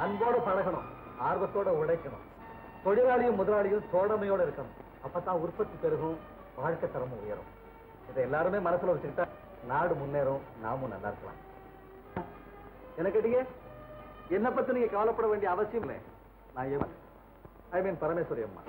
அன்போடு பழகணும் ஆர்வத்தோட உழைக்கணும் தொழிலாளியும் முதலாளியும் தோழமையோட இருக்கணும் அப்பதான் உற்பத்தி பெருகும் வாழ்க்கை தரமும் உயரும் இதை எல்லாருமே மனசுல வச்சுக்கிட்டா நாடு முன்னேறும் நாமும் நல்லா இருக்கலாம் என்ன கேட்டீங்க என்ன பத்தி நீங்க கவலைப்பட வேண்டிய அவசியம் இல்லை நான் ஐ மீன் பரமேஸ்வரி அம்மா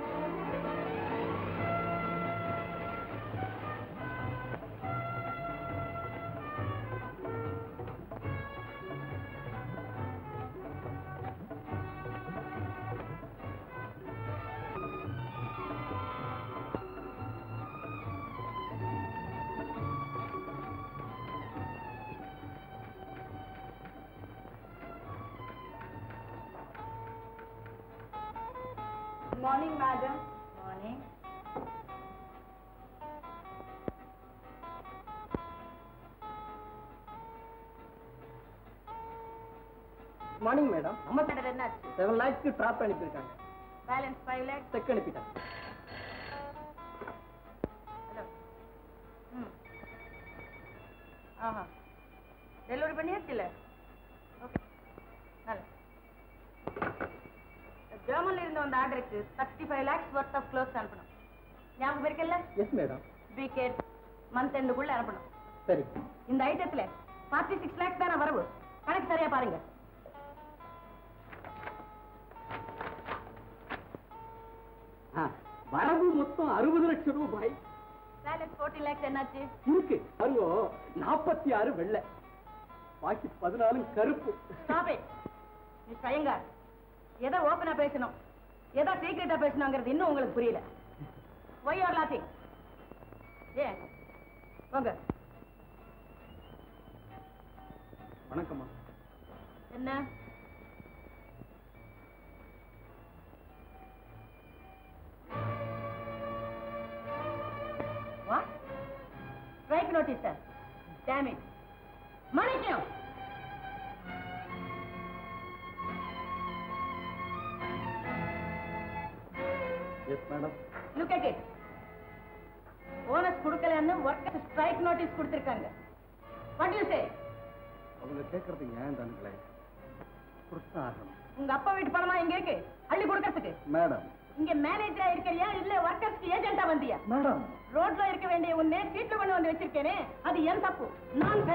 Good morning, madam. Morning. Morning madam நம்ம கடை என்னாச்சு செவன் லேக்ஸ்க்கு ட்ராப் அனுப்பியிருக்காங்க பேலன்ஸ் ஃபைவ் லேக்ஸ் செக் அனுப்பிட்டாங்க ஹலோ ம் ஆஹா டெலிவரி பண்ணியாச்சுல்ல ஓகே நல்ல ஜெர்மன்ல இருந்து வந்த ஆர்டருக்கு thirty five lakhs worth of clothes அனுப்பணும் ஞாபகம் இருக்குல்ல எஸ் மேடம் வீக்கெண்ட் மந்த் எண்டுக்குள்ள அனுப்பணும் சரி இந்த ஐட்டத்துல ஃபார்ட்டி சிக்ஸ் லேக்ஸ் தானே வரவு கணக்கு சரியா பாருங்க வரவு மொத்தம் அறுபது லட்சம் ரூபாய் பேலன்ஸ் ஃபோர்ட்டி லேக்ஸ் என்னாச்சு இருக்கு அருவோ நாற்பத்தி ஆறு வெள்ளை பாக்கி பதினாலும் கருப்பு ஸ்டாப் இட் மிஸ் ஐயங்கார் எதை ஓப்பனா பேசணும் எதை சீக்கிரட்டா பேசணுங்கிறது இன்னும் உங்களுக்கு புரியல ஒய் ஆர் லாஃபிங் ஏன் போங்க வணக்கம்மா என்ன What? Strike notice, sir. Damn it. Manickam yes madam look at it bonus கொடுக்கலன்னு ஒர்க்கர் ஸ்ட்ரைக் நோட்டீஸ் கொடுத்திருக்காங்க வாட் யூ சே அவங்க கேட்கறது ஏன் தானுங்களே கொடுத்தான் ஆகணும் உங்க அப்பா வீட்டு பணமா இங்க இருக்கு அள்ளி கொடுக்கறதுக்கு மேடம் இங்க மேனேஜரா இருக்கறியா இல்ல ஒர்க்கர்ஸ்க்கு ஏஜென்ட்டா வந்தியா மேடம் ரோட்ல இருக்க வேண்டிய உன்னை சீட்ல கொண்டு வந்து வச்சிருக்கேனே அது என் தப்பு நான்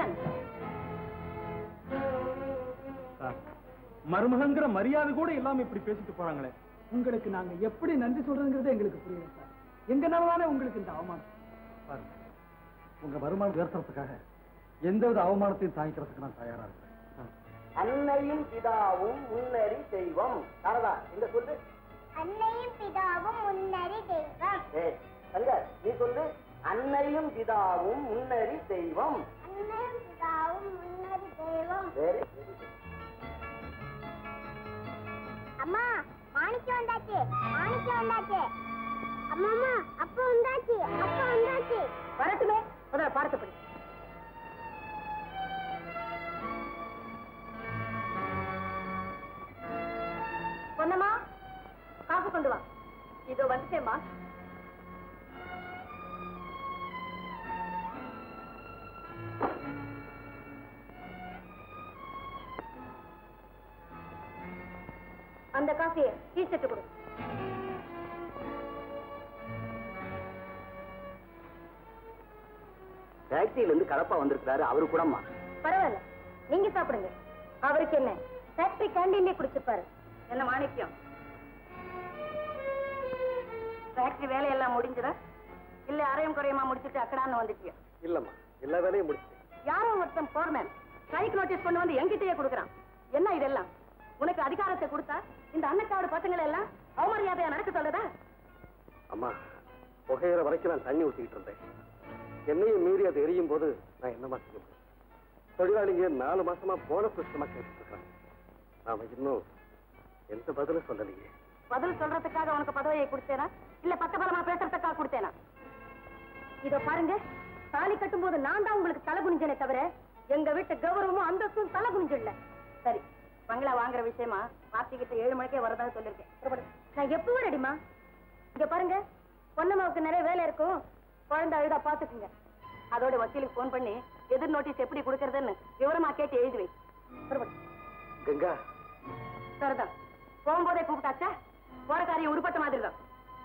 மருமகங்கிற மரியாதை கூட இல்லாம இப்படி பேசிட்டு போறாங்களே உங்களுக்கு நாங்க எப்படி நன்றி சொல்றதுங்கிறது எங்களுக்கு புரியல சார் எங்கனால உங்களுக்கு இந்த அவமானம் பாருங்க உங்க வருமானம் உயர்த்துறதுக்காக எந்தவித அவமானத்தையும் தாங்கிக்கிறதுக்கு நான் தயாரா இருக்கிறேன் அன்னையும் பிதாவும் முன்னறி தெய்வம் சாரதா இந்த சொல்லு அன்னையும் பிதாவும் முன்னறி தெய்வம் ஏய் சங்கர் நீ சொல்லு அன்னையும் பிதாவும் முன்னறி தெய்வம் அன்னையும் பிதாவும் முன்னறி தெய்வம் வெரி அம்மா மாணிக்கம் வந்தாச்சு மாணிக்கம் வந்தாச்சு அம்மா அம்மா அப்பா வந்தாச்சு அப்பா வந்தாச்சு வரட்டுமே முதல்ல பாடத்தை படி பொன்னம்மா காசு கொண்டு வா இதோ வந்துட்டேம்மா அந்த காஃபியை டீச்சர்ட்டு கொடு ஃபேக்டரியில இருந்து கலப்பா வந்திருக்காரு அவரு கூடம்மா பரவாயில்ல நீங்க சாப்பிடுங்க அவருக்கு என்ன ஃபேக்டரி கேண்டீன்லயே குடிச்சுப்பாரு என்ன மாணிக்கம் ஃபேக்டரி வேலையெல்லாம் முடிஞ்சதா இல்ல அரையும் குறையுமா முடிச்சிட்டு அக்கடான்னு வந்துட்டியா இல்லம்மா எல்லா வேலையும் முடிச்சு யாரோ ஒருத்தன் போர்மேன் ஸ்ட்ரைக் நோட்டீஸ் கொண்டு வந்து எங்கிட்டயே கொடுக்குறான் என்ன இதெல்லாம் உனக்கு அதிகாரத்தை கொடுத்தா இந்த அன்னக்காவோட பசங்களை எல்லாம் அவமரியாதையா நடக்க சொல்லுதா அம்மா புகையிற வரைக்கும் நான் தண்ணி ஊத்திக்கிட்டு இருந்தேன் என்னையும் மீறி அது எரியும் போது நான் என்னமா செய்ய முடியும் தொழிலாளிங்க நாலு மாசமா போனஸ் விஷயமா கேட்டுட்டு இருக்காங்க நாம இன்னும் எந்த பதிலும் சொல்லலையே பதில் சொல்றதுக்காக உனக்கு பதவியை கொடுத்தேனா இல்ல பக்கபலமா பேசுறதுக்காக கொடுத்தேனா இதோ பாருங்க தாலி கட்டும்போது நான் தான் உங்களுக்கு தலை குனிஞ்சனே தவிர எங்க வீட்டு கௌரவமும் அந்தஸ்தும் தலை குனிஞ்சிடல சரி பங்களா வாங்குற விஷயமா பார்த்திகிட்ட ஏழு மணிக்கே வரதா சொல்லிருக்கேன் புறப்படு. நான் எப்போ ரெடிமா இங்க பாருங்க பொன்னம்மாவுக்கு நிறைய வேலை இருக்கும் குழந்தை அழுதா பாத்துக்குங்க அதோட வக்கீலுக்கு போன் பண்ணி எதிர் நோட்டீஸ் எப்படி கொடுக்கறதுன்னு விவரமா கேட்டு எழுதி வை புறப்படு. கங்கா சரிதான் போகும்போதே கூப்பிட்டாச்சா போற காரியம் உருப்பட்ட மாதிரி தான்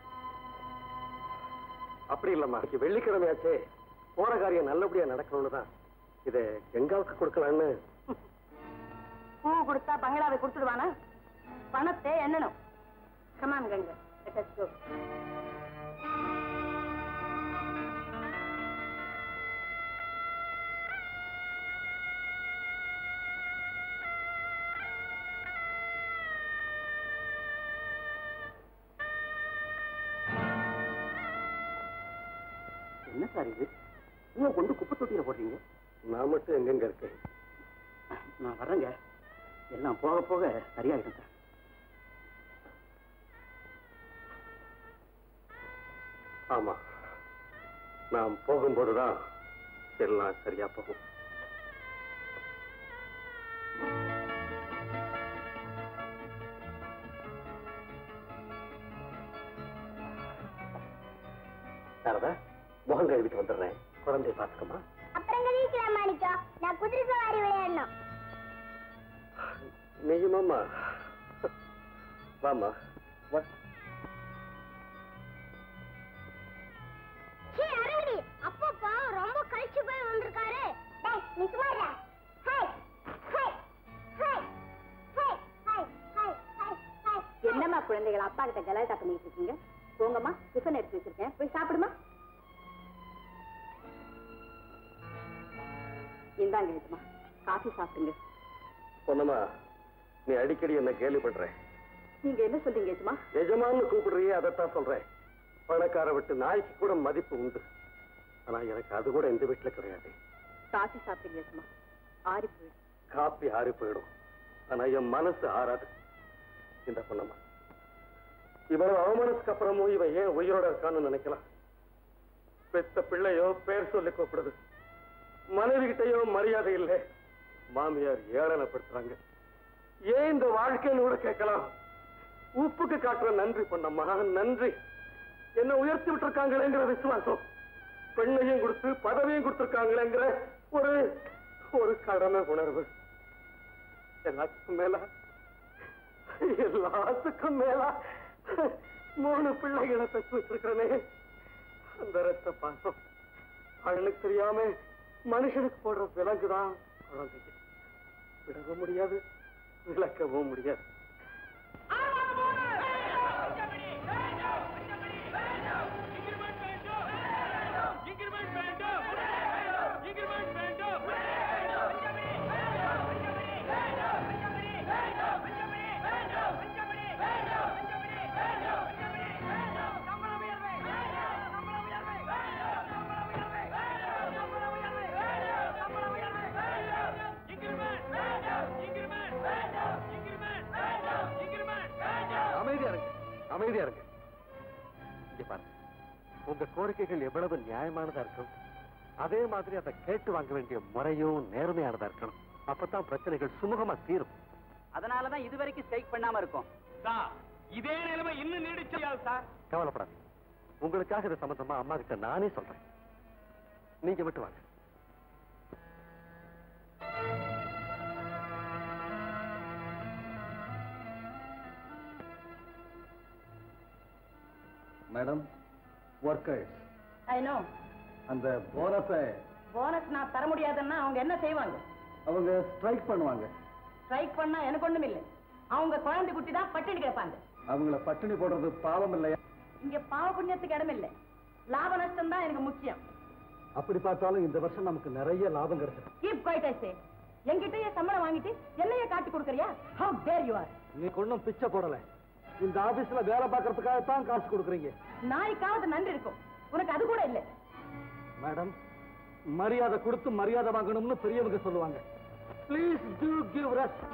அப்படி இல்லம்மா இன்னைக்கு வெள்ளிக்கிழமையாச்சே போற காரியம் நல்லபடியா நடக்கணும்னு தான் இதை கங்காவுக்கு கொடுக்கலான்னு பூ கொடுத்தா பங்களாவை கொடுத்துடுவானா பணத்தை எண்ணணும் கமான் கங்க let us go. என்ன சார் இது நீங்க கொண்டு குப்பை தொட்டியில போடுறீங்க நான் மட்டும் எங்கெங்க இருக்கேன் நான் வரேங்க எல்லாம் போக போக சரியாயிடும் சார் ஆமா நான் போகும்போதுதான் எல்லாம் சரியா போகும் சாரதா முகம் கழுவிட்டு வந்துடுறேன் குழந்தைய பாத்துக்கமா அப்புறம் கழிக்கலாம் மாணிக்கம் நான் குதிரை சவாரி விளையாடணும் நிஜமாமா வாமா வா சீ அரவிடி அப்பப்பா ரொம்ப கழிச்சு போய் வந்திருக்காரு டேய் நீ சும்மா இருடா hi hi hi hi hi hi hi hi என்னம்மா குழந்தைகள் அப்பா கிட்ட கலாட்டா பண்ணிட்டு இருக்கீங்க போங்கம்மா டிஃபன் எடுத்து வச்சிருக்கேன் போய் சாப்பிடுமா இந்தாங்க இதுமா காஃபி சாப்பிடுங்க பொண்ணுமா நீ அடிக்கடி என்ன கேள்வி பண்ற நீங்க என்ன சொல்றீங்க எஜமா எஜமான்னு கூப்பிடுறியே அதைத்தான் சொல்றேன் பணக்கார விட்டு நாய்க்கு கூட மதிப்பு உண்டு ஆனா எனக்கு அது கூட இந்த வீட்டுல கிடையாது காஃபி சாப்பிடுங்க எஜமா ஆறி போயிடும் காப்பி ஆறி போயிடும் ஆனா என் மனசு ஆறாது இந்த பொண்ணம்மா இவ்வளவு அவமானத்துக்கு அப்புறமும் இவன் ஏன் உயிரோட இருக்கான்னு நினைக்கலாம் பெத்த பிள்ளையோ பேர் சொல்லி கூப்பிடுது மனைவி கிட்டயோ மரியாதை இல்லை மாமியார் ஏளனப்படுத்துறாங்க ஏன் இந்த வாழ்க்கைன்னு கூட கேட்கலாம் உப்புக்கு காட்டுற நன்றி பொண்ணம்மா நன்றி என்ன உயர்த்தி விட்டுருக்காங்களேங்கிற விசுவாசம் பெண்ணையும் கொடுத்து பதவியும் கொடுத்திருக்காங்களேங்கிற ஒரு ஒரு கடமை உணர்வு எல்லாத்துக்கும் மேல எல்லாத்துக்கும் மேல மூணு பிள்ளைகளை பெற்று வச்சிருக்கிறனே அந்த ரத்த பாசம் அவனுக்கு தெரியாம மனுஷனுக்கு போடுற விலங்குதான் குழந்தைங்க விடவும் முடியாது விளக்கவும் முடியாது அமைதியா இருங்க அமைதியா இருங்க இங்க பாருங்க உங்க கோரிக்கைகள் எவ்வளவு நியாயமானதா இருக்கும் அதே மாதிரி அதை கேட்டு வாங்க வேண்டிய முறையும் நேர்மையானதா இருக்கணும் அப்பதான் பிரச்சனைகள் சுமூகமா தீரும் அதனாலதான் இது வரைக்கும் ஸ்ட்ரைக் பண்ணாம இருக்கோம் சார் இதே நிலைமை இன்னும் நீடிச்சா சார் கவலைப்படாது உங்களுக்காக இது சம்பந்தமா அம்மா கிட்ட நானே சொல்றேன் நீங்க விட்டு வாங்க மேடம் ஒர்க்கர்ஸ் ஐ நோ அந்த போனஸை போனஸ் நான் தர முடியாதுன்னா அவங்க என்ன செய்வாங்க அவங்க ஸ்ட்ரைக் பண்ணுவாங்க ஸ்ட்ரைக் பண்ணா எனக்கு ஒண்ணும் இல்லை அவங்க குழந்தை குட்டி தான் பட்டினி கேட்பாங்க அவங்கள பட்டினி போடுறது பாவம் இல்லையா இங்க பாவ புண்ணியத்துக்கு இடம் இல்லை லாப நஷ்டம் தான் எனக்கு முக்கியம் அப்படி பார்த்தாலும் இந்த வருஷம் நமக்கு நிறைய லாபம் கிடைச்சிருக்கு கீப் குவைட் ஐ சே என்கிட்டயே சம்பளம் வாங்கிட்டு என்னையே காட்டி கொடுக்கறியா ஹவ் டேர் யூ ஆர் நீ ஒன்றும் பிச்சை போடல இந்த ஆபீஸ்ல வேலை பார்க்கறதுக்காக தான் காசு கொடுக்குறீங்க நாளைக்காவது நன்றி இருக்கும் உனக்கு அது கூட இல்லை மேடம் மரியாதை கொடுத்து மரியாதை வாங்கணும்னு பெரியவங்க சொல்லுவாங்க ப்ளீஸ் டூ கிவ் ரெஸ்ட்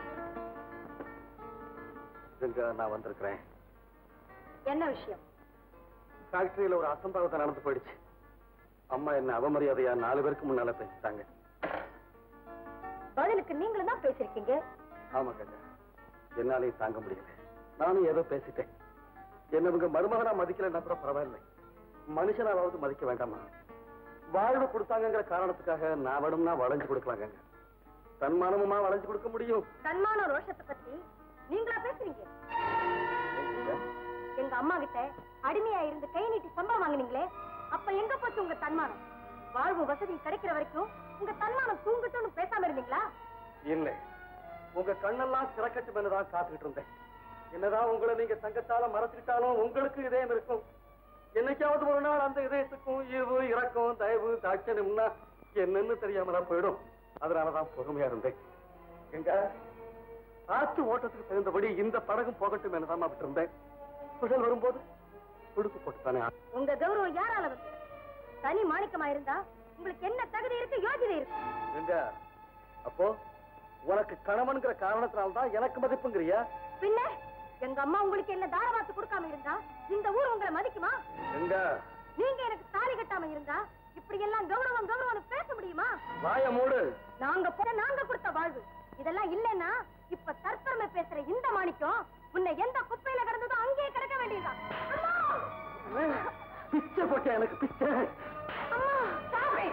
இங்க நான் வந்திருக்கிறேன் என்ன விஷயம் ஃபேக்டரியில ஒரு அசம்பாவிதம் நடந்து போயிடுச்சு அம்மா என்ன அவமரியாதையா நாலு பேருக்கு முன்னால பேசிட்டாங்க பதிலுக்கு நீங்களும் தான் பேசிருக்கீங்க ஆமா கண்ணா என்னாலையும் தாங்க முடியல நானும் ஏதோ பேசிட்டேன் என்ன இவங்க மருமகனா மதிக்கலன்னா கூட பரவாயில்லை மனுஷனாவது மதிக்க வேண்டாமா வாழ்வு கொடுத்தாங்கங்கிற காரணத்துக்காக நான் வேணும்னா வளைஞ்சு கொடுக்கலாங்க தன்மானமுமா வளைஞ்சு கொடுக்க முடியும் தன்மான ரோஷத்தை பத்தி நீங்களா பேசுறீங்க எங்க அம்மா கிட்ட அடிமையா இருந்து கை நீட்டி சம்பளம் வாங்குனீங்களே அப்ப எங்க போச்சு உங்க தன்மானம் வாழ்வு வசதி கிடைக்கிற வரைக்கும் உங்க தன்மானம் தூங்கட்டும்னு பேசாம இருந்தீங்களா இல்லை உங்க கண்ணெல்லாம் திறக்கட்டும் தான் காத்துக்கிட்டு இருந்தேன் என்னதான் உங்களை நீங்க தங்கத்தால மறைச்சுக்கிட்டாலும் உங்களுக்கு இதயம் இருக்கும் என்னைக்காவது ஒரு நாள் அந்த இதயத்துக்கும் ஈவு இறக்கம் தயவு தாட்சணம்னா என்னன்னு தெரியாமலாம் போயிடும் அதனாலதான் பொறுமையா இருந்தேன் எங்க ஆற்று ஓட்டத்துக்கு தகுந்தபடி இந்த படகும் போகட்டும் என்னதான் விட்டு இருந்தேன் புயல் வரும்போது துடுப்பு போட்டுத்தானே ஆ- உங்க கௌரவம் யாரால வந்து தனி மாணிக்கமா இருந்தா உங்களுக்கு என்ன தகுதி இருக்கு யோகிதை இருக்கு எங்க அப்போ உனக்கு கணவன்கிற காரணத்தினால்தான் எனக்கு மதிப்புங்கிறியா பின்ன எங்க அம்மா உங்களுக்கு என்ன தாரவாத்து கொடுக்காம இருந்தா இந்த ஊர் உங்களை மதிக்குமா எங்க நீங்க எனக்கு தாலி கட்டாம இருந்தா இப்படி எல்லாம் கௌரவம் கௌரவம் பேச முடியுமா வாய மூடு நாங்க போன நாங்க கொடுத்த வாழ்வு இதெல்லாம் இல்லைன்னா இப்ப தற்பெருமை பேசுற இந்த மாணிக்கம் உன்னை எந்த குப்பையில கிடந்ததோ அங்கேயே கிடக்க வேண்டியதுதான் அம்மா! பிச்சை போட்ட எனக்கு பிச்சை அம்மா, stop it!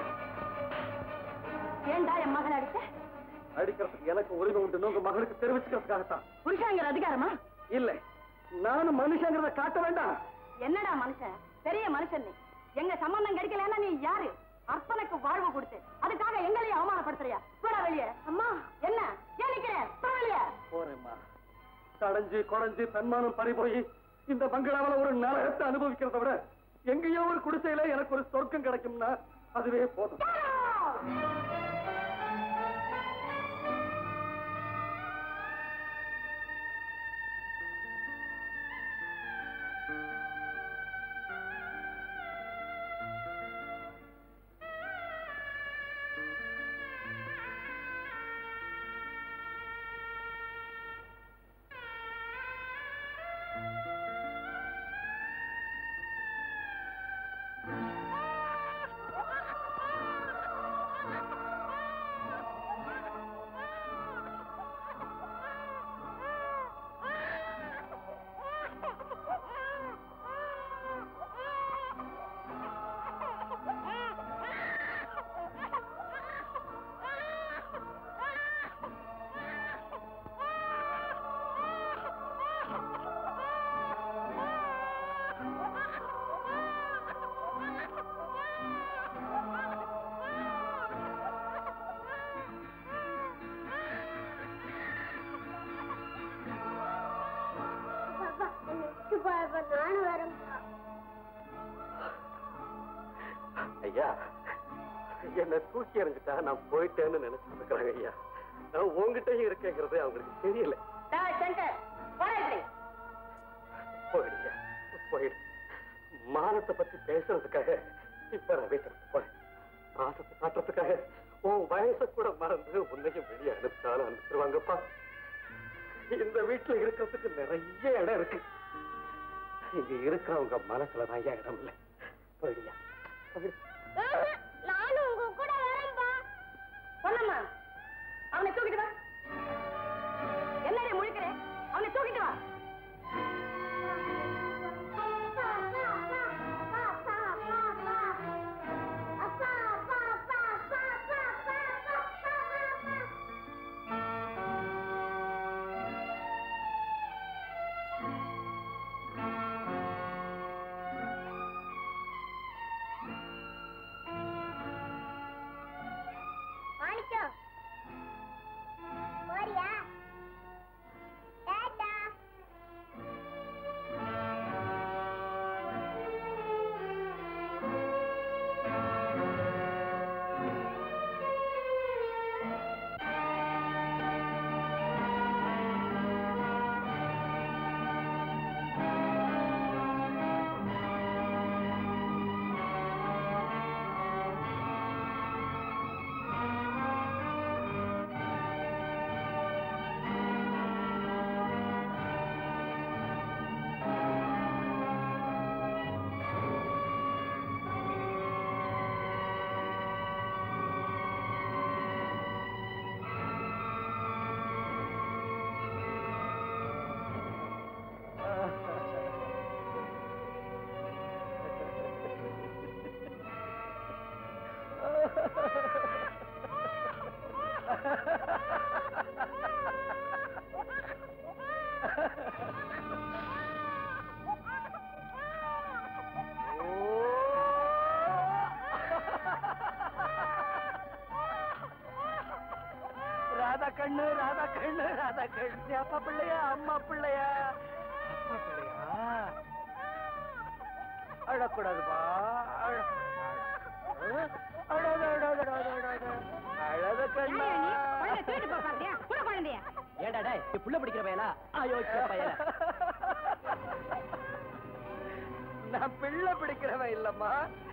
ஏன்டா என் மகன் அடிச்ச அடிக்கிறதுக்கு எனக்கு உரிமை உண்டு உங்க மகனுக்கு தெரிவிச்சுக்கிறதுக்காகத்தான் புருஷாங்கிற அதிகாரமா இல்ல நானும் மனுஷங்கிறத காட்ட வேண்டாம் என்னடா மனுஷன் பெரிய மனுஷன் நீ எங்க சம்பந்தம் கிடைக்கலன்னா நீ யாரு அர்ப்பனுக்கு வாழ்வு கொடுத்து அதுக்காக எங்களையும் அவமானப்படுத்துறியா கூட வெளியே அம்மா என்ன ஏன் நிக்கிற போடா வெளியே போறேம்மா கடைஞ்சு குறைஞ்சு தன்மானம் பறி போய் இந்த பங்களாவில ஒரு நரகத்தை அனுபவிக்கிறத விட எங்கேயோ ஒரு குடிசையில எனக்கு ஒரு சொர்க்கம் கிடைக்கும்னா அதுவே போதும் நானும் வரேன் ஐயா என்ன தூக்கி எறிஞ்சிட்டா நான் போயிட்டேன்னு நினைச்சிட்டு இருக்கிறாங்க ஐயா நான் உங்ககிட்டயும் இருக்கேங்கிறது அவங்களுக்கு தெரியல டேய், சங்கர் போடா இப்படி போயிடுங்க போயிடு மானத்தை பத்தி பேசுறதுக்காக இப்ப நான் வீட்டுக்கு போறேன் பாசத்தை காட்டுறதுக்காக உன் வயசை கூட மறந்து உன்னையும் வெளியே அனுப்பிச்சாலும் அனுப்பிச்சிருவாங்கப்பா இந்த வீட்டுல இருக்கிறதுக்கு நிறைய இடம் இருக்கு இங்க இருக்கிறவங்க மனசுல தான் இடம் இல்லை போயிடுயா போயிடு நானும் உங்க கூட வரேன்பா பொன்னம்மா அவனை தூக்கிட்டு வா என்னடி முழிக்கிற அவனை தூக்கிட்டு வா அப்பா கண்ணு ராதா கண்ணு ராதா கண்ணு நீ அப்பா பிள்ளையா அம்மா பிள்ளையா அப்பா பிள்ளையா அழக்கூடாதுப்பா அழ- அழாத அழாத அழாத அழாத அழாத கண்ணா ஏண்டா டேய் நீ புள்ள படிக்கிற பையனா அயோக்கிய பையனா நான் பிள்ளை பிடிக்கிறவன் இல்லம்மா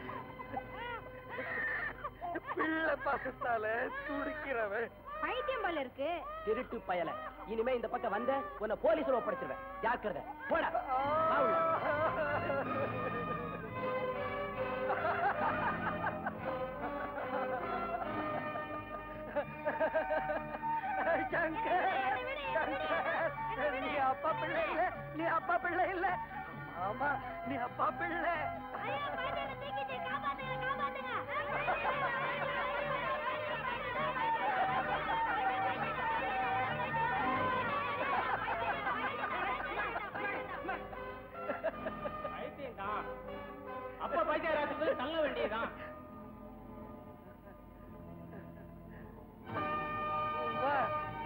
பிள்ளை பாசத்தால துடிக்கிறவன் பைத்தியம் போல இருக்கு திருட்டு பயல இனிமே இந்த பக்கம் வந்த உன்னை போலீஸ்ல ஒப்படைச்சிருவேன் ஜாக்கிரதை போடா வா உள்ள. சங்கர் சங்கர், நீ அப்பா பிள்ளை இல்ல நீ அப்பா பிள்ளை இல்ல ஆமா நீ அப்பா பிள்ளை அப்ப பைத்தியராத்துக்கு தள்ள வேண்டியதுதான் வா.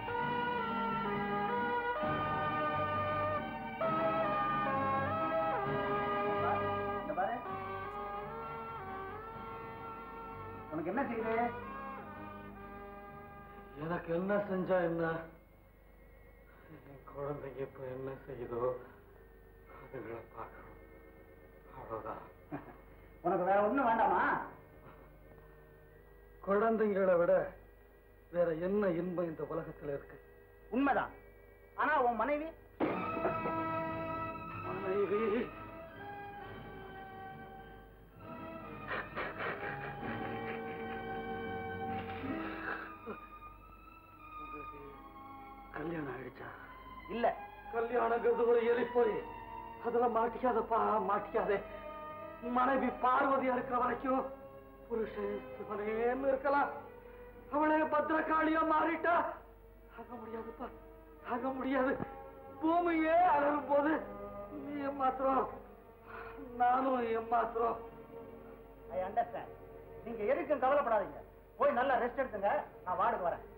இந்த பாரு. உனக்கு என்ன செய்யுது எனக்கு என்ன செஞ்சா என்ன என் குழந்தைங்க இப்ப என்ன செய்யுதோ அதுகளை பார்க்கணும் அவ்வளவுதான் உனக்கு வேற ஒண்ணும் வேண்டாமா குழந்தைங்களை விட வேற என்ன இன்பம் இந்த உலகத்துல இருக்கு உண்மைதான் ஆனா உன் மனைவி மனைவி உங்களுக்கு கல்யாணம் ஆயிடுச்சா இல்ல கல்யாணங்கிறது ஒரு எலி போய் அதுல மாட்டிக்காதப்பா மாட்டிக்காதே மனைவி பார்வதியா இருக்கிற வரைக்கும் புருஷன் சிவனேன்னு இருக்கலாம் அவளே பத்திரகாளியா மாறிட்டா ஆக முடியாதுப்பா ஆக முடியாது பூமியே அலரும் போது நீ ஏமாத்திரம் நானும் ஏமாத்திரம் ஐ அண்டர்ஸ்டாண்ட் நீங்க எதுக்கும் கவலைப்படாதீங்க போய் நல்லா ரெஸ்ட் எடுத்துங்க நான் வார்டுக்கு வரேன்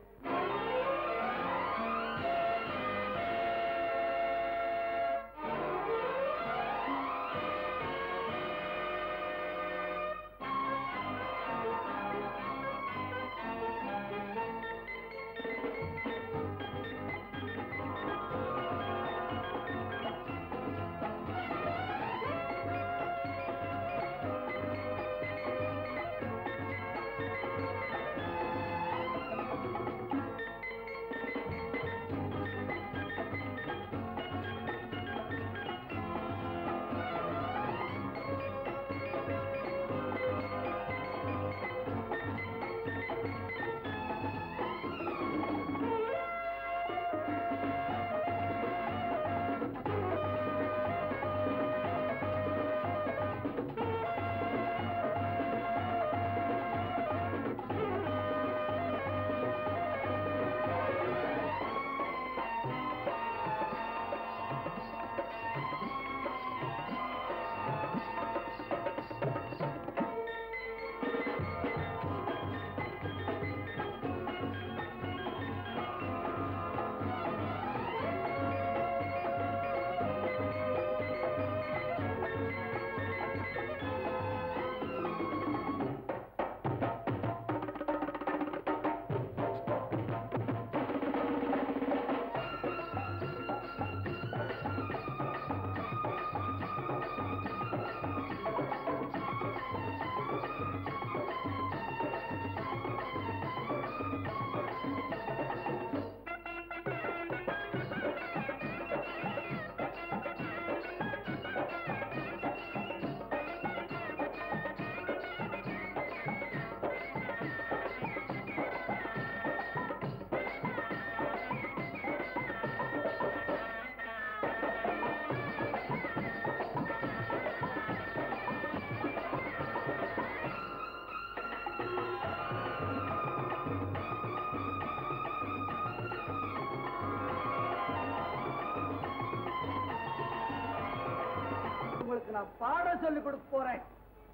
உங்களுக்கு நான் பாடம் சொல்லி கொடுக்க போறேன்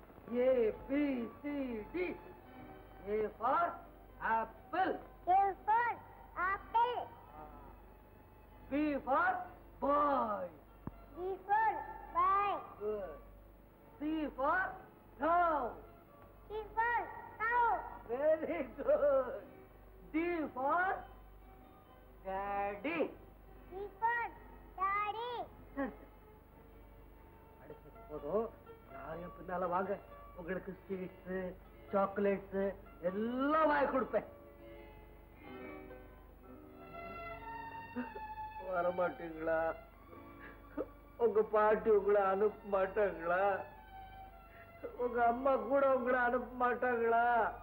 A B C D A for apple A for apple. Daddy Deepak daddy அடிச்சது போதும் யாரையும் பின்னால வாங்க உங்களுக்கு ஸ்வீட்ஸ் சாக்லேட்ஸ் எல்லாம் வாங்கி கொடுப்பேன் வர மாட்டீங்களா உங்க பாட்டி உங்களை அனுப்ப மாட்டாங்களா உங்க அம்மா கூட உங்களை அனுப்ப மாட்டாங்களா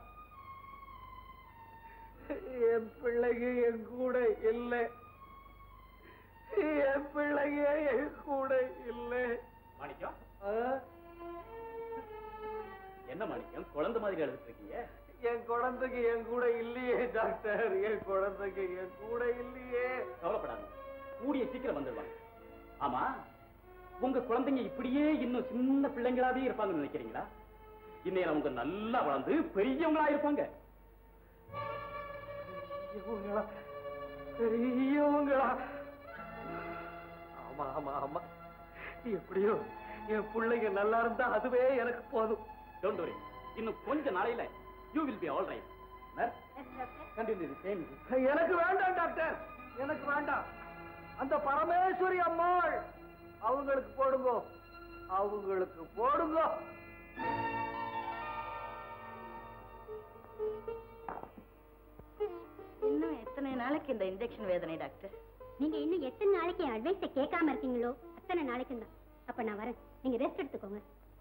என் பிள்ளைங்க என் கூட இல்லை என் பிள்ளைங்க என் கூட இல்லை மாணிக்கம் ஆ? என்ன மாணிக்கம் குழந்தை மாதிரி எழுதிட்டு இருக்கீங்க என் குழந்தைக்கு என் கூட இல்லையே டாக்டர் என் குழந்தைக்கு என் கூட இல்லையே கவலைப்படாதீங்க கூடிய சீக்கிரம் வந்துடுவாங்க ஆமா உங்க குழந்தைங்க இப்படியே இன்னும் சின்ன பிள்ளைங்களாவே இருப்பாங்கன்னு நினைக்கிறீங்களா இன்னைக்கு அவங்க நல்லா வளர்ந்து பெரியவங்களா இருப்பாங்க பெரியவங்களா பெரியவங்களா ஆமா ஆமா ஆமா எப்படியோ என் பிள்ளைங்க நல்லா இருந்தா அதுவே எனக்கு போதும் டோன்ட் வரி இன்னும் கொஞ்ச நாளையில you will be all right continue the same எனக்கு வேண்டாம் டாக்டர் எனக்கு வேண்டாம் அந்த பரமேஸ்வரி அம்மாள் அவங்களுக்கு போடுங்க அவங்களுக்கு போடுங்க இன்னும் எத்தனை நாளைக்கு இந்த இன்ஜெக்ஷன் வேதனை டாக்டர் நீங்க இன்னும் எத்தனை நாளைக்கு என் அட்வைஸை கேட்காம இருக்கீங்களோ அத்தனை நாளைக்கு தான் அப்ப நான் வரேன் நீங்க ரெஸ்ட் எடுத்துக்கோங்க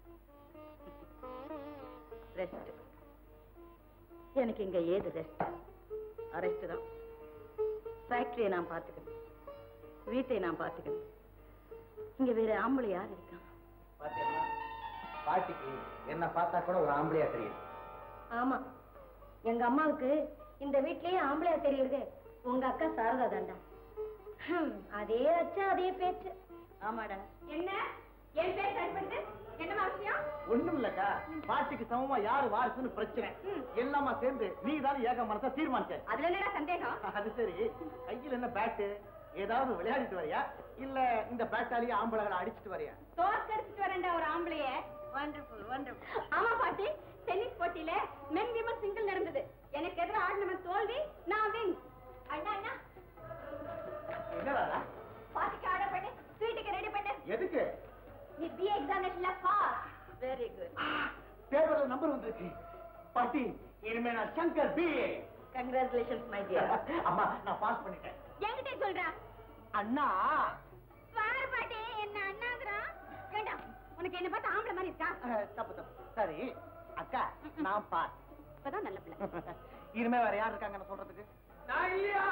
ரெஸ்ட் எனக்கு இங்க ஏது ரெஸ்ட் அரெஸ்ட் தான் ஃபேக்டரியை நான் பார்த்துக்கணும் வீட்டை நான் பார்த்துக்கணும் இங்க வேற ஆம்பளை யார் இருக்கா பாட்டிக்கு என்ன பார்த்தா கூட ஒரு ஆம்பளையா தெரியும் ஆமா எங்க அம்மாவுக்கு இந்த வீட்லயே ஆம்பளையா தெரியுது உங்க அக்கா சாரதா தாண்டா ஹம், அதே அச்சா அதே பேச்சு ஆமாடா என்ன என் பேர் சரிப்படுது என்ன அவசியம் ஒண்ணும் இல்லக்கா பாட்டிக்கு சமமா யாரு வாரிசுன்னு பிரச்சனை எல்லாமா சேர்ந்து நீ தான் ஏக மனசா தீர்மானிச்ச அதுல என்னடா சந்தேகம் அது சரி கையில் என்ன பேட்டு ஏதாவது விளையாடிட்டு வரியா இல்ல இந்த பேட்டாலேயே ஆம்பளைகளை அடிச்சிட்டு வரியா தோற்கடிச்சிட்டு வரேன்டா ஒரு ஆம்பளைய வண்டர்ஃபுல் வண்டர்ஃபுல் ஆமா பாட்டி டென்னிஸ் போட்டியில மென் விமன் சிங்கிள் நடந்தது எனக்கு எதிராக ஆடினவன் தோல்வி நான் வின் அண்ணா அண்ணா என்னடா பாட்டிக்கு ஆர்டர் பண்ணு ஸ்வீட்டுக்கு ரெடி பண்ணு எதுக்கு நீ பி எக்ஸாமினேஷன்ல பாஸ் வெரி குட் பேப்பர்ல நம்பர் வந்திருக்கு பாட்டி இனிமே நான் Shankar B congratulations my dear அம்மா நான் பாஸ் பண்ணிட்டேன் என்கிட்ட சொல்றா அண்ணா பாரு பாட்டி என்ன அண்ணாங்கிறான் வேண்டாம் உனக்கு என்ன பார்த்தா ஆம்பளை மாதிரி இருக்கா அஹ், தப்பு தப்பு சரி அக்கா நான் பாஸ் இப்பதான் நல்ல பிள்ளை இனிமே வேற யார் இருக்காங்கன்னு சொல்றதுக்கு நான் இல்லையா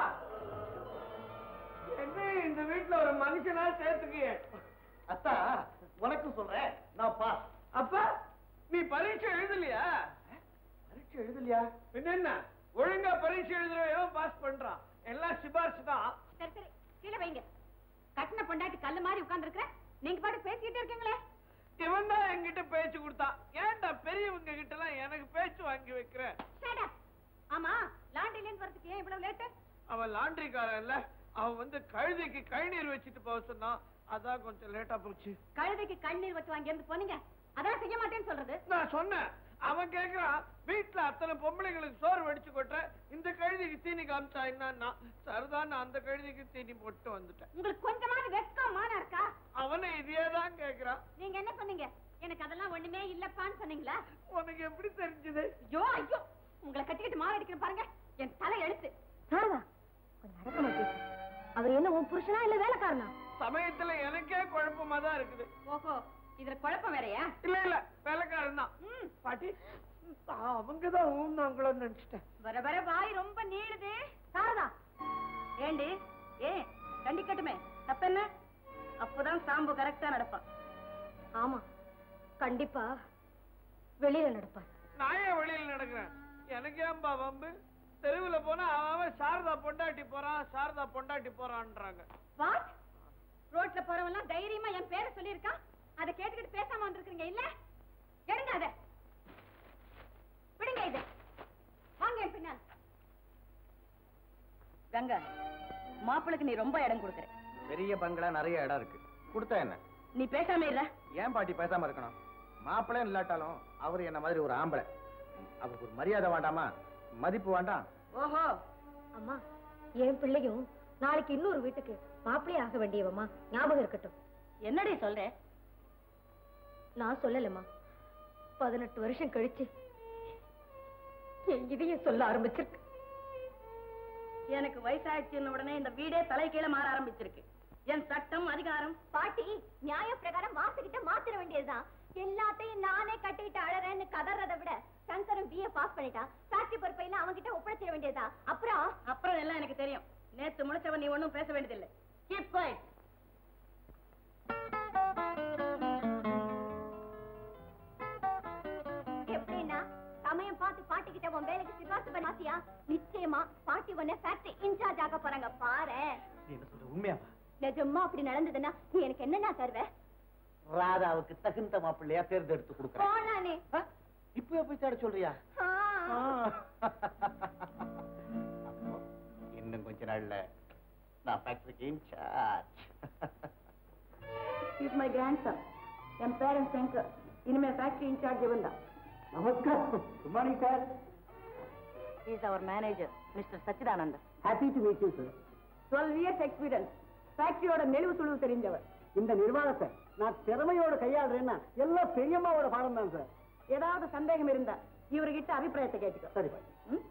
என்ன இந்த வீட்டுல ஒரு மனுஷனா சேர்த்துக்கிய அத்தா உனக்கும் சொல்றேன் நான் பாஸ் அப்ப நீ பரீட்சை எழுதலையா பரீட்சை எழுதலையா என்ன ஒழுங்கா பரீட்சை எழுதுறவன் பாஸ் பண்றான் எல்லாம் சிபாரிசு தான் சரி சரி கீழே வைங்க கட்டின பொண்டாட்டி கல்லு மாதிரி உட்கார்ந்து நீங்க பாட்டு பேசிக்கிட்டே இருக்கீங்களே இவன் தான் என்கிட்ட பேச்சு கொடுத்தான் ஏன்டா பெரியவங்க கிட்ட எல்லாம் எனக்கு பேச்சு வாங்கி வைக்கிற Shut up. ஆமா லாண்டரில இருந்து வரதுக்கு ஏன் இவ்வளவு லேட்டு அவன் லாண்டரிக்காரன் இல்ல அவன் வந்து கழுதைக்கு கழுநீர் வச்சுட்டு போக சொன்னான் அதான் கொஞ்சம் லேட்டா போச்சு கழுதைக்கு கண்ணீர் வச்சு வாங்கி இருந்து போனீங்க அதான் செய்ய மாட்டேன்னு சொல்றது நான் சொன்னேன் அவன் கேக்குறான் வீட்டுல அத்தனை பொம்பளைங்களுக்கு சோறு வடிச்சு கொட்ட இந்த கழுதைக்கு தீனி காமிச்சா என்னன்னா சரிதான் நான் அந்த கழுதைக்கு தீனி போட்டு வந்துட்டேன் உங்களுக்கு கொஞ்சமாவது வெட்கம் மானம் இருக்கா அவனை இதையே தான் கேக்குறான் நீங்க என்ன சொன்னீங்க எனக்கு அதெல்லாம் ஒண்ணுமே இல்லப்பான்னு சொன்னீங்களா உனக்கு எப்படி தெரிஞ்சது ஐயோ ஐயோ உங்களை கட்டிக்கிட்டு மாற அடிக்கிறேன் பாருங்க என் தலை எழுத்து சாரதா கொஞ்சம் அடக்கமா பேசு அவர் என்ன உன் புருஷனா இல்ல வேலைக்காரனா சமயத்துல எனக்கே குழப்பமா தான் இருக்குது ஓஹோ இதுல குழப்பம் வேறயா இல்ல இல்ல வேலைக்காரன் தான் ம், பாட்டி அவங்கதான் ஊந்தாங்களோன்னு நினைச்சிட்டேன் வர வர வாய் ரொம்ப நீளுது சாரதா ஏண்டி ஏ கண்டிக்கட்டுமே தப்பென்ன அப்பதான் சாம்பு கரெக்டா நடப்பான் ஆமா கண்டிப்பா வெளியில நடப்பான் நான் ஏன் வெளியில நடக்கிறேன் எனக்கு ஏன்பா வம்பு தெருவுல போனா அவன் அவன் சாரதா பொண்டாட்டி போறான் சாரதா பொண்டாட்டி போறான்றாங்க வாட் ரோட்ல போறவன் எல்லாம் தைரியமா என் பேரை சொல்லியிருக்கான் அதை கேட்டுக்கிட்டு பேசாம வந்திருக்கீங்க இல்ல எடுங்க அத விடுங்க இத வாங்க என் பின்னால் கங்கா மாப்பிளுக்கு நீ ரொம்ப இடம் கொடுக்குற பெரிய பங்களா நிறைய இடம் இருக்கு கொடுத்தா என்ன நீ பேசாம இல்ல ஏன் பாட்டி பேசாம இருக்கணும் மாப்பிள்ளை இல்லாட்டாலும் அவரு என்ன மாதிரி ஒரு ஆம்பளை அவருக்கு ஒரு மரியாதை வேண்டாமா மதிப்பு வேண்டாம் ஓஹோ அம்மா என் பிள்ளையும் நாளைக்கு இன்னொரு வீட்டுக்கு மாப்பிள்ளை ஆக வேண்டியவம்மா ஞாபகம் இருக்கட்டும் என்னடி சொல்ற நான் சொல்லலம்மா பதினெட்டு வருஷம் கழிச்சு என் இதயம் சொல்ல ஆரம்பிச்சிருக்கு எனக்கு வயசாயிடுச்சுன்னு உடனே இந்த வீடே தலைகீழ மாற ஆரம்பிச்சிருக்கு என் சட்டம் அதிகாரம் பாட்டி நியாய பிரகாரம் வாசுகிட்ட மாத்திர வேண்டியதுதான் எல்லாத்தையும் நானே கட்டிட்டு அழறேன்னு கதறதை விட சங்கரன் பிஏ பாஸ் பண்ணிட்டான் ஃபேக்டரி பொறுப்பை எல்லாம் அவன்கிட்ட ஒப்படைச்சிட வேண்டியதா அப்புறம் அப்புறம் எல்லாம் எனக்கு தெரியும் நேத்து முளைச்சவன் நீ ஒண்ணும் பேச வேண்டியதில்லை கீப் குவைட் எப்படின்னா சமயம் பார்த்து பாட்டி கிட்ட உன் வேலைக்கு சிபாரிசு பண்ண மாத்தியா நிச்சயமா பாட்டி உன்னை ஃபேக்டரி இன்சார்ஜ் ஆக போறாங்க பாரு நீ என்ன சொல்ற உண்மையாவா நிஜமா அப்படி நடந்ததுன்னா நீ எனக்கு என்னன்னா தருவ ராதாவுக்கு தகுந்த மாப்பிள்ளையா தேர்ந்தெடுத்து கொடுக்குறேன் போனானே இப்பவே போய் தேட சொல்றியா ஆ. அப்போ இன்னும் கொஞ்ச நாள்ல நான் ஃபேக்டரிக்கு incharge is my grandson என் பேரண்ட் சங்கர் இனிமே ஃபேக்டரி இன்சார்ஜ் இவன் தான் நமஸ்கார் good morning sir is our manager mister Sachidanandan happy to meet you sir twelve years experience ஃபேக்டரியோட நெளிவு சுழிவு தெரிஞ்சவர் இந்த நிர்வாகத்தை நான் திறமையோட கையாளுறேன்னா எல்லாம் பெரியம்மாவோட பாடம் தான் சார் ஏதாவது சந்தேகம் இருந்தா இவர்கிட்ட அபிப்பிராயத்தை கேட்டுக்கோ சரி பாட்டி ம்?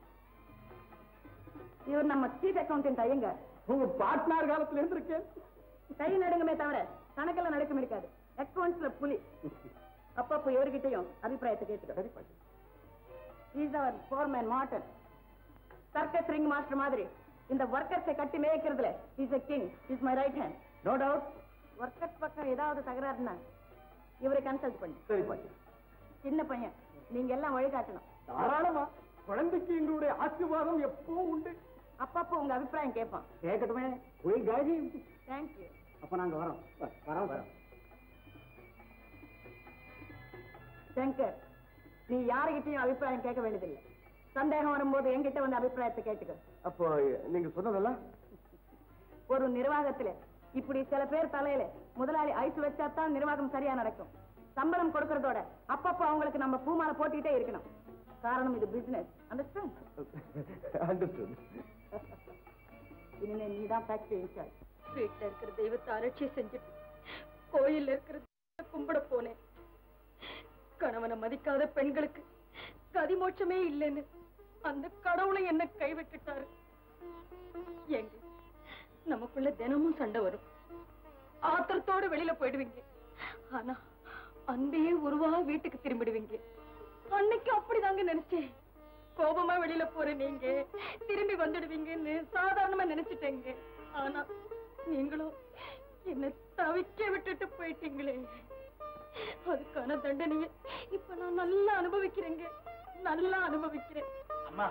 இவர் நம்ம சீஃப் அக்கௌண்டன்ட் ஐயங்க உங்க பார்ட்னர் காலத்துல இருந்திருக்கேன் கை நடுங்கமே தவிர கணக்கெல்லாம் நடக்கம் இருக்காது அக்கௌண்ட்ஸ்ல புலி அப்பப்போ இவர்கிட்டயும் அபிப்பிராயத்தை கேட்டுக்கோ சரி பாட்டி is our foreman modern circus ring master மாதிரி இந்த ஒர்க்கர்ஸை கட்டி மேய்க்கிறதுல is a king is my right hand no doubt workers பக்கம் ஏதாவது தகராறுனா இவரை கன்சல்ட் பண்ணு சரி பாட்டி சின்ன பையன் நீங்க எல்லாம் வழிகாட்டணும் தாராளமா குழந்தைக்கு எங்களுடைய ஆசீர்வாதம் எப்பவும் உண்டு அப்பப்போ உங்க அபிப்பிராயம் கேட்பான் கேட்கட்டுமே போய் காஜி தேங்க்யூ அப்ப நாங்க வரோம் வரோம் வரோம் சங்கர் நீ யாருகிட்டயும் அபிப்பிராயம் கேட்க வேண்டியதில்லை சந்தேகம் வரும்போது என்கிட்ட வந்து அபிப்பிராயத்தை கேட்டுக்கோ அப்போ நீங்க சொன்னதெல்லாம் ஒரு நிர்வாகத்துல இப்படி சில பேர் தலையில முதலாளி ஐஸ் வச்சாதான் நிர்வாகம் சரியா நடக்கும் சம்பளம் கொடுக்கறதோட அப்பப்போ அவங்களுக்கு நம்ம பூமாலை போட்டுக்கிட்டே இருக்கணும் காரணம் இது பிசினஸ் அண்டர்ஸ்டாண்ட் அண்டர்ஸ்டுட் இனிமே நீ தான் ஃபேக்டரி இன்சார்ஜ் வீட்டுல இருக்கிற தெய்வத்தை அலட்சிய செஞ்சுட்டு கோயில்ல இருக்கிற தெய்வத்தை கும்பிட போனேன் கணவனை மதிக்காத பெண்களுக்கு கதிமோட்சமே இல்லைன்னு அந்த கடவுளை என்ன கைவிட்டுட்டாரு எங்க நமக்குள்ள தினமும் சண்டை வரும் ஆத்திரத்தோட வெளியில போயிடுவீங்க ஆனா அன்பையே உருவா வீட்டுக்கு திரும்பிடுவீங்க அன்னைக்கு அப்படிதாங்க நினைச்சேன் கோபமா வெளியில போற நீங்க திரும்பி வந்துடுவீங்கன்னு சாதாரணமா நினைச்சிட்டேங்க ஆனா நீங்களும் என்ன தவிக்க விட்டுட்டு போயிட்டீங்களே அதுக்கான தண்டனையை இப்ப நான் நல்லா அனுபவிக்கிறேங்க நல்லா அனுபவிக்கிறேன் அம்மா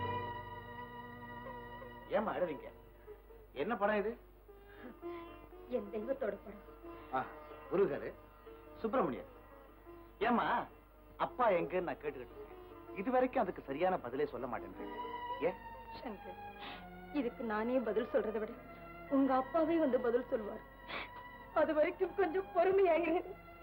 ஏமா அழுவீங்க என்ன படம் இது என் தெய்வத்தோட படம் ஆ, முருகரு சுப்பிரமணியன் ஏமா அப்பா எங்கன்னு நான் கேட்டுக்கிட்டு இருக்கேன் இது வரைக்கும் அதுக்கு சரியான பதிலே சொல்ல மாட்டேன்றீங்க ஏன் சங்கர் இதுக்கு நானே பதில் சொல்றதை விட உங்க அப்பாவே வந்து பதில் சொல்வார் அது வரைக்கும் கொஞ்சம் பொறுமையாயிரு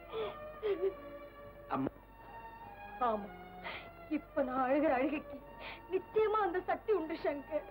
அம்மா ஆமா இப்ப நான் அழுகிற அழுகைக்கு நிச்சயமா அந்த சக்தி உண்டு சங்கர்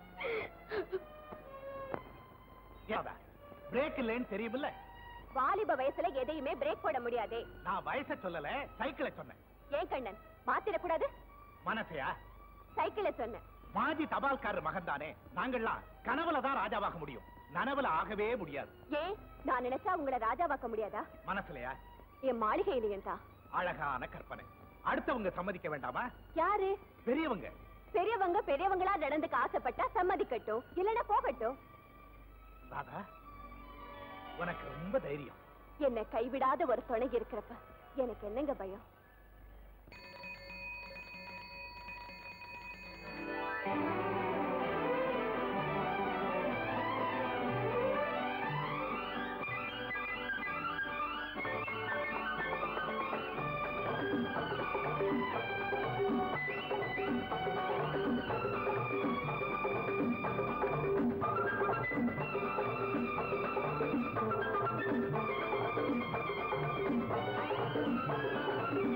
பிரேக் இல்லைன்னு தெரியுமில்ல வாலிப வயசுல எதையுமே பிரேக் போட முடியாதே நான் வயசை சொல்லல சைக்கிளை சொன்னேன் ஏன் கண்ணன் மாத்திரக்கூடாது மனசையா சைக்கிளை சொன்னேன் மாஜி தபால்காரர் மகன் தானே நாங்கள்லாம் கனவுல தான் ராஜாவாக முடியும் நனவுல ஆகவே முடியாது ஏன் நான் நினைச்சா உங்களை ராஜாவாக்க முடியாதா மனசுலயா என் மாளிகை இல்லையண்டா அழகான கற்பனை அடுத்தவங்க சம்மதிக்க வேண்டாமா யாரு பெரியவங்க பெரியவங்க பெரியவங்களா நடந்துக்க ஆசைப்பட்டா சம்மதிக்கட்டும் இல்லைன்னா போகட்டும் ராதா உனக்கு ரொம்ப தைரியம் என்னை கைவிடாத ஒரு துணை இருக்கிறப்ப எனக்கு என்னங்க பயம் ஆ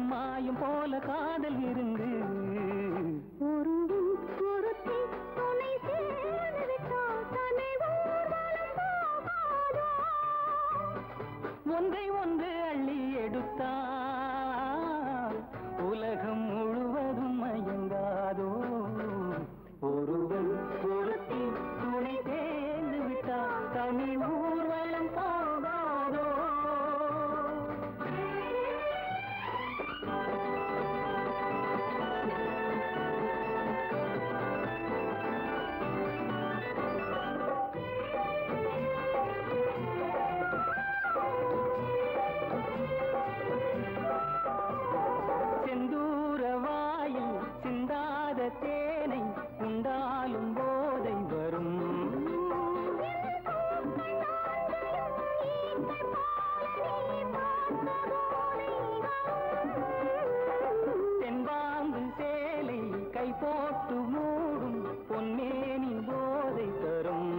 மாயம் போல காதல் இருந்து ஒருவன் ஒருத்தி துணை சேர்ந்து விட்டால் தன்னை ஊர்வலம் போகாதோ ஒன்றை ஒன்று அள்ளி எடுத்தால் உலகம் முழுவதும் மயங்காதோ ஒருவன் ஒருத்தி துணை சேர்ந்து விட்டால் தனி ஊர்வலம் போகாதோ செந்தூர வாயில் சிந்தாத தேனை உண்டாலும் போதை வரும் தென்பாம்பு சேலை கை போட்டு மூடும் பொன்னேனி போதை தரும்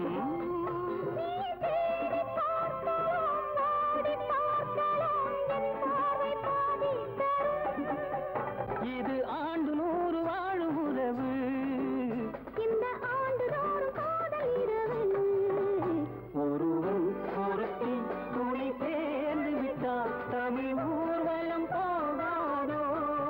இது ஆண்டு நூறு வாழும் உறவு இந்த ஆண்டுதோறும் காதல் இரவு ஒருவன் ஒருத்தி துணை சேர்ந்து விட்டால் தமிழ் ஊர்வலம் போகாதோ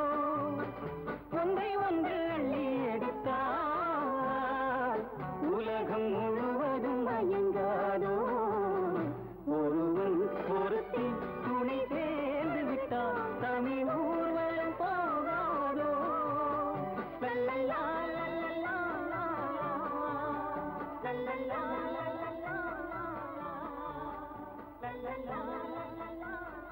ஒன்றை ஒன்று அள்ளி எடுத்தால் உலகம் முழுவதும் மயங்காதோ ஒருவன் ஒருத்தி துணை சேர்ந்து விட்டால் தமிழ் ஊர்வலம் போகாதோ லல்லல்லா, லல்லல்லா, லல்லல்லா, லல்லல்லா, லல்லல்லா, லல்லல்லா.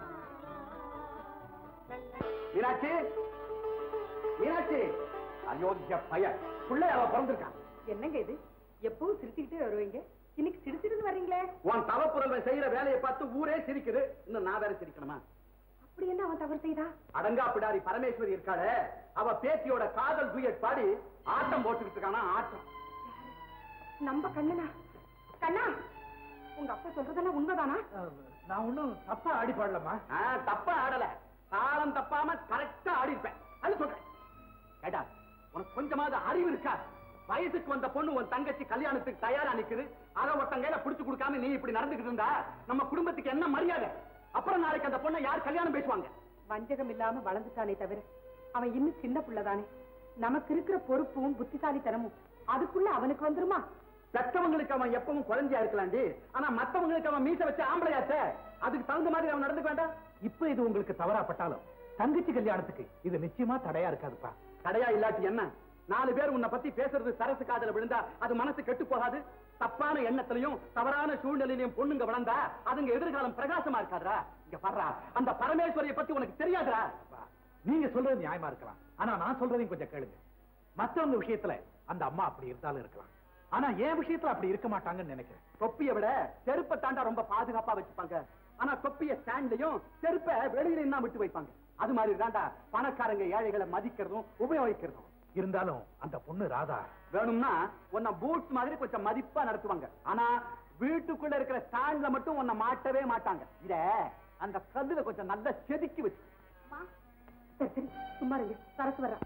மீனாட்சி மீனாட்சி அயோக்கிய பையன் பிள்ளை அவ பிறந்திருக்கான் என்னங்க இது எப்பவும் சிரிச்சுக்கிட்டே வருவீங்க இன்னைக்கு சிரிச்சிருந்து வர்றீங்களே உன் தவப்புறவன் செய்யற வேலையை பார்த்து ஊரே சிரிக்குது இன்னும் நான் வேற சிரிக்கணுமா அப்படி என்ன அவன் தவறு செய்தா அடங்கா பிடாரி பரமேஸ்வரி இருக்காளே அவ பேத்தியோட காதல் டூயட் பாடி ஆட்டம் போட்டுக்கிட்டு இருக்கானா ஆட்டம் நம்ம கண்ணனா கண்ணா உங்க அப்பா சொல்றதெல்லாம் உண்மைதானா நான் ஒண்ணும் தப்பா ஆடி பாடலமா தப்பா ஆடல தாளம் தப்பாம கரெக்டா ஆடி இருப்பேன் அது சொல்றேன் கேட்டா உனக்கு கொஞ்சமாவது அறிவு இருக்கா வயசுக்கு வந்த பொண்ணு உன் தங்கச்சி கல்யாணத்துக்கு தயாரா நிக்குது அதை ஒருத்தன் கையில பிடிச்சு கொடுக்காம நீ இப்படி நடந்துகிட்டு இருந்தா நம்ம குடும்பத்துக்கு என்ன மரியாதை அப்புறம் நாளைக்கு அந்த பொண்ணை யார் கல்யாணம் பேசுவாங்க வஞ்சகம் இல்லாம வளர்ந்துட்டானே தவிர அவன் இன்னும் சின்ன புள்ளதானே நமக்கு இருக்கிற பொறுப்பும் புத்திசாலித்தனமும் அதுக்குள்ள அவனுக்கு வந்துருமா பெத்தவங்களுக்கு அவன் எப்பவும் குழந்தையா இருக்கலாண்டி ஆனா மத்தவங்களுக்கு அவன் மீச வச்ச ஆம்பளையாச்சே அதுக்கு தகுந்த மாதிரி அவன் நடந்துக்க வேண்டாம் இப்ப இது உங்களுக்கு தவறாப்பட்டாலும் தங்கச்சி கல்யாணத்துக்கு இது நிச்சயமா தடையா இருக்காதுப்பா தடையா இல்லாட்டி என்ன நாலு பேர் உன்னை பத்தி பேசுறது சரசு காதல விழுந்தா அது மனசு கெட்டு போகாது தப்பான எண்ணத்திலையும் தவறான சூழ்நிலையிலையும் பொண்ணுங்க வளர்ந்தா அதுங்க எதிர்காலம் பிரகாசமா இருக்காதா இங்க பாடுறா அந்த பரமேஸ்வரியை பத்தி உனக்கு தெரியாதா நீங்க சொல்றது நியாயமா இருக்கலாம் ஆனா நான் சொல்றதையும் கொஞ்சம் கேளுங்க மத்தவங்க விஷயத்துல அந்த அம்மா அப்படி இருந்தாலும் இருக்கலாம் ஆனா என் விஷயத்துல அப்படி இருக்க மாட்டாங்கன்னு நினைக்கிறேன் தொப்பியை விட செருப்பை தாண்டா ரொம்ப பாதுகாப்பா வச்சுப்பாங்க ஆனா தொப்பிய ஸ்டாண்ட்லயும் செருப்பை வெளியில தான் விட்டு வைப்பாங்க அது மாதிரி தாண்டா பணக்காரங்க ஏழைகளை மதிக்கிறதும் உபயோகிக்கிறதும் இருந்தாலும் அந்த பொண்ணு ராதா வேணும்னா உன்னை பூட்ஸ் மாதிரி கொஞ்சம் மதிப்பா நடத்துவாங்க ஆனா வீட்டுக்குள்ள இருக்கிற ஸ்டாண்ட்ல மட்டும் உன்னை மாட்டவே மாட்டாங்க இத அந்த கல்லுல கொஞ்சம் நல்லா செதுக்கி வச்சு சரி சரி சும்மா இருங்க சரசு வர்றா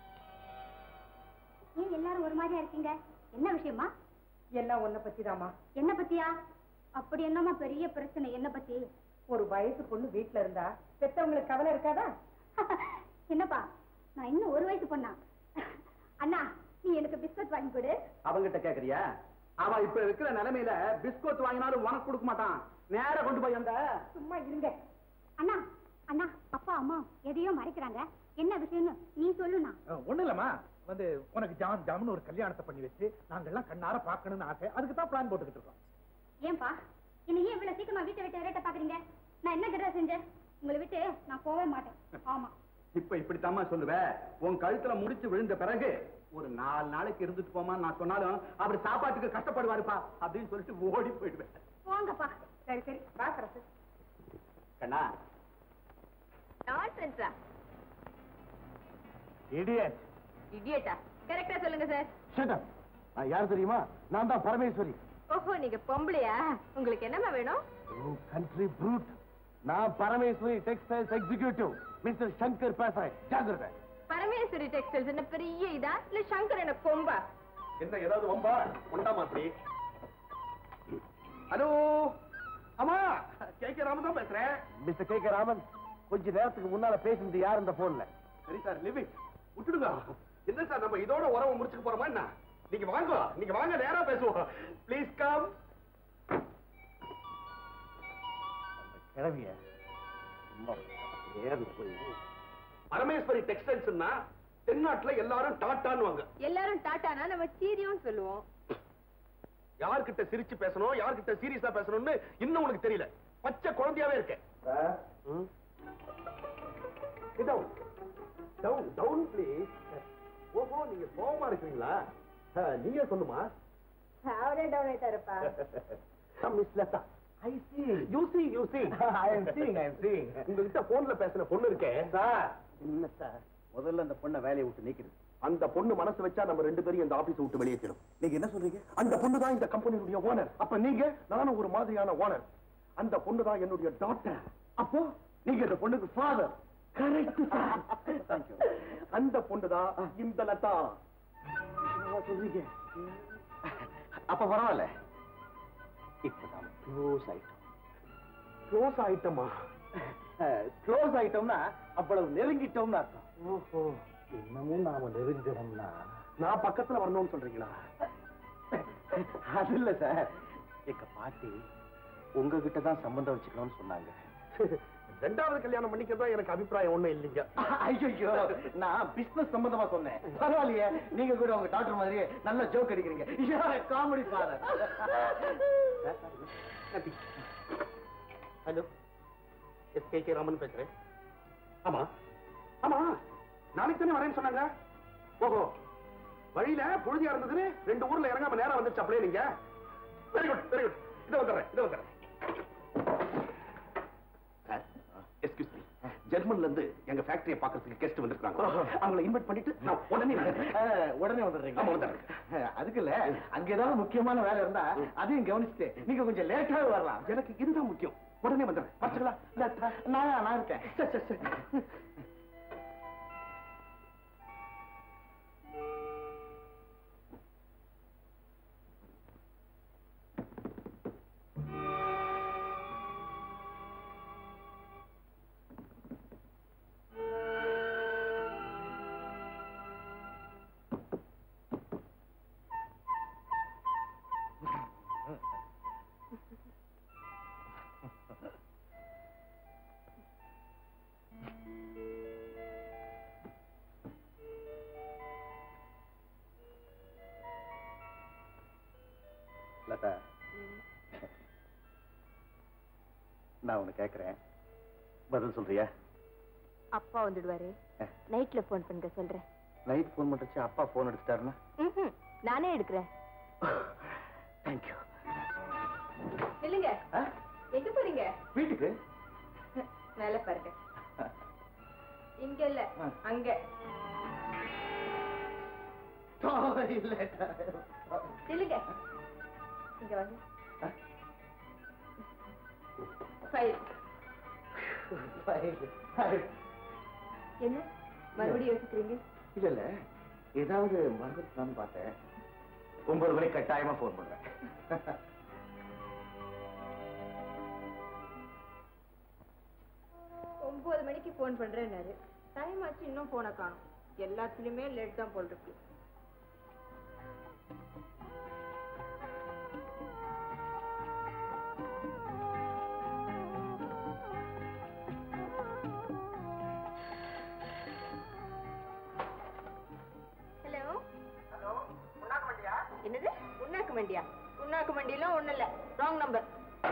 ஏன் எல்லாரும் ஒரு மாதிரியா இருக்கீங்க என்ன விஷயமா எல்லாம் உன்னை பத்திதாம்மா என்ன பத்தியா அப்படி என்னமா பெரிய பிரச்சனை என்ன பத்தி ஒரு வயசு பொண்ணு வீட்டுல இருந்தா பெத்தவங்களுக்கு கவலை இருக்காதா என்னப்பா நான் இன்னும் ஒரு வயசு பொண்ணா அண்ணா நீ எனக்கு பிஸ்கட் வாங்கி கொடு அவங்கிட்ட கேக்குறியா அவன் இப்ப இருக்கிற நிலைமையில பிஸ்கோத் வாங்கினாலும் உனக்கு கொடுக்க மாட்டான் நேரா கொண்டு போய் அந்த சும்மா இருங்க அண்ணா அண்ணா அப்பா அம்மா எதையோ மறைக்கிறாங்க என்ன விஷயம்னு நீ சொல்லுண்ணா ஒண்ணு இல்லம்மா வந்து உனக்கு ஜாம் ஜாம்னு ஒரு கல்யாணத்தை பண்ணி வச்சு நாங்கெல்லாம் கண்ணார பார்க்கணும்னு ஆசை அதுக்கு தான் பிளான் போட்டுக்கிட்டு இருக்கோம் ஏன்பா என்ன ஏன் இவ்வளவு சீக்கிரமா வீட்டை விட்டு ரேட்ட பாக்குறீங்க நான் என்ன கிட்ட செஞ்சேன் உங்களை விட்டு நான் போகவே மாட்டேன் ஆமா இப்ப இப்படித்தாம்மா சொல்லுவேன் உன் கழுத்துல முடிச்சு விழுந்த பிறகு ஒரு நாலு நாளைக்கு இருந்துட்டு போமா நான் சொன்னாலும் அவர் சாப்பாட்டுக்கு கஷ்டப்படுவாருப்பா அப்படின்னு சொல்லிட்டு ஓடி போயிடுவேன் போங்கப்பா சரி சரி வா சரசு கண்ணா நான்சென்ஸா இடியட் இடியட்டா கரெக்டா சொல்லுங்க சார் ஷட் நான் யார் தெரியுமா நான் தான் பரமேஸ்வரி ஓஹோ நீங்க பொம்பளையா உங்களுக்கு என்னம்மா வேணும் கண்ட்ரி ப்ரூட் நான் Parameswari textiles executive mister Shankar பேசுறேன் ஜாகிரதை பரமேஸ்வரி டெக்ஸ்டைல்ஸ் என்ன பெரிய இதா இல்ல சங்கர் என்ன கொம்பா என்ன ஏதாவது வம்பா உண்டாமா அப்படி ஹலோ அம்மா கே கே ராமன் தான் பேசுறேன் மிஸ்டர் கே கே ராமன் கொஞ்ச நேரத்துக்கு முன்னால பேசுனது யார் இந்த போன்ல சரி சார் லிவிங் விட்டுடுங்க என்ன சார் நம்ம இதோட உறவை முடிச்சுக்க போறோமா என்ன நீங்க வாங்க நீங்க வாங்க நேரா பேசுவோம் ப்ளீஸ் கம் கிழவிய பரமேஸ்வரி டெக்ஸ்டைல்ஸ்னா தென்னாட்டுல எல்லாரும் டாட்டான்னு எல்லாரும் டாட்டானா நம்ம சீரியம் சொல்லுவோம் யார்கிட்ட சிரிச்சு பேசணும் யார்கிட்ட சீரியஸா பேசணும்னு இன்னும் உனக்கு தெரியல பச்சை குழந்தையாவே இருக்க டவுன் டவுன் டவுன் ப்ளீஸ் ஓஹோ நீங்க கோவமா இருக்கீங்களா நீங்க சொல்லுமா அவரே டவுன் ஆயிட்டாருப்பா miss Latha I see you see you see i am seeing i am seeing உங்ககிட்ட போன்ல பேசின பொண்ணு இருக்கே சார் இல்ல சார் முதல்ல அந்த பொண்ணை வேலையை விட்டு நீக்கிடுது அந்த பொண்ணு மனசு வச்சா நம்ம ரெண்டு பேரும் இந்த ஆபீஸ் விட்டு வெளியேற்றணும் நீங்க என்ன சொல்றீங்க அந்த பொண்ணு தான் இந்த கம்பெனியுடைய ஓனர் அப்ப நீங்க நானும் ஒரு மாதிரியான ஓனர் அந்த பொண்ணு தான் என்னுடைய டாக்டர் அப்போ நீங்க இந்த பொண்ணுக்கு ஃபாதர் கரெக்ட் சார் தேங்க்யூ அந்த பொண்ணு தான் இந்த லதா என்னவா சொல்றீங்க அப்ப பரவாயில்ல இப்பதான் க்ளோஸ் ஆயிட்டோம் க்ளோஸ் ஆயிட்டமா க்ளோஸ் ஆயிட்டோம்னா அவ்வளவு நெருங்கிட்டோம்னு அர்த்தம் ஓஹோ இன்னமும் நாம நெருங்கணும்னா நான் பக்கத்துல வரணும்னு சொல்றீங்களா அது இல்ல சார் எங்க பாட்டி உங்ககிட்ட தான் சம்பந்தம் வச்சுக்கணும்னு சொன்னாங்க ரெண்டாவது கல்யாணம் பண்ணிக்கிறதா எனக்கு அபிப்பிராயம் ஒண்ணும் இல்லைங்க ஐயோ நான் பிசினஸ் சம்பந்தமா சொன்னேன் பரவாயில்லையே நீங்க கூட உங்க டாக்டர் மாதிரியே நல்ல ஜோக் அடிக்கிறீங்க comedy father hello S K K Raman பேசுறேன் ஆமா ஆமா நாளைக்கு தானே வரேன்னு சொன்னாங்க ஓஹோ வழியில புழுதியா இருந்ததுன்னு ரெண்டு ஊர்ல இறங்காம நேரா வந்துருச்சு அப்படியே நீங்க வெரி குட் வெரி குட் இதை வந்துடுறேன் இதை வந்துடுறேன் எஸ்கியூஸ் மீ ஜெர்மன்ல இருந்து எங்க ஃபேக்டரியை பாக்குறதுக்கு கெஸ்ட் வந்திருக்காங்க அவங்கள இன்வைட் பண்ணிட்டு நான் உடனே வரேன். உடனே வந்துடுறீங்க ஆமா, வந்துடுறேன். அதுக்கு இல்ல அங்க ஏதாவது முக்கியமான வேலை இருந்தா அதையும் கவனிச்சுட்டு நீங்க கொஞ்சம் லேட்டாவே வரலாம் எனக்கு இதுதான் முக்கியம் உடனே வந்துடுறேன் பார்த்துக்கலாம் நான் நான் இருக்கேன் சரி சரி சரி லதா நான் உன்னை கேக்குறேன் பதில் சொல்றியா அப்பா வந்துடுவாரு நைட்ல போன் பண்ணுங்க சொல்றேன் நைட் ஃபோன் பண்ணுறச்சு அப்பா ஃபோன் எடுத்துட்டாருன்னா ம்ஹும். நானே எடுக்கிறேன் தேங்க்யூ இல்லைங்க எங்க போறீங்க வீட்டுக்கு மேல பாருங்க இங்க இல்ல ஆ. அங்க இல்லைங்க இங்க வாங்க ஃபைல் என்ன மறுபடியும் யோசிக்கிறீங்க இல்ல இல்ல ஏதாவது மறந்துட்டான்னு பார்த்தேன் ஒன்பது மணிக்கு கட்டாயமா ஃபோன் பண்றேன் ஒன்பது மணிக்கு ஃபோன் பண்றேன்னாரு டைம் ஆச்சு இன்னும் போனை காணும் எல்லாத்துலயுமே லேட் தான் போல் இருக்கு ஹலோ என்னது உண்ணாக்கு மண்டியா உண்ணாக்கு மண்டியெல்லாம் ஒண்ணும் இல்ல ராங் நம்பர்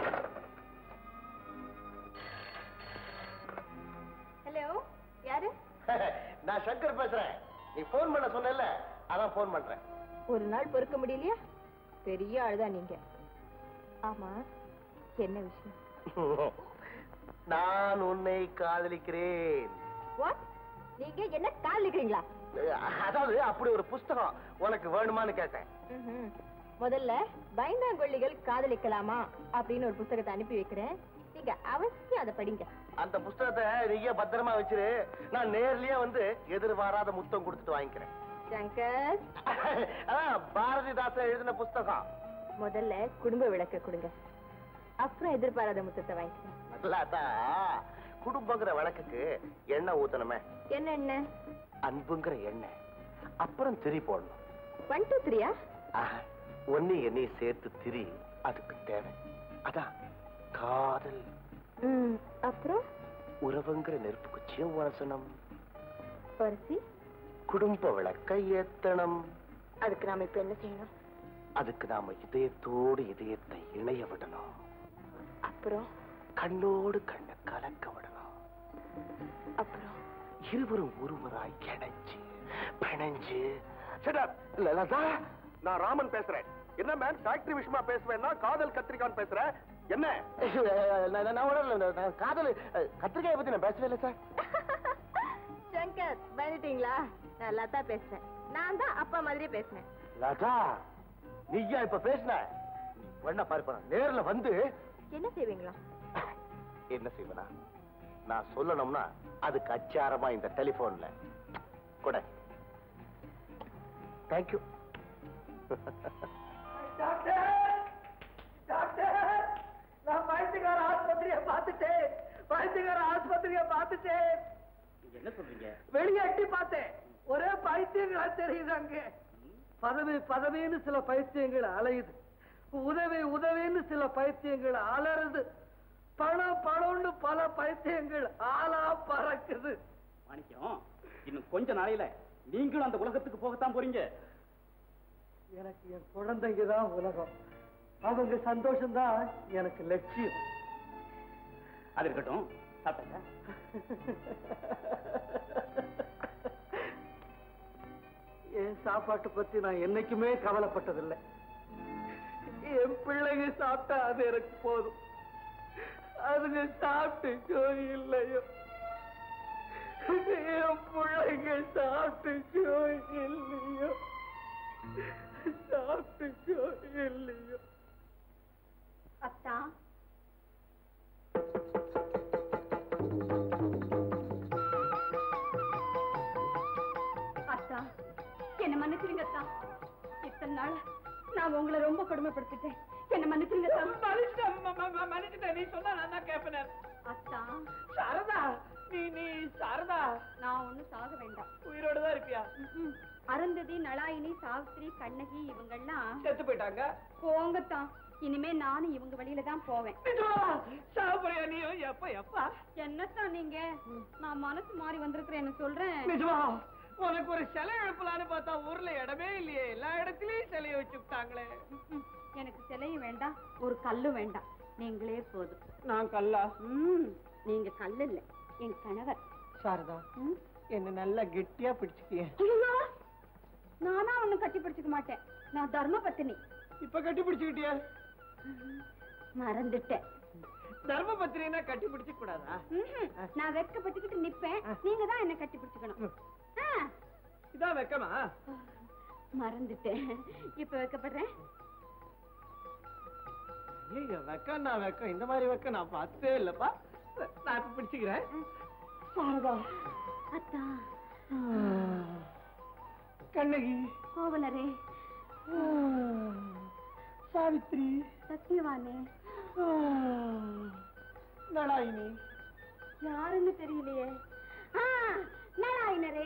ஹலோ யாரு நான் சங்கர் பேசுறேன் நீ ஃபோன் பண்ண சொன்னல அதான் ஃபோன் பண்றேன் ஒரு நாள் பொறுக்க முடியலையா பெரிய ஆளுதா நீங்க ஆமா என்ன விஷயம் நான் உன்னை காதலிக்கிறேன் வாட் நீங்க என்ன காலிக்கிறீங்களா அதாவது அப்படி ஒரு புஸ்தகம் உனக்கு வேணுமான்னு கேட்டேன் முதல்ல பயந்தாங்கொல்லிகள் காதலிக்கலாமா அப்படின்னு ஒரு புத்தகத்தை அனுப்பி வைக்கிறேன் நீ நீங்க அவசியம் அதை படிங்க அந்த புஸ்தகத்தை நீங்க பத்திரமா வச்சிரு நான் நேர்லயே வந்து எதிர்பாராத முத்தம் கொடுத்துட்டு வாங்கிக்கிறேன் சங்கர் அதான் பாரதிதாசன் எழுதின புஸ்தகம் முதல்ல குடும்ப விளக்க கொடுங்க அப்புறம் எதிர்பாராத முத்தத்தை வாங்கிக்கிறேன் நல்லாதா குடும்பங்கிற விளக்குக்கு எண்ணெய் ஊத்தணுமே என்ன என்ன அன்புங்கிற எண்ணெய் அப்புறம் திரி போடணும் ஒன் டூ த்ரீயா ஆஹா, ஒண்ணு எண்ணெய் சேர்த்து திரி அதுக்கு தேவை அதான் காதல் ம் அப்புறம் உறவுங்கிற நெருப்பு குச்சியும் உரசணும் பரிசி குடும்ப விளக்க ஏத்தணும் அதுக்கு நாம இப்ப என்ன செய்யணும் அதுக்கு நாம இதயத்தோடு இதயத்தை இணைய விடணும் அப்புறம் கண்ணோடு கண்ணை கலக்க விடணும் அப்புறம் இருவரும் ஒருவராய் இணைஞ்சு பிணைஞ்சு லதா நான் ராமன் பேசுறேன் என்ன மேன் ஃபேக்டரி விஷயமா பேசுவேன்னா காதல் கத்திரிக்கான் பேசுறேன் என்ன நான் ஒண்ணும் இல்ல, நான் காதல் அஹ், கத்திரிக்காயை பத்தி நான் பேசவே இல்லை சார் சங்கர் பயந்துட்டீங்களா நான் லதா பேசுறேன் நான் தான் அப்பா மாதிரியே பேசுனேன் லதா நீயா இப்ப பேசின நீ பண்ண பாரு நேர்ல வந்து என்ன செய்வீங்களா என்ன செய்வனா நான் சொல்லணும்னா அதுக்கு அச்சாரமா இந்த டெலிபோன்ல கூட தேங்க்யூ டாக்டர் டாக்டர் நான் பைத்தியக்கார ஆஸ்பத்திரியை பார்த்துட்டேன் பைத்தியக்கார ஆஸ்பத்திரியை பார்த்துட்டேன் நீங்க என்ன சொல்றீங்க வெளியே எட்டி பார்த்தேன் ஒரே பைத்தியங்களா தெரியுது அங்க பதவி பதவின்னு சில பைத்தியங்கள் அலையுது உதவி உதவின்னு சில பைத்தியங்கள் அலறுது பணம் பணம்னு பல பைத்தியங்கள் ஆளா பறக்குது மாணிக்கம் இன்னும் கொஞ்ச நாளையில நீங்களும் அந்த உலகத்துக்கு போகத்தான் போறீங்க எனக்கு என் குழந்தைங்க தான் உலகம் அவங்க சந்தோஷம்தான் எனக்கு லட்சியம் அது இருக்கட்டும் சாப்பிட்டா என் சாப்பாட்டை பத்தி நான் என்னைக்குமே கவலைப்பட்டதில்லை என் பிள்ளைங்க சாப்பிட்டா அது எனக்கு போதும் அதுங்க சாப்பிட்டுச்சோ இல்லையோ என் பிள்ளைங்க சாப்பிட்டுச்சோ இல்லையோ சாப்பிட்டுச்சோ இல்லையோ அத்தா அத்தா என்ன மன்னிச்சிருங்க அத்தா இத்தனை நாள் நான் உங்களை ரொம்ப கொடுமைப்படுத்திட்டேன் என்ன மன்னிச்சிருங்க அத்தா மன்னிச்சுட்டேன் நீ சொன்னா நான் தான் கேட்பேன் அத்தா சாரதா நீ நீ சாரதா நான் ஒண்ணும் சாக வேண்டாம் உயிரோட தான் இருப்பியா ம்ம். அருந்ததி நளாயினி சாவித்ரி கண்ணகி இவங்கெல்லாம் செத்து போயிட்டாங்க போங்கத்தான் இனிமே நானும் இவங்க வழியில தான் போவேன் சாப்பிடுறியா நீயும் எப்ப எப்ப என்னத்தான் நீங்க நான் மனசு மாறி வந்திருக்கிறேன்னு சொல்றேன் நிஜமா உனக்கு ஒரு சிலை எழுப்பலான்னு பார்த்தா ஊர்ல இடமே இல்லையே எல்லா இடத்துலயும் சிலையை வச்சு விட்டாங்களே ம்ம். எனக்கு சிலையும் வேண்டாம் ஒரு கல்லும் வேண்டாம் நீங்களே போதும் நான் கல்லா ம் நீங்க கல்லு இல்ல என் கணவர் சாரதா ம்? என்ன நல்லா கெட்டியா பிடிச்சிட்டியே ஐயையோ! நானா ஒண்ணும் கட்டி பிடிச்சுக்க மாட்டேன் நான் தர்ம பத்தினி இப்ப கட்டி பிடிச்சுக்கிட்டியா மறந்துட்டேன் தர்ம பத்திரினா கட்டி பிடிச்சு கூடாதா ம்ஹும். நான் வெட்கப்பட்டுக்கிட்டு நிப்பேன் நீங்க தான் என்ன கட்டி பிடிச்சுக்கணும் ஆ, இதான் வெக்கமா மறந்துட்டேன் இப்ப வைக்கப்படுறேன் ஐயோ வெக்கம் நான் வெக்கம் இந்த மாதிரி வெக்கம் நான் பார்த்தே இல்லப்பா நான் இப்ப பிடிச்சுக்கிறேன் சாரதா அத்தா கண்ணகி கோவலரே சாவித்ரி சத்தியவானே நடாயினி யாருன்னு தெரியலையே ஆ, நாராயணரே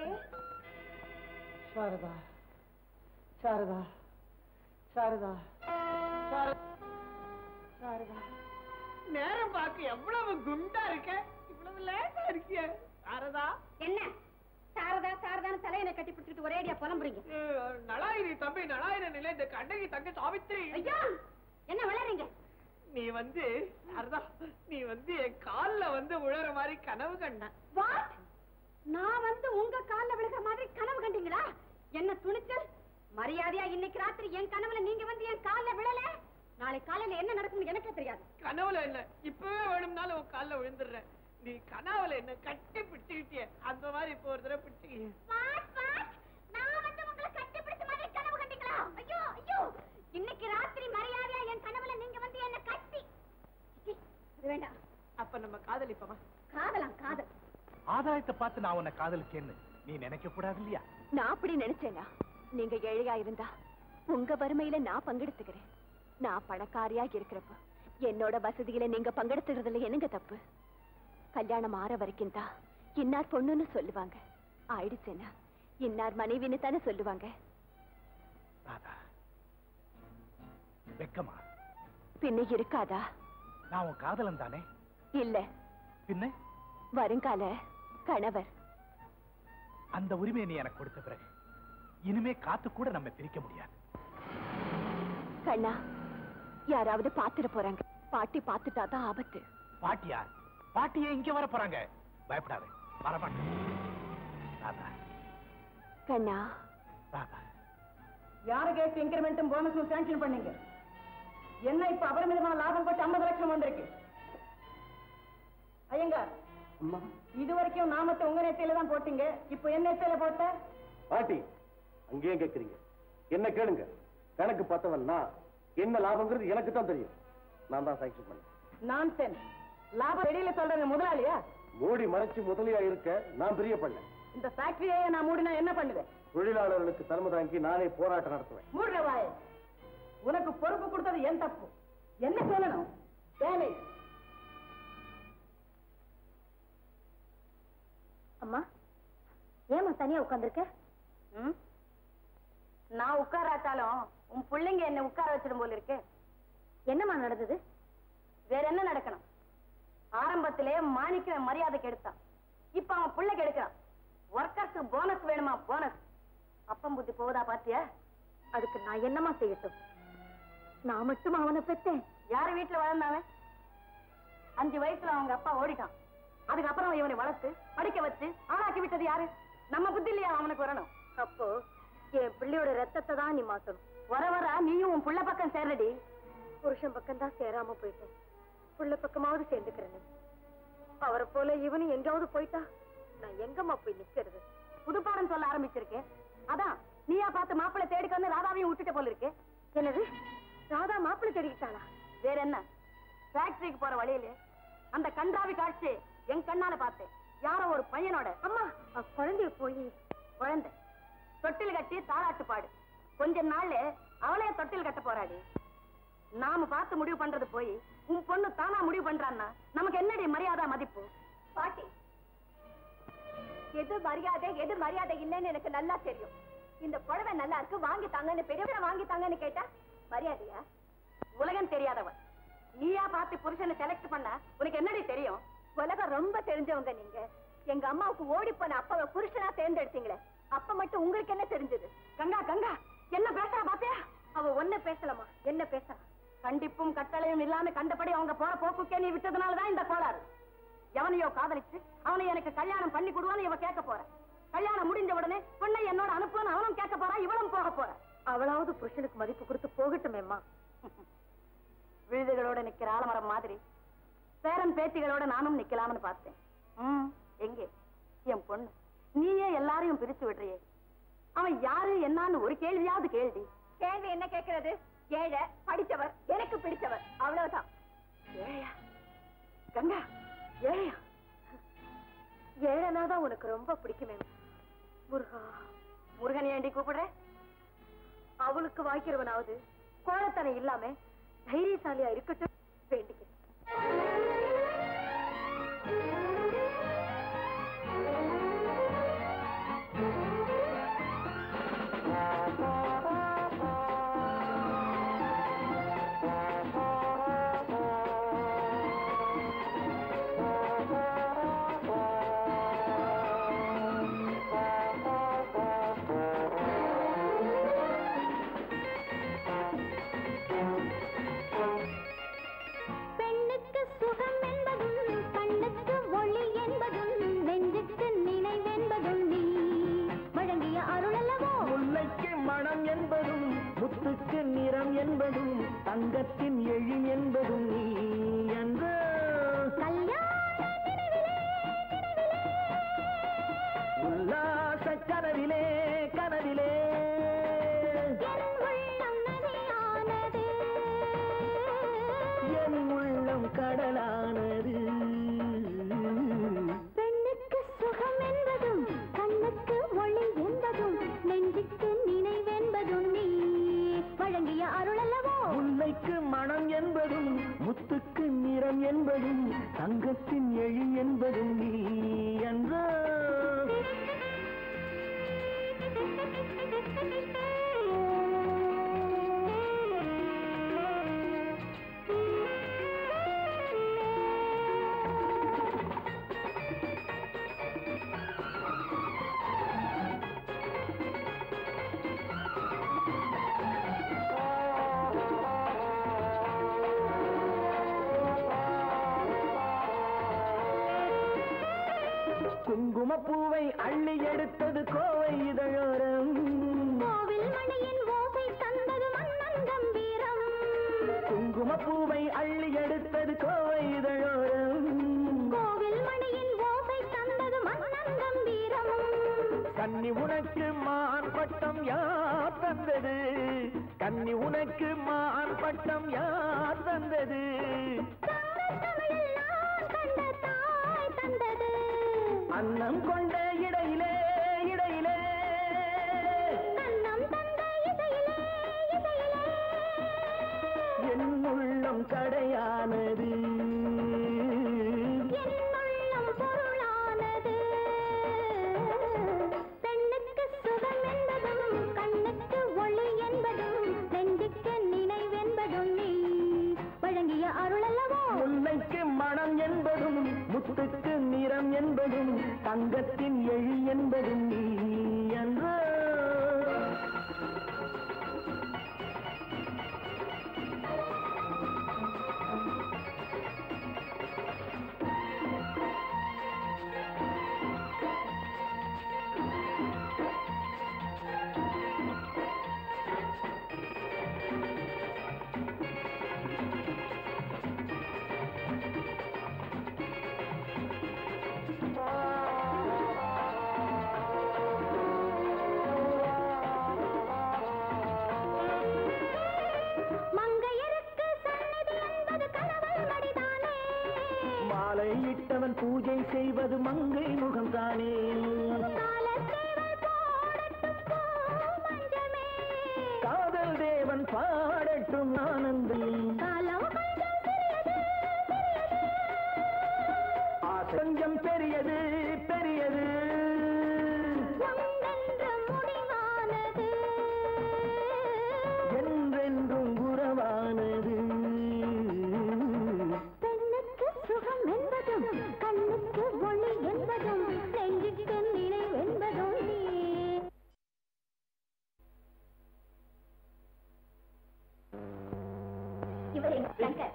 சாரதா சாரதா சாரதா சார- சாரதா நேரம் பார்க்க எவ்வளவு குண்டா இருக்க இவ்வளவு லேட்டா இருக்கிய சாரதா என்ன சாரதா சாரதான்னு தலையனை கட்டி பிடிச்சிட்டு ஒரே அடியா புலம்புறீங்க அஹ், நலாயினி தம்பி நலாயின நிலை இந்த கண்ணகி தங்க சாவித்ரி ஐயா என்ன வளரீங்க நீ வந்து சாரதா நீ வந்து என் கால்ல வந்து விழுற மாதிரி கனவு கண்ட வாட் நான் வந்து உங்க கால்ல விழுகிற மாதிரி கனவு கண்டீங்களா என்ன துணிச்சல் மரியாதையா இன்னைக்கு ராத்திரி என் கனவுல நீங்க வந்து என் கால்ல விழல நாளை காலையில என்ன நடக்கும்னு எனக்கே தெரியாது கனவுல என்ன இப்பவே வேணும்னாலும் உன் கால்ல விழுந்துடுறேன் நீ கனவுல என்ன கட்டி பிடிச்சுக்கிட்டிய அந்த மாதிரி இப்போ ஒரு தடவை பிடிச்சிக்கிய வாட் வாட் நான் வந்து உங்களை கட்டி பிடிச்ச மாதிரி கனவு கண்டீங்களா ஐயோ ஐயோ இன்னைக்கு ராத்திரி மரியாதையா என் கனவுல நீங்க வந்து என்ன கட்டி சி, அது வேண்டாம் காதலிப்பவா காதலாம் காதல் ஆதாயத்தை பார்த்து நான் உன்னை காதலிச்சேன்னு நீ நினைக்க கூடாது இல்லையா நான் அப்படி நினைச்சேனா நீங்க ஏழையா இருந்தா உங்க வறுமையில நான் பங்கெடுத்துக்கிறேன் நான் பணக்காரியா இருக்கிறப்ப என்னோட வசதியில நீங்க பங்கெடுத்துக்கிறதுல என்னங்க தப்பு கல்யாணம் ஆற வரைக்கும் தான் இன்னார் பொண்ணுன்னு சொல்லுவாங்க ஆயிடுச்சேனா இன்னார் மனைவின்னு தானே சொல்லுவாங்க ராதா வெக்கமா பின்ன இருக்காதா நான் உன் காதலன் தானே இல்ல பின்ன வருங்கால கணவர் அந்த உரிமையை நீ எனக்கு கொடுத்த பிறகு இனிமே காத்து கூட நம்ம பிரிக்க முடியாது கண்ணா யாராவது பாத்துட போறாங்க பாட்டி பாத்துட்டா தான் ஆபத்து பாட்டியா பாட்டியே இங்க வர போறாங்க பயப்படாத வரமாட்டேன் ராதா கண்ணா ராதா யாரு கேட்டு இன்கிரிமெண்ட்டும் போனஸும் சாங்ஷன் பண்ணீங்க என்ன இப்ப அபரிமிதமான லாபம் போட்டு ஐம்பது லட்சம் வந்திருக்கு ஐயங்கார் இது வரைக்கும் நாமத்தை உங்க நெத்தியில தான் போட்டீங்க இப்ப என்ன நெத்தியில போட்ட பாட்டி அங்கேயே கேட்கறீங்க என்ன கேளுங்க கணக்கு பார்த்தவன் நான் என்ன லாபங்கிறது எனக்கு தான் தெரியும் நான் தான் சாங்ஷன் பண்ணேன் நான் லாபம் வெளியில சொல்றது முதலாளியா மூடி மறைச்சு முதலியா இருக்க நான் பிரிய பண்ணேன் இந்த ஃபேக்டரியை நான் மூடினா என்ன பண்ணுவேன் தொழிலாளர்களுக்கு தலைமை தாங்கி நானே போராட்டம் நடத்துவேன் மூடுற வாய உனக்கு பொறுப்பு கொடுத்தது என் தப்பு என்ன சொல்லணும் டேமேஜ் அம்மா ஏமா தனியா உட்கார்ந்திருக்க ம்? நான் உட்காராட்டாலும் உன் பிள்ளைங்க என்ன உட்கார வச்சிடும் போல இருக்கே என்னம்மா நடந்தது வேற என்ன நடக்கணும் ஆரம்பத்திலே மாணிக்க மரியாதை கெடுத்தான் இப்ப அவன் பிள்ளை கெடுக்கிறான் ஒர்க்கர்ஸ் போனஸ் வேணுமா போனஸ் அப்பம் புத்தி போகுதா பாத்தியா அதுக்கு நான் என்னமா செய்யட்டும் நான் மட்டும் அவனை பெத்தேன் யாரு வீட்டுல வளர்ந்தாவன் அஞ்சு வயசுல அவங்க அப்பா ஓடிட்டான் அதுக்கப்புறம் இவனை வளர்த்து படிக்க வச்சு ஆளாக்கி விட்டது யாரு நம்ம புத்தி இல்லையா அவனுக்கு வரணும் அப்போ என் பிள்ளையோட ரத்தத்தை தான் நீ மாத்தணும் வர வர நீயும் உன் புள்ள பக்கம் சேர்றடி புருஷன் பக்கம் தான் சேராம போயிட்டேன் புள்ள பக்கமாவது சேர்ந்துக்கிறேன் அவரை போல இவனும் எங்காவது போயிட்டா நான் எங்கம்மா போய் நிக்கிறது புதுப்பாடம் சொல்ல ஆரம்பிச்சிருக்கேன் அதான் நீயா பார்த்து மாப்பிள்ளை தேடிக்க வந்து ராதாவையும் விட்டுட்ட போல இருக்கு என்னது ராதா மாப்பிள்ளை தேடிக்கிட்டாளா வேற என்ன ஃபேக்டரிக்கு போற வழியில அந்த கண்டாவி காட்சி என் கண்ணால பார்த்தேன் யாரோ ஒரு பையனோட அம்மா அவ குழந்தைய போய் குழந்தை தொட்டில் கட்டி தாளாட்டு பாடு கொஞ்ச நாள்ல அவளைய தொட்டில் கட்ட போறாடி நாம பார்த்து முடிவு பண்றது போய் உன் பொண்ணு தானா முடிவு பண்றான்னா நமக்கு என்னடி மரியாதை மதிப்பு பாட்டி எது மரியாதை எது மரியாதை இல்லைன்னு எனக்கு நல்லா தெரியும் இந்த புடவை நல்லா இருக்கு வாங்கி தாங்கன்னு பெரியவரை வாங்கி தாங்கன்னு கேட்டா மரியாதையா உலகம் தெரியாதவன் நீயா பார்த்து புருஷனை செலக்ட் பண்ண உனக்கு என்னடி தெரியும் உலகம் ரொம்ப தெரிஞ்சவங்க நீங்க எங்க அம்மாவுக்கு ஓடி போன அப்பாவை புருஷனா தேர்ந்தெடுத்தீங்களே அப்ப மட்டும் உங்களுக்கு என்ன தெரிஞ்சது கங்கா கங்கா என்ன பேசுறா பாத்தியா அவ ஒண்ணு பேசலமா என்ன பேசுறா கண்டிப்பும் கட்டளையும் இல்லாம கண்டபடி அவங்க போற போக்குக்கே நீ விட்டதுனாலதான் இந்த கோளாறு எவனையோ காதலிச்சு அவனை எனக்கு கல்யாணம் பண்ணி கொடுவான்னு இவ கேட்க போற கல்யாணம் முடிஞ்ச உடனே பொண்ணை என்னோட அனுப்புன்னு அவனும் கேட்க போறா இவளும் போக போற அவளாவது புருஷனுக்கு மதிப்பு கொடுத்து போகட்டுமேம்மா விழுதுகளோட நிக்கிற ஆலமரம் மாதிரி பேரன் பேத்திகளோட நானும் நிக்கலாம்னு பார்த்தேன் ம், எங்கே என் பொண்ணு நீயே எல்லாரையும் பிரிச்சு விடுறியே அவன் யாரு என்னன்னு ஒரு கேள்வியாவது கேள்வி கேள்வி என்ன கேட்கிறது ஏழை படிச்சவர் எனக்கு பிடிச்சவர் அவ்வளவுதான் ஏழையா கங்கா ஏழையா ஏழனாதான் உனக்கு ரொம்ப பிடிக்குமே முருகா முருகன் ஏண்டி கூப்பிடுற அவளுக்கு வாய்க்கிறவனாவது கோலத்தனம் இல்லாம தைரியசாலியா இருக்கட்டும் வேண்டிக்கிறேன் பெண்ணுக்கு சுகம் என்பதும் கண்ணுக்கு ஒளி என்பதும் நெஞ்சுக்கு நினைவென்பதும் நீ வழங்கிய அருள் அல்லவோ முல்லைக்கு மனம் என்பதும் முத்துக்கு நிறம் என்பதும் தங்கத்தின் எழி என்பதும் நீ என்று கல்யாண நினைவிலே உல்லாச கனவிலே கனவிலே என் உள்ளம் நதியானது என் உள்ளம் கடலானது தங்கத்தின் எழி என்பதும் நீ என்றோ குங்குமப்பூவை அள்ளி எடுத்தது கோவை இதழோரம் கோவில் மணியின் ஓசை தந்தது மன்னன் கம்பீரம் குங்குமப்பூவை அள்ளி எடுத்தது கோவை இதழோரம் கோவில் மணியின் ஓசை தந்தது மன்னன் கம்பீரம் கன்னி உனக்கு மான் பட்டம் யார் தந்தது கன்னி உனக்கு மான் பட்டம் யார் தந்தது தமிழில் நான் கண்ட தாய் தந்தது அன்னம் கொண்ட இடையிலே இடையிலே கண்ணம் தந்த இசையிலே இசையிலே என் உள்ளம் கடையானது என் உள்ளம் பொருளானது பெண்ணுக்கு சுகம் என்பதும் கண்ணுக்கு ஒளி என்பதும் நெஞ்சுக்கு நினைவென்பதும் நீ வழங்கிய அருள் அல்லவோ முல்லைக்கு மனம் என்பதும் முத்துக்கு நிறம் என்பதும் தங்கத்தின் எழி என்பதும் நீ என்றோ மங்கையருக்கு சந்நிதி என்பது கணவன் மடிதானே மாலை இட்டவன் பூஜை செய்வது மங்கை முகம்தானே காலத்தேவல் போடட்டும் போ மஞ்சமே காதல் தேவன் பாடட்டும் ஆனந்தம் காலம் கொஞ்சம் சிறியது சிறியது கொஞ்சம் பெரியது பெரியது ஒன்றென்று முடிவானது என்றென்றும் உறவானது பெண்ணுக்கு சுகம் என்பதும் கண்ணுக்கு ஒளி என்பதும் நெஞ்சுக்கு நினைவென்பதும் நீ இவர் எங்க சங்கர்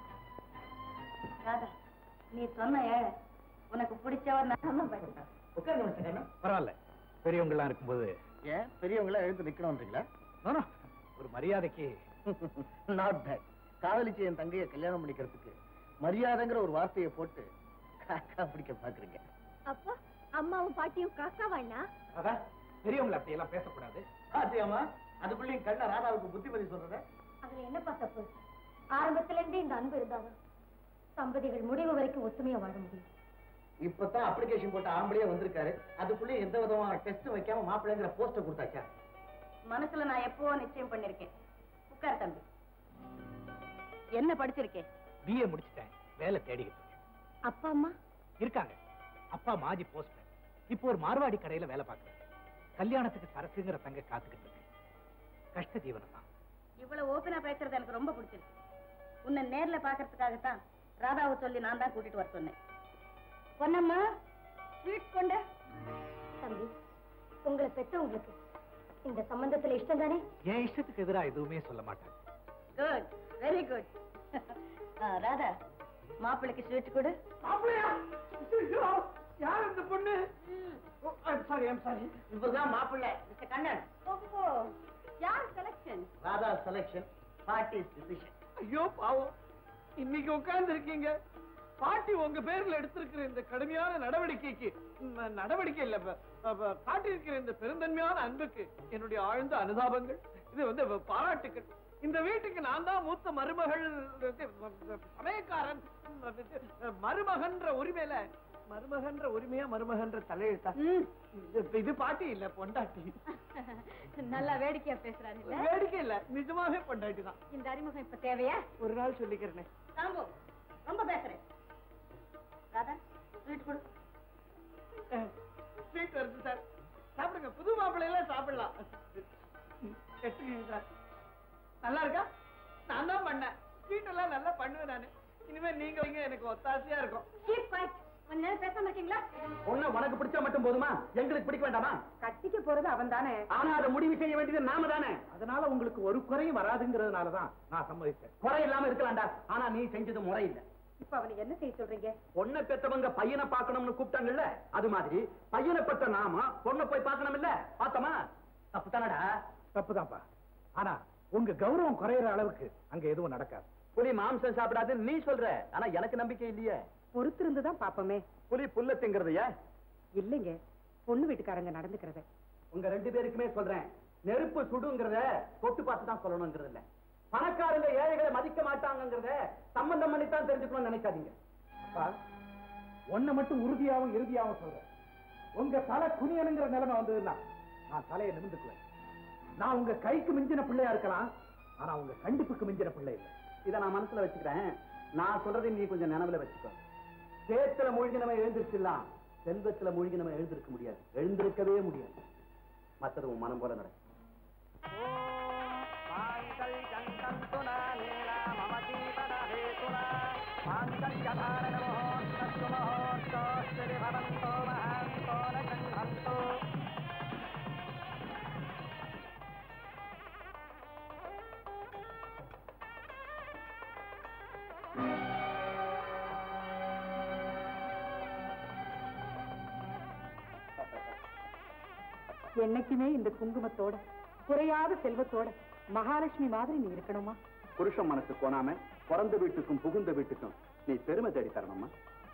ராதா நீ சொன்ன ஏழை உனக்கு பிடிச்சவர் நான் சொன்ன பாரு உட்காருங்க மிஸ்டர் கண்ணன் பரவாயில்ல பெரியவங்களாம் இருக்கும்போது ஏன் பெரியவங்கள எழுந்து நிக்கணும்ன்றீங்களா no, no, ஒரு மரியாதைக்கு நாட் பேட் காதலிச்சு என் தங்கைய கல்யாணம் பண்ணிக்கிறதுக்கு மரியாதைங்கிற ஒரு வார்த்தையை போட்டு காக்கா பிடிக்க பாக்குறீங்க அப்போ அம்மாவும் பாட்டியும் காக்காவாண்ணா அதான் பெரியவங்களை அப்படி எல்லாம் பேசக்கூடாது பாத்தியாமா அதுக்குள்ளேயும் கண்ண ராதாவுக்கு புத்திமதி சொல்றத அதுல என்னப்பா தப்பு ஆரம்பத்துல இருந்தே இந்த அன்பு இருந்தாலும் தம்பதிகள் முடிவு வரைக்கும் ஒத்துமையா வாழ முடியும் இப்பதான் அப்ளிகேஷன் போட்ட ஆம்பளையே வந்திருக்காரு அதுக்குள்ளேயும் எந்த விதமான டெஸ்ட் வைக்காம மாப்பிள்ளைங்கிற போஸ்டர் கொடுத்தாச்சா மனசுல நான் எப்பவோ நிச்சயம் பண்ணிருக்கேன் உட்கார் தம்பி என்ன படிச்சிருக்கேன் பிஏ முடிச்சிட்டேன் வேலை தேடிக்கிட்டு இருக்கேன் அப்பா அம்மா இருக்காங்க அப்பா மாஜி போஸ்ட்மேன் இப்போ ஒரு மார்வாடி கடையில வேலை பார்க்கறேன் கல்யாணத்துக்கு சரசுங்கிற தங்க காத்துக்கிட்டு இருக்கேன் கஷ்ட ஜீவனம் தான் இவ்வளவு ஓபனா பேசுறது எனக்கு ரொம்ப பிடிச்சிருக்கு உன்னை நேர்ல பாக்குறதுக்காகத்தான் ராதாவை சொல்லி நான் தான் கூட்டிட்டு வர சொன்னேன் பொன்னம்மா ஸ்வீட் கொண்ட தம்பி உங்களை பெற்றவங்களுக்கு இந்த சம்பந்தத்துல இஷ்டம் தானே என் இஷ்டத்துக்கு எதிரா எதுவுமே சொல்ல மாட்டேன் குட் வெரி குட் ராதா மாப்பிள்ளைக்கு ஸ்வீட் கொடு யார் அந்த பொண்ணு சாரி ஐம் சாரி இவர்தான் மாப்பிள்ளை மிஸ்டர் கண்ணன் ஓஹோ யார் selection Radha selection parties decision ஐயோ பாவம் இன்னைக்கு உட்கார்ந்து இருக்கீங்க பாட்டி உங்க பேர்ல எடுத்திருக்கிற இந்த கடுமையான நடவடிக்கைக்கு ம், நடவடிக்கை இல்ல ப- ப- காட்டியிருக்கிற இந்த பெருந்தன்மையான அன்புக்கு என்னுடைய ஆழ்ந்த அனுதாபங்கள் இது வந்து வ- பாராட்டுக்கள் இந்த வீட்டுக்கு நான் தான் மூத்த மருமகள் இது, வ- சமயக்காரன் ம், இது, மருமகன்ற உரிமையில மருமகன்ற உரிமையா மருமகன்ற தலையெழுத்தா இது- இது பாட்டி இல்ல பொண்டாட்டி நல்லா வேடிக்கையா பேசுறாரு இல்ல வேடிக்கை இல்ல நிஜமாவே பொண்டாட்டி தான் இந்த அறிமுகம் இப்ப தேவையா ஒரு நாள் சொல்லிக்கிறேனே சாம்பு ரொம்ப பேசுறேன் ஸ்வீட் கொடு ஸ்வீட் வருது சார் சாப்பிடுங்க புது மாப்பிள்ளையெல்லாம் சாப்பிடலாம் எடுத்துக்கங்க சார் நல்லா இருக்கா நான் தான் பண்ணேன் ஸ்வீட் எல்லாம் நல்லா பண்ணுவேன் நானு இனிமே நீங்க வைங்க எனக்கு ஒத்தாசையா இருக்கும் கீப் குவைட் கொஞ்ச நேரம் பேசாம இருக்கீங்களா பொண்ணை உனக்கு பிடிச்சா மட்டும் போதுமா எங்களுக்கு பிடிக்க வேண்டாமா கட்டிக்க போறது அவன் தானே ஆனா அதை முடிவு செய்ய வேண்டியது நாம தானே அதனால உங்களுக்கு ஒரு குறையும் வராதுங்கிறதுனால தான் நான் சம்மதிச்சேன் குறை இல்லாம இருக்கலாம்டா ஆனா நீ செஞ்சது முறை இல்ல இப்ப அவனுக்கு என்ன செய்ய சொல்றீங்க பொண்ணை பெத்தவங்க பையனை பார்க்கணும்னு கூப்பிட்டாங்கல்ல அது மாதிரி பையனை பெற்ற நாம பொண்ணை போய் பார்க்கணும் இல்ல பார்த்தோமா தப்பு தானடா தப்புதான்ப்பா ஆனா உங்க கௌரவம் குறையற அளவுக்கு அங்க எதுவும் நடக்காது புலி மாம்சம் சாப்பிடாதுன்னு நீ சொல்ற ஆனா எனக்கு நம்பிக்கை இல்லையே பொறுத்திருந்து தான் பாப்போமே புலி புல்ல திங்கிறதையா இல்லைங்க பொண்ணு வீட்டுக்காரங்க நடந்துக்கிறத உங்க ரெண்டு பேருக்குமே சொல்றேன் நெருப்பு சுடுங்கிறத தொட்டு பார்த்து தான் சொல்லணுங்கிறது இல்ல பணக்காரங்க ஏழைகளை மதிக்க மாட்டாங்கங்கிறத சம்பந்தம் பண்ணி தான் தெரிஞ்சுக்கணும்னு நினைக்காதீங்க அப்பா ஒன்ன மட்டும் உறுதியாவும் இறுதியாவும் சொல்றேன் உங்க தலை குனியனுங்கிற நிலைமை வந்ததுன்னா நான் தலையை நிமிந்துக்குவேன் நான் உங்க கைக்கு மிஞ்சின பிள்ளையா இருக்கலாம் ஆனா உங்க கண்டிப்புக்கு மிஞ்சின பிள்ளை இல்லை இதை நான் மனசுல வச்சுக்கிறேன் நான் சொல்றதை நீ கொஞ்சம் நினைவுல வச்சுக்கோ சேத்துல மூழ்கினவன் எழுந்திருச்சிடலாம் செல்வத்துல மூழ்கினவன் எழுந்திருக்க முடியாது எழுந்திருக்கவே முடியாது மத்தது உன் மனம் போல நடக்கும் என்னைக்குமே இந்த குங்குமத்தோட குறையாத செல்வத்தோட மகாலட்சுமி மாதிரி நீ இருக்கணுமா புருஷன் மனசு கோணாம பிறந்த வீட்டுக்கும் புகுந்த வீட்டுக்கும் நீ பெருமை தேடி தரணுமா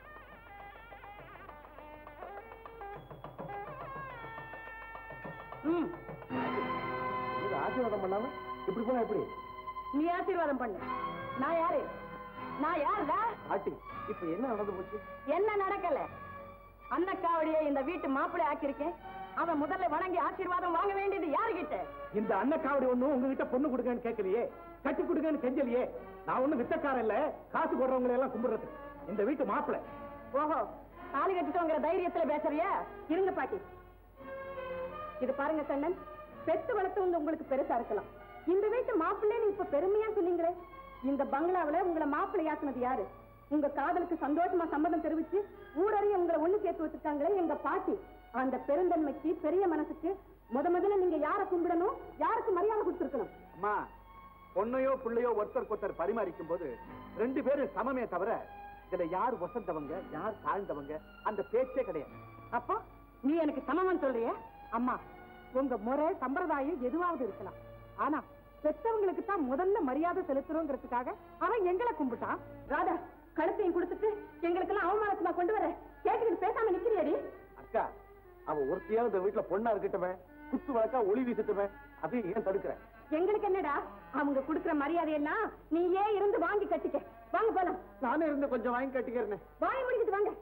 ம் இது ஆசீர்வாதம் பண்ணாம இப்படி போனா எப்படி நீ ஆசீர்வாதம் பண்ணு நான் யாரு நான் யாருடா ஆட்டி இப்ப என்ன நடந்து போச்சு என்ன நடக்கல அன்னக்காவடியை இந்த வீட்டு மாப்பிள்ளை ஆக்கியிருக்கேன் அவன் முதல்ல வணங்கி ஆசீர்வாதம் வாங்க வேண்டியது யாருகிட்ட இந்த அன்னக்காவடி ஒண்ணும் உங்ககிட்ட பொண்ணு கொடுங்கன்னு கேட்கலையே கட்டி கொடுங்கன்னு செஞ்சலையே நான் ஒண்ணும் வித்தக்காரன் இல்ல காசு போடுறவங்களை எல்லாம் கும்பிடுறது இந்த வீட்டு மாப்பிள்ளை ஓஹோ தாலி கட்டிட்டோங்கிற தைரியத்துல பேசுறியா இருங்க பாட்டி இது பாருங்க கண்ணன் பெத்து வளர்த்தவங்க உங்களுக்கு பெருசா இருக்கலாம் இந்த வீட்டு மாப்பிள்ளைன்னு இப்ப பெருமையா சொன்னீங்களே இந்த பங்களாவுல உங்களை மாப்பிள்ளையாக்குனது யாரு உங்க காதலுக்கு சந்தோஷமா சம்மதம் தெரிவிச்சு ஊரறிய உங்களை ஒண்ணு சேர்த்து வச்சிருக்காங்களே எங்க பாட்டி அந்த பெருந்தன்மைக்கு பெரிய மனசுக்கு முத முதல்ல நீங்க யார கும்பிடணும் யாருக்கு மரியாதை கொடுத்துருக்கணும் அம்மா பொண்ணையோ பிள்ளையோ ஒருத்தருக்கு ஒருத்தர் பரிமாறிக்கும் போது ரெண்டு பேரும் சமமே தவிர இதுல யார் வசந்தவங்க யார் தாழ்ந்தவங்க அந்த பேச்சே கிடையாது அப்போ நீ எனக்கு சமமன் சொல்றிய அம்மா உங்க முறை சம்பிரதாயம் எதுவாவது இருக்கலாம் ஆனா பெத்தவங்களுக்கு தான் முதல்ல மரியாதை செலுத்துறோங்கிறதுக்காக அவன் எங்களை கும்பிட்டான் ராதா கழுத்தையும் கொடுத்துட்டு எங்களுக்கெல்லாம் அவமானத்துமா கொண்டு வர கேட்டுக்கிட்டு பேசாம நிக்கிறியடி அக்கா அவ ஒருத்தையாவது இந்த வீட்டுல பொண்ணா இருக்கட்டுமே குத்து வழக்கா ஒளி வீசட்டுமே அதையும் ஏன் தடுக்கிறேன் எங்களுக்கு என்னடா அவங்க கொடுக்கிற மரியாதையெல்லாம் நீயே இருந்து வாங்கி கட்டிக்க வாங்க போலாம் நானே இருந்து கொஞ்சம் வாங்கி கட்டிக்கிறேன் வாங்கி முடிக்கிட்டு வாங்க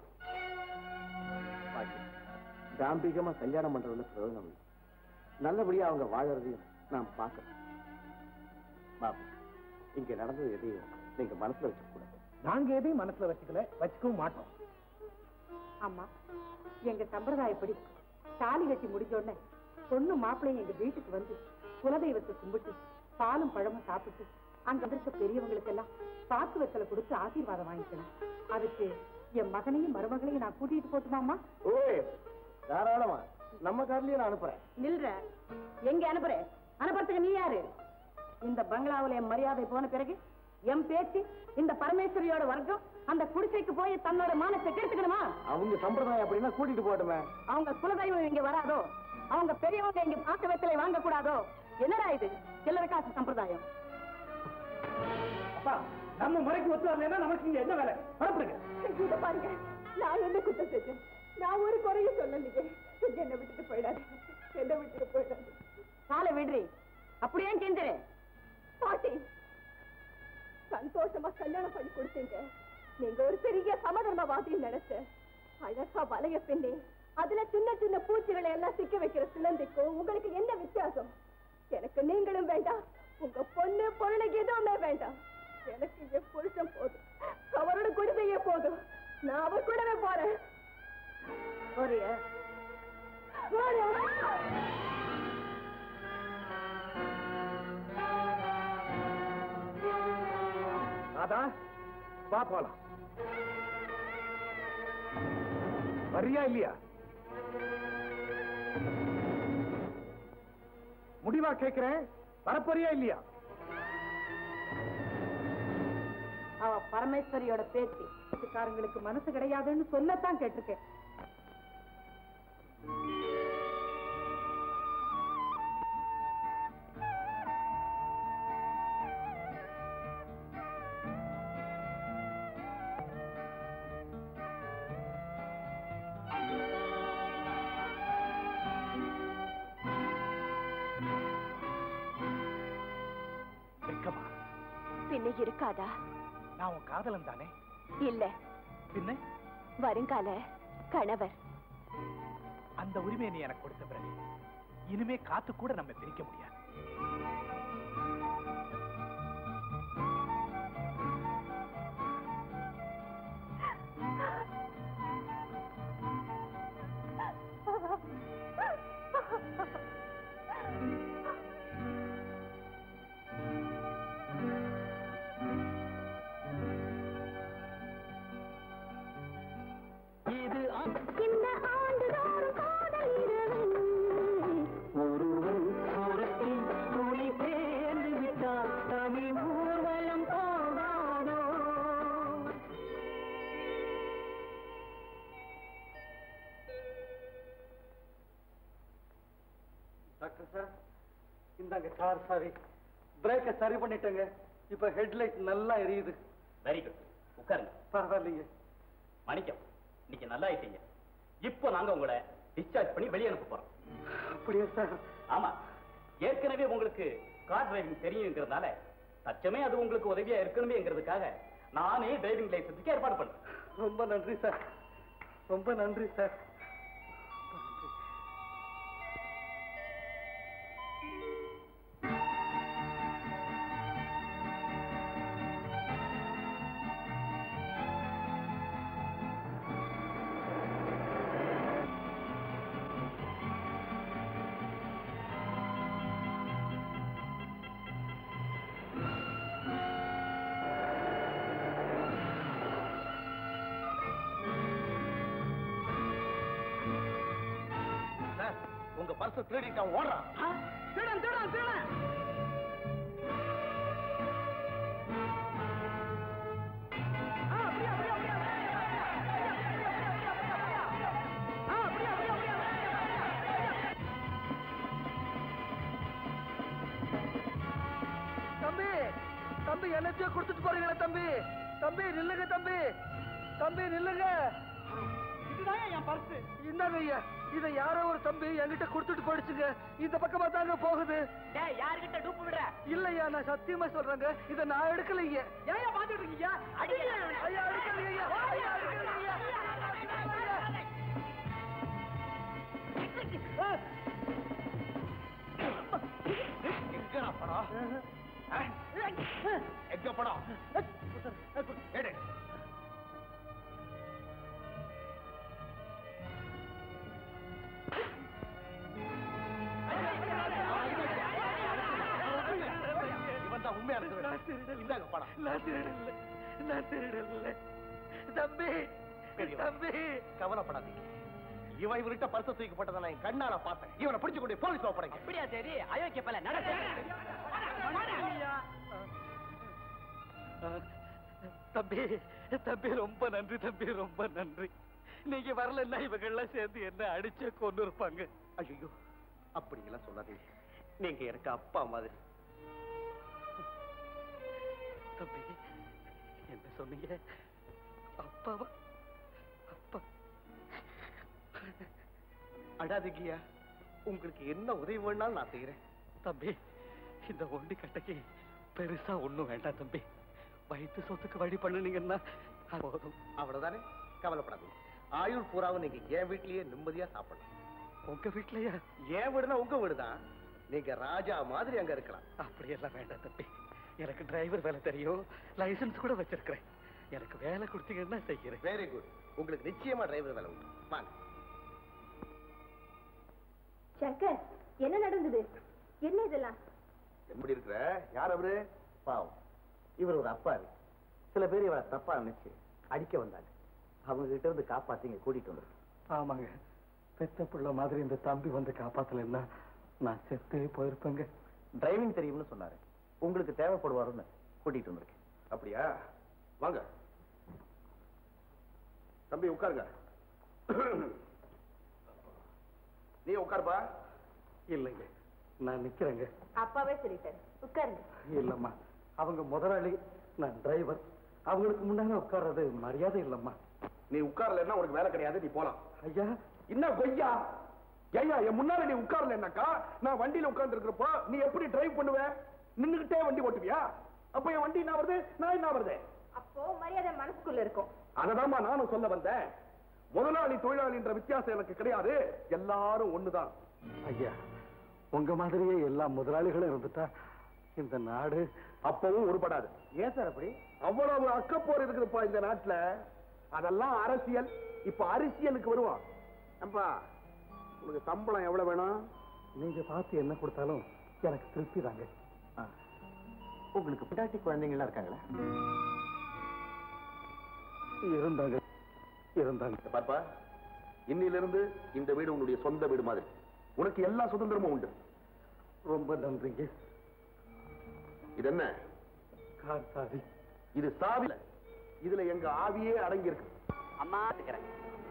தாம்பிகமா கல்யாணம் பண்றதுல பிரயோஜனம் இல்லை நல்லபடியா அவங்க வாழறதையும் நான் பார்க்கணும் பாபு இங்க நடந்தது எதையும் நீங்க மனசுல வச்சுக்க கூடாது நாங்க எதையும் மனசுல வச்சுக்கல வச்சுக்கவும் மாட்டோம் அம்மா எங்க சம்பிரதாயப்படி தாலி கட்டி முடிஞ்ச உடனே பொண்ணு மாப்பிள்ளையும் எங்க வீட்டுக்கு வந்து குலதெய்வத்தை கும்பிட்டு பாலும் பழமும் சாப்பிட்டு அங்க வந்திருக்க பெரியவங்களுக்கெல்லாம் பாக்கு வெத்தலை கொடுத்து ஆசீர்வாதம் வாங்கிக்கணும் அதுக்கு என் மகனையும் மருமகளையும் நான் கூட்டிட்டு போட்டுமாமா ஓய் தாராளமா நம்ம கார்லயே நான் அனுப்புறேன் நில்ற எங்க அனுப்புற அனுப்புறதுக்கு நீ யாரு இந்த பங்களாவுல என் மரியாதை போன பிறகு என் பேச்சு இந்த பரமேஸ்வரியோட வர்க்கம் அந்த குடிசைக்கு போய் தன்னோட மானத்தை கெடுத்துக்கணுமா அவங்க சம்பிரதாயம் அப்படின்னா கூட்டிட்டு போட்டுமே அவங்க குலதெய்வம் இங்க வராதோ அவங்க பெரியவங்க இங்க பாக்க வெத்தலை வாங்க கூடாதோ என்னடா இது சில்லறை காசு சம்பிரதாயம் அப்பா நம்ம முறைக்கு ஒத்து வரலைன்னா நமக்கு இங்க என்ன வேலை பரப்புடுங்க இத பாருங்க நான் என்ன குத்தம் செஞ்சேன் நான் ஒரு குறையும் சொல்லலையே என்ன விட்டுட்டு போயிடாது என்ன விட்டுட்டு போயிடாது காலை விடுறி அப்படியே கேந்துரு பாட்டி சந்தோஷமா கல்யாணம் பண்ணி கொடுத்தீங்க நீங்க ஒரு பெரிய சமதர்மவாதின்னு நினைச்ச அழகா வலைய பின்னி அதுல சின்ன சின்ன பூச்சிகளை எல்லாம் சிக்க வைக்கிற சிலந்திக்கும் உங்களுக்கு என்ன வித்தியாசம் எனக்கு நீங்களும் வேண்டாம் உங்க பொண்ணு பொருளுக்கு எதுவுமே வேண்டாம் எனக்கு என் புருஷன் போதும் அவரோட குடிசையே போதும் நான் அவர் கூடவே போறேன் ராதா வா போலாம் வரியா இல்லையா முடிவா கேக்குறேன் வரப்போறியா இல்லையா அவ பரமேஸ்வரியோட பேத்தி வீட்டுக்காரங்களுக்கு மனசு கிடையாதுன்னு சொல்லத்தான் கேட்டிருக்கேன் வெக்கமா பின்ன இருக்காதா நான் உன் காதலன் தானே இல்ல பின்ன வருங்கால கணவர் அந்த உரிமையை நீ எனக்கு கொடுத்த பிறகு இனிமே காத்து கூட நம்ம பிரிக்க முடியாது இது இந்த ஆண்டுதோறும் காதல் இரவு ஒருவன் ஒருத்தி துணி சேர்ந்து விட்டால் தமிழ் ஊர்வலம் போகாதோ டாக்டர் சார் இந்தாங்க கார் சாவி பிரேக்கை சரி பண்ணிட்டேங்க இப்ப ஹெட்லைட் நல்லா எரியுது வெரி குட் உட்காருங்க பரவாயில்லைங்க மணிக்கம் இன்னைக்கு நல்லா ஆயிட்டீங்க இப்போ நாங்க உங்களை டிஸ்சார்ஜ் பண்ணி வெளியே அனுப்ப போறோம் அப்படியா சார் ஆமா ஏற்கனவே உங்களுக்கு கார் டிரைவிங் தெரியுங்கிறதுனால தச்சமே அது உங்களுக்கு உதவியா இருக்கணுமேங்கிறதுக்காக நானே டிரைவிங் லைசன்ஸுக்கு ஏற்பாடு பண்றேன் ரொம்ப நன்றி சார் ரொம்ப நன்றி சார் சார் உங்க பர்ஸ் திருடிட்டான் ஓடுறான் திருடன் திருடன் திருடன் தம்பி தம்பி என்னத்தையோ கொடுத்துட்டு போறீங்களா தம்பி தம்பி நில்லுங்க தம்பி தம்பி நில்லுங்க இதுதான் என் பர்ஸ் இந்தாங்க ஐயா இதை யாரோ ஒரு தம்பி என்கிட்ட கொடுத்துட்டு போயிடுச்சுங்க இந்த பக்கமா தாங்க போகுது யாருகிட்ட டூப்பு விடுற இல்லையா நான் சத்தியமா சொல்றேங்க இதை நான் எடுக்கலைங்க ஏன் பாத்துட்டு இருக்கீங்க ஐயா எடுக்கலைங்க ஐயா எடுக்கலைங்க எங்கடா படம் ஆ? எங்க படம் எடு இவன் தான் உண்மையா இருக்கு இந்தாங்க படம் நான் திருடல நான் திருடல தம்பி தம்பி கவலைப்படாதீங்க இவன் இவர்கிட்ட பரிசு தூக்கி போட்டதை நான் என் கண்ணால பார்த்தேன் இவனை பிடிச்சு கொண்டு போய் போலீஸ் ஒப்படைங்க அப்படியா சரி அயோக்கிய பல நடக்க தம்பி தம்பி ரொம்ப நன்றி தம்பி ரொம்ப நன்றி நீங்க வரலன்னா இவங்கெல்லாம் சேர்ந்து என்ன அடிச்சே கொண்டு இருப்பாங்க ஐயோ அப்படிங்கெல்லாம் சொல்லாதீங்க நீங்க எனக்கு அப்பா மாதிரி தம்பி என்ன சொன்னீங்க அப்பாவா அப்பா அடாதீங்கய்யா உங்களுக்கு என்ன உதவி வேணாலும் நான் செய்யறேன் தம்பி இந்த ஒண்டி கட்டைக்கு பெருசா ஒண்ணும் வேண்டாம் தம்பி வயிற்று சொத்துக்கு வழி பண்ணுனீங்கன்னா அது போதும் அவ்வளவுதானே கவலைப்படாதீங்க ஆயுள் பூராவும் நீங்க என் வீட்லயே நிம்மதியா சாப்பிடலாம் உங்க வீட்லயா என் வீடுனா உங்க வீடுதான் நீங்க ராஜா மாதிரி அங்க இருக்கலாம் அப்படியெல்லாம் வேண்டாம் தம்பி எனக்கு டிரைவர் வேலை தெரியும் லைசென்ஸ் கூட வச்சிருக்கிறேன் எனக்கு வேலை கொடுத்தீங்கன்னா செய்கிறேன் வெரி குட் உங்களுக்கு நிச்சயமா டிரைவர் வேலை உண்டு வாங்க சங்கர் என்ன நடந்தது என்ன இதெல்லாம் எப்படி இருக்கிற யார் அவரு பாவம் இவர் ஒரு அப்பாவி சில பேர் இவளை தப்பா நினைச்சு அடிக்க வந்தாங்க அவங்க கிட்ட இருந்து காப்பாத்தி இங்க கூட்டிட்டு வந்திருக்கேன் ஆமாங்க பெத்த பிள்ளை மாதிரி இந்த தம்பி வந்து காப்பாத்தலைன்னா நான் செத்தே போயிருப்பேங்க டிரைவிங் தெரியும்னு சொன்னாரு உங்களுக்கு தேவைப்படுவாருன்னு கூட்டிட்டு வந்திருக்கேன் அப்படியா வாங்க தம்பி உட்காருங்க நீ உட்காருப்பா இல்லைங்க நான் நிக்கிறேங்க அப்பாவே சொல்லிட்டாரு உட்காருங்க இல்லம்மா அவங்க முதலாளி நான் டிரைவர் அவங்களுக்கு முன்னால உட்கார்றது மரியாதை இல்லம்மா நீ உட்காரலன்னா உனக்கு வேலை கிடையாது நீ போலாம் ஐயா என்ன கொய்யா ஐயா என் முன்னால நீ உட்காரலன்னாக்கா நான் வண்டியில உட்கார்ந்து இருக்கிறப்போ நீ எப்படி டிரைவ் பண்ணுவ நின்னுகிட்டே வண்டி ஓட்டுவியா அப்ப என் வண்டி என்ன வருது நான் என்ன வருது அப்போ மரியாதை மனசுக்குள்ள இருக்கும் அததாம்மா நானும் சொல்ல வந்தேன் முதலாளி தொழிலாளின்ற வித்தியாசம் எனக்கு கிடையாது எல்லாரும் ஒண்ணுதான் ஐயா உங்க மாதிரியே எல்லா முதலாளிகளும் இருந்துட்டா இந்த நாடு அப்பவும் உருப்படாது ஏன் சார் அப்படி அவ்வளவு அக்கப்போர் இருக்குதுப்பா இந்த நாட்டுல அதெல்லாம் அரசியல் இப்ப அரசியலுக்கு வருவான் ஏம்பா உனக்கு சம்பளம் எவ்வளவு வேணும் நீங்க பார்த்து என்ன கொடுத்தாலும் எனக்கு திருப்தி தாங்க ஆ. உங்களுக்கு பிடாட்டி குழந்தைங்களாம் இருக்காங்களா இருந்தாங்க இருந்தாங்க பாப்பா இன்னிலிருந்து இந்த வீடு உன்னுடைய சொந்த வீடு மாதிரி உனக்கு எல்லா சுதந்திரமும் உண்டு ரொம்ப நன்றிங்க இது என்ன கார் சாரி இது சாவில இதுல எங்க ஆவியே அடங்கி இருக்கு அம்மா இருக்கிறேன்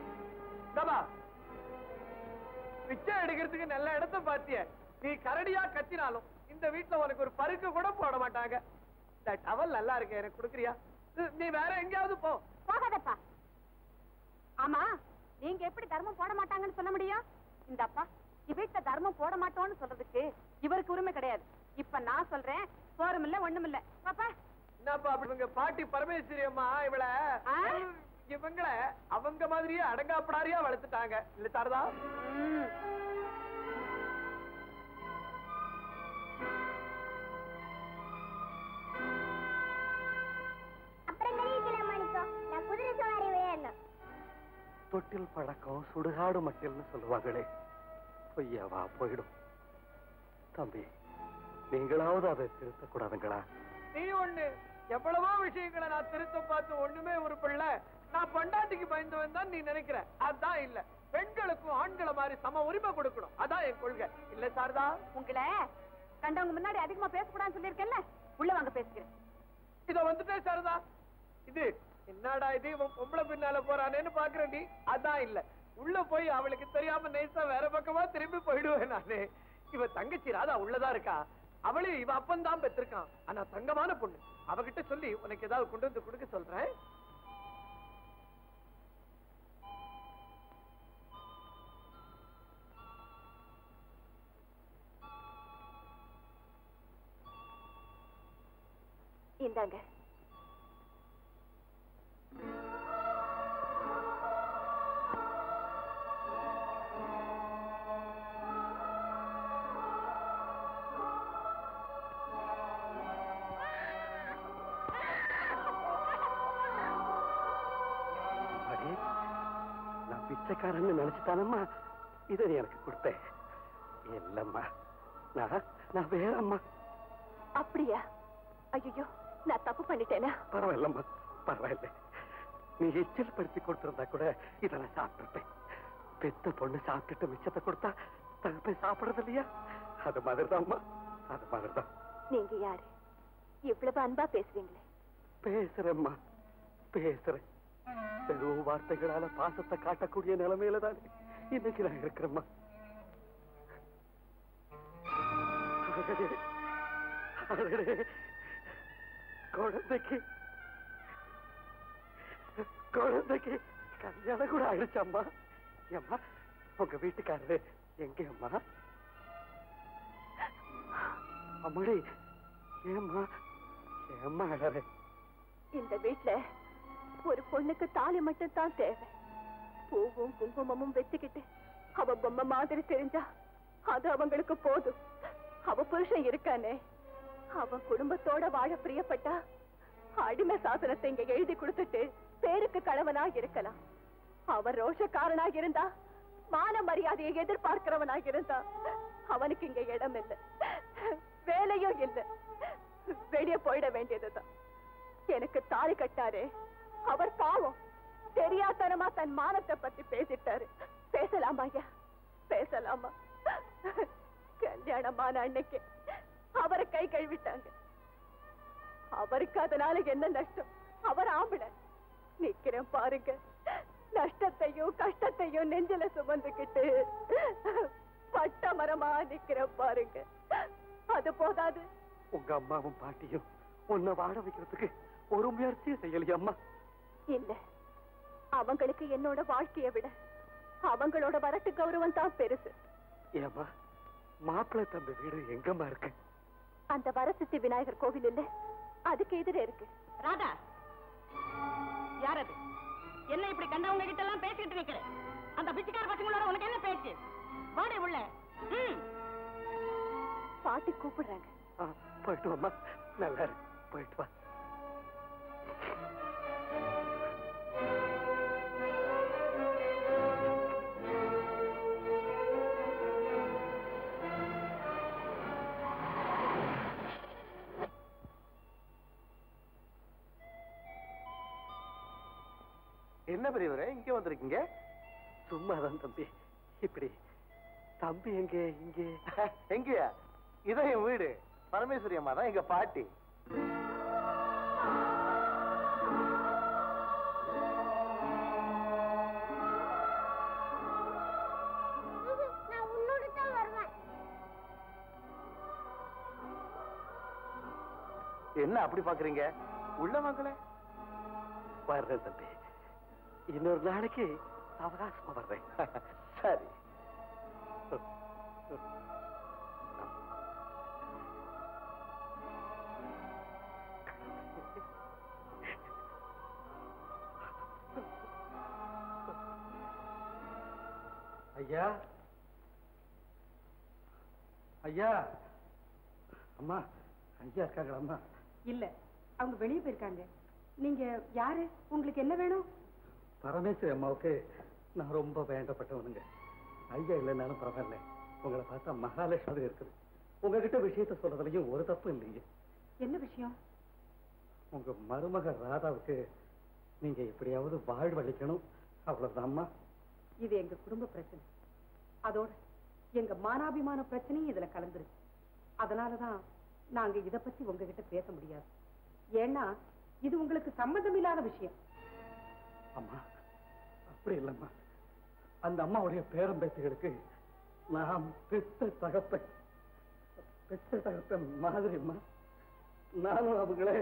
பிச்சை எடுக்கிறதுக்கு நல்ல இடத்த பாத்திய நீ கரடியா கத்தினாலும் இந்த வீட்டுல உனக்கு ஒரு பருக்கு கூட போட மாட்டாங்க இந்த டவல் நல்லா இருக்கு எனக்கு கொடுக்குறியா நீ வேற எங்கேயாவது போ போகாதப்பா ஆமா நீங்க எப்படி தர்மம் போட மாட்டாங்கன்னு சொல்ல முடியும் இந்த அப்பா இவீட்ட தர்மம் போட மாட்டோம்னு சொல்றதுக்கு இவருக்கு உரிமை கிடையாது இப்ப நான் சொல்றேன் சோறும் இல்ல ஒண்ணும் இல்ல பாப்பா என்னப்பா அப்படி இவங்க பாட்டி பரமேஸ்வரி அம்மா இவள ஆ? இவங்கள அவங்க மாதிரியே அடங்காப்படாரியா வளர்த்துட்டாங்க இல்ல சாரதா ம். அப்புறம் தெரியுதுல மாணிக்கம் நான் குதிரை சவாரி விளையாடணும் தொட்டில் பழக்கம் சுடுகாடு மட்டில்னு சொல்லுவாங்களே பொய்யாவா போயிடும் தம்பி நீங்களாவது அதை திருத்தக்கூடாதுங்களா நீ ஒண்ணு எவ்வளவோ விஷயங்களை நான் திருத்த பார்த்து ஒண்ணுமே உருப்படல நான் பண்டாட்டிக்கு பயந்தவன் தான் நீ நினைக்கிற அதான் இல்ல பெண்களுக்கும் ஆண்களை மாதிரி சம உரிமை கொடுக்கணும் அதான் என் கொள்கை இல்ல சாரதா உங்களை கண்டவங்க முன்னாடி அதிகமா பேசக்கூடாதுன்னு சொல்லியிருக்கேன்ல உள்ள வாங்க பேசிக்கிறேன் இத வந்துட்டே சாரதா இது என்னடா இது இவன் பொம்பளை பின்னால போறானேன்னு பாக்குற நீ அதான் இல்ல உள்ள போய் அவளுக்கு தெரியாம நைஸா வேற பக்கமா திரும்பி போயிடுவேன் நானு இவ தங்கச்சி ராதா உள்ளதா இருக்கா அவளையும் இவ அப்பன் தான் பெற்றிருக்கான் ஆனா தங்கமான பொண்ணு அவகிட்ட சொல்லி உனக்கு ஏதாவது கொண்டு வந்து கொடுக்க சொல்றேன் இந்தாங்க அடே, நான் பிச்சைக்காரன்னு நினைச்சுட்டானம்மா இதை நீ எனக்கு கொடுத்தேன் இல்லம்மா நான் நான் வேறம்மா அப்படியா ஐயோ நான் தப்பு பண்ணிட்டேனா பரவாயில்லம்மா பரவாயில்ல நீ எச்சில் படுத்தி கொடுத்திருந்தா கூட இதை நான் சாப்பிட்டுருப்பேன் பெத்த பொண்ணு சாப்பிட்டுட்டு மிச்சத்தை கொடுத்தா தகப்பை சாப்பிடுறது இல்லையா அது மாதிரிதான்மா அது மாதிரிதான் நீங்க யாரு இவ்வளவு அன்பா பேசுவீங்களே பேசுறேம்மா பேசுறேன் வெறும் வார்த்தைகளால பாசத்தை காட்டக்கூடிய நிலைமையில தான் இன்னைக்கு நான் இருக்கிறேம்மா அடடே, அடடே, குழந்தைக்கு குழந்தைக்கு கல்யாணம் கூட ஆயிடுச்சம்மா ஏம்மா உங்க வீட்டுக்காரரு எங்க அம்மா அம்மாடி ஏம்மா ஏம்மா அழறே இந்த வீட்ல ஒரு பொண்ணுக்கு தாலி மட்டும் தான் தேவை பூவும் குங்குமமும் வச்சுக்கிட்டு அவ பொம்மை மாதிரி தெரிஞ்சா அது அவங்களுக்கு போதும் அவ புருஷன் இருக்கானே அவன் குடும்பத்தோட வாழ பிரியப்பட்டா அடிமை சாசனத்தை இங்க எழுதி கொடுத்துட்டு பேருக்கு கணவனா இருக்கலாம் அவன் ரோஷக்காரனா இருந்தா மான மரியாதையை எதிர்பார்க்கிறவனா இருந்தா அவனுக்கு இங்க இடம் இல்லை வேலையும் இல்லை வெளியே போயிட வேண்டியதுதான் எனக்கு தாலி கட்டாரு அவர் பாவம் தெரியாதனமா தன் மானத்தை பத்தி பேசிட்டாரு பேசலாமா ஐயா பேசலாமா கல்யாணமான அன்னைக்கு அவரை கை கழுவிட்டாங்க அவருக்கு அதனால என்ன நஷ்டம் அவர் ஆம்பளை நிக்கிறேன் பாருங்க நஷ்டத்தையும் கஷ்டத்தையும் நெஞ்சில சுமந்துக்கிட்டு பட்ட மரமா நிக்கிறேன் பாருங்க அது போதாது உங்க அம்மாவும் பாட்டியும் உன்னை வாழ வைக்கிறதுக்கு ஒரு முயற்சியும் செய்யலையா அம்மா இல்ல அவங்களுக்கு என்னோட வாழ்க்கைய விட அவங்களோட வரட்டு கௌரவம் தான் பெருசு ஏம்மா மாப்பிள்ளை தம்பி வீடு எங்கம்மா இருக்கு அந்த வரசித்தி விநாயகர் கோவில் இல்ல அதுக்கு எதிர இருக்கு ராதா யார் அது என்ன இப்படி கண்டவங்க கிட்ட எல்லாம் பேசிட்டு நிக்கிற அந்த பிச்சைக்கார பசங்களோட உனக்கு என்ன பேச்சு வாடே உள்ள ம் பாட்டி கூப்பிடுறாங்க ஆ, போயிட்டு வாம்மா நல்லா இரு போயிட்டு வா என்ன பெரியவரே இங்க வந்திருக்கீங்க சும்மாதான் தம்பி இப்படி தம்பி எங்க இங்கே எங்கயா இதான் என் வீடு பரமேஸ்வரி அம்மா தான் எங்க பாட்டி நான் உன்னோட தான் வருவேன் என்ன அப்படி பாக்குறீங்க உள்ள வாங்களே வர்றேன் தம்பி இன்னொரு நாளைக்கு அவகாசமா வர்றேன் சரி ஐயா ஐயா அம்மா ஐயா இருக்காங்களா அம்மா இல்ல அவங்க வெளியே போயிருக்காங்க நீங்க யாரு உங்களுக்கு என்ன வேணும் பரமேஸ்வரி அம்மாவுக்கு நான் ரொம்ப வேண்டப்பட்டவனுங்க ஐயா இல்லைன்னாலும் பரவாயில்ல உங்களை பார்த்தா மகாலட்சுமி இருக்குது உங்ககிட்ட விஷயத்த சொல்றதுலயும் ஒரு தப்பு இல்லையே என்ன விஷயம் உங்க மருமக ராதாவுக்கு நீங்க எப்படியாவது வாழ்வழிக்கணும் அவ்வளவுதான்மா இது எங்க குடும்ப பிரச்சனை அதோட எங்க மானாபிமான பிரச்சனையும் இதுல கலந்துருக்கு அதனாலதான் நாங்க இத பத்தி உங்ககிட்ட பேச முடியாது ஏன்னா இது உங்களுக்கு சம்மந்தம் இல்லாத விஷயம் அம்மா அப்படி இல்லம்மா அந்த அம்மாவுடைய பேரம் பேத்திகளுக்கு நான் பெத்த தகப்பன் பெத்த தகப்பன் மாதிரிம்மா நானும் அவங்கள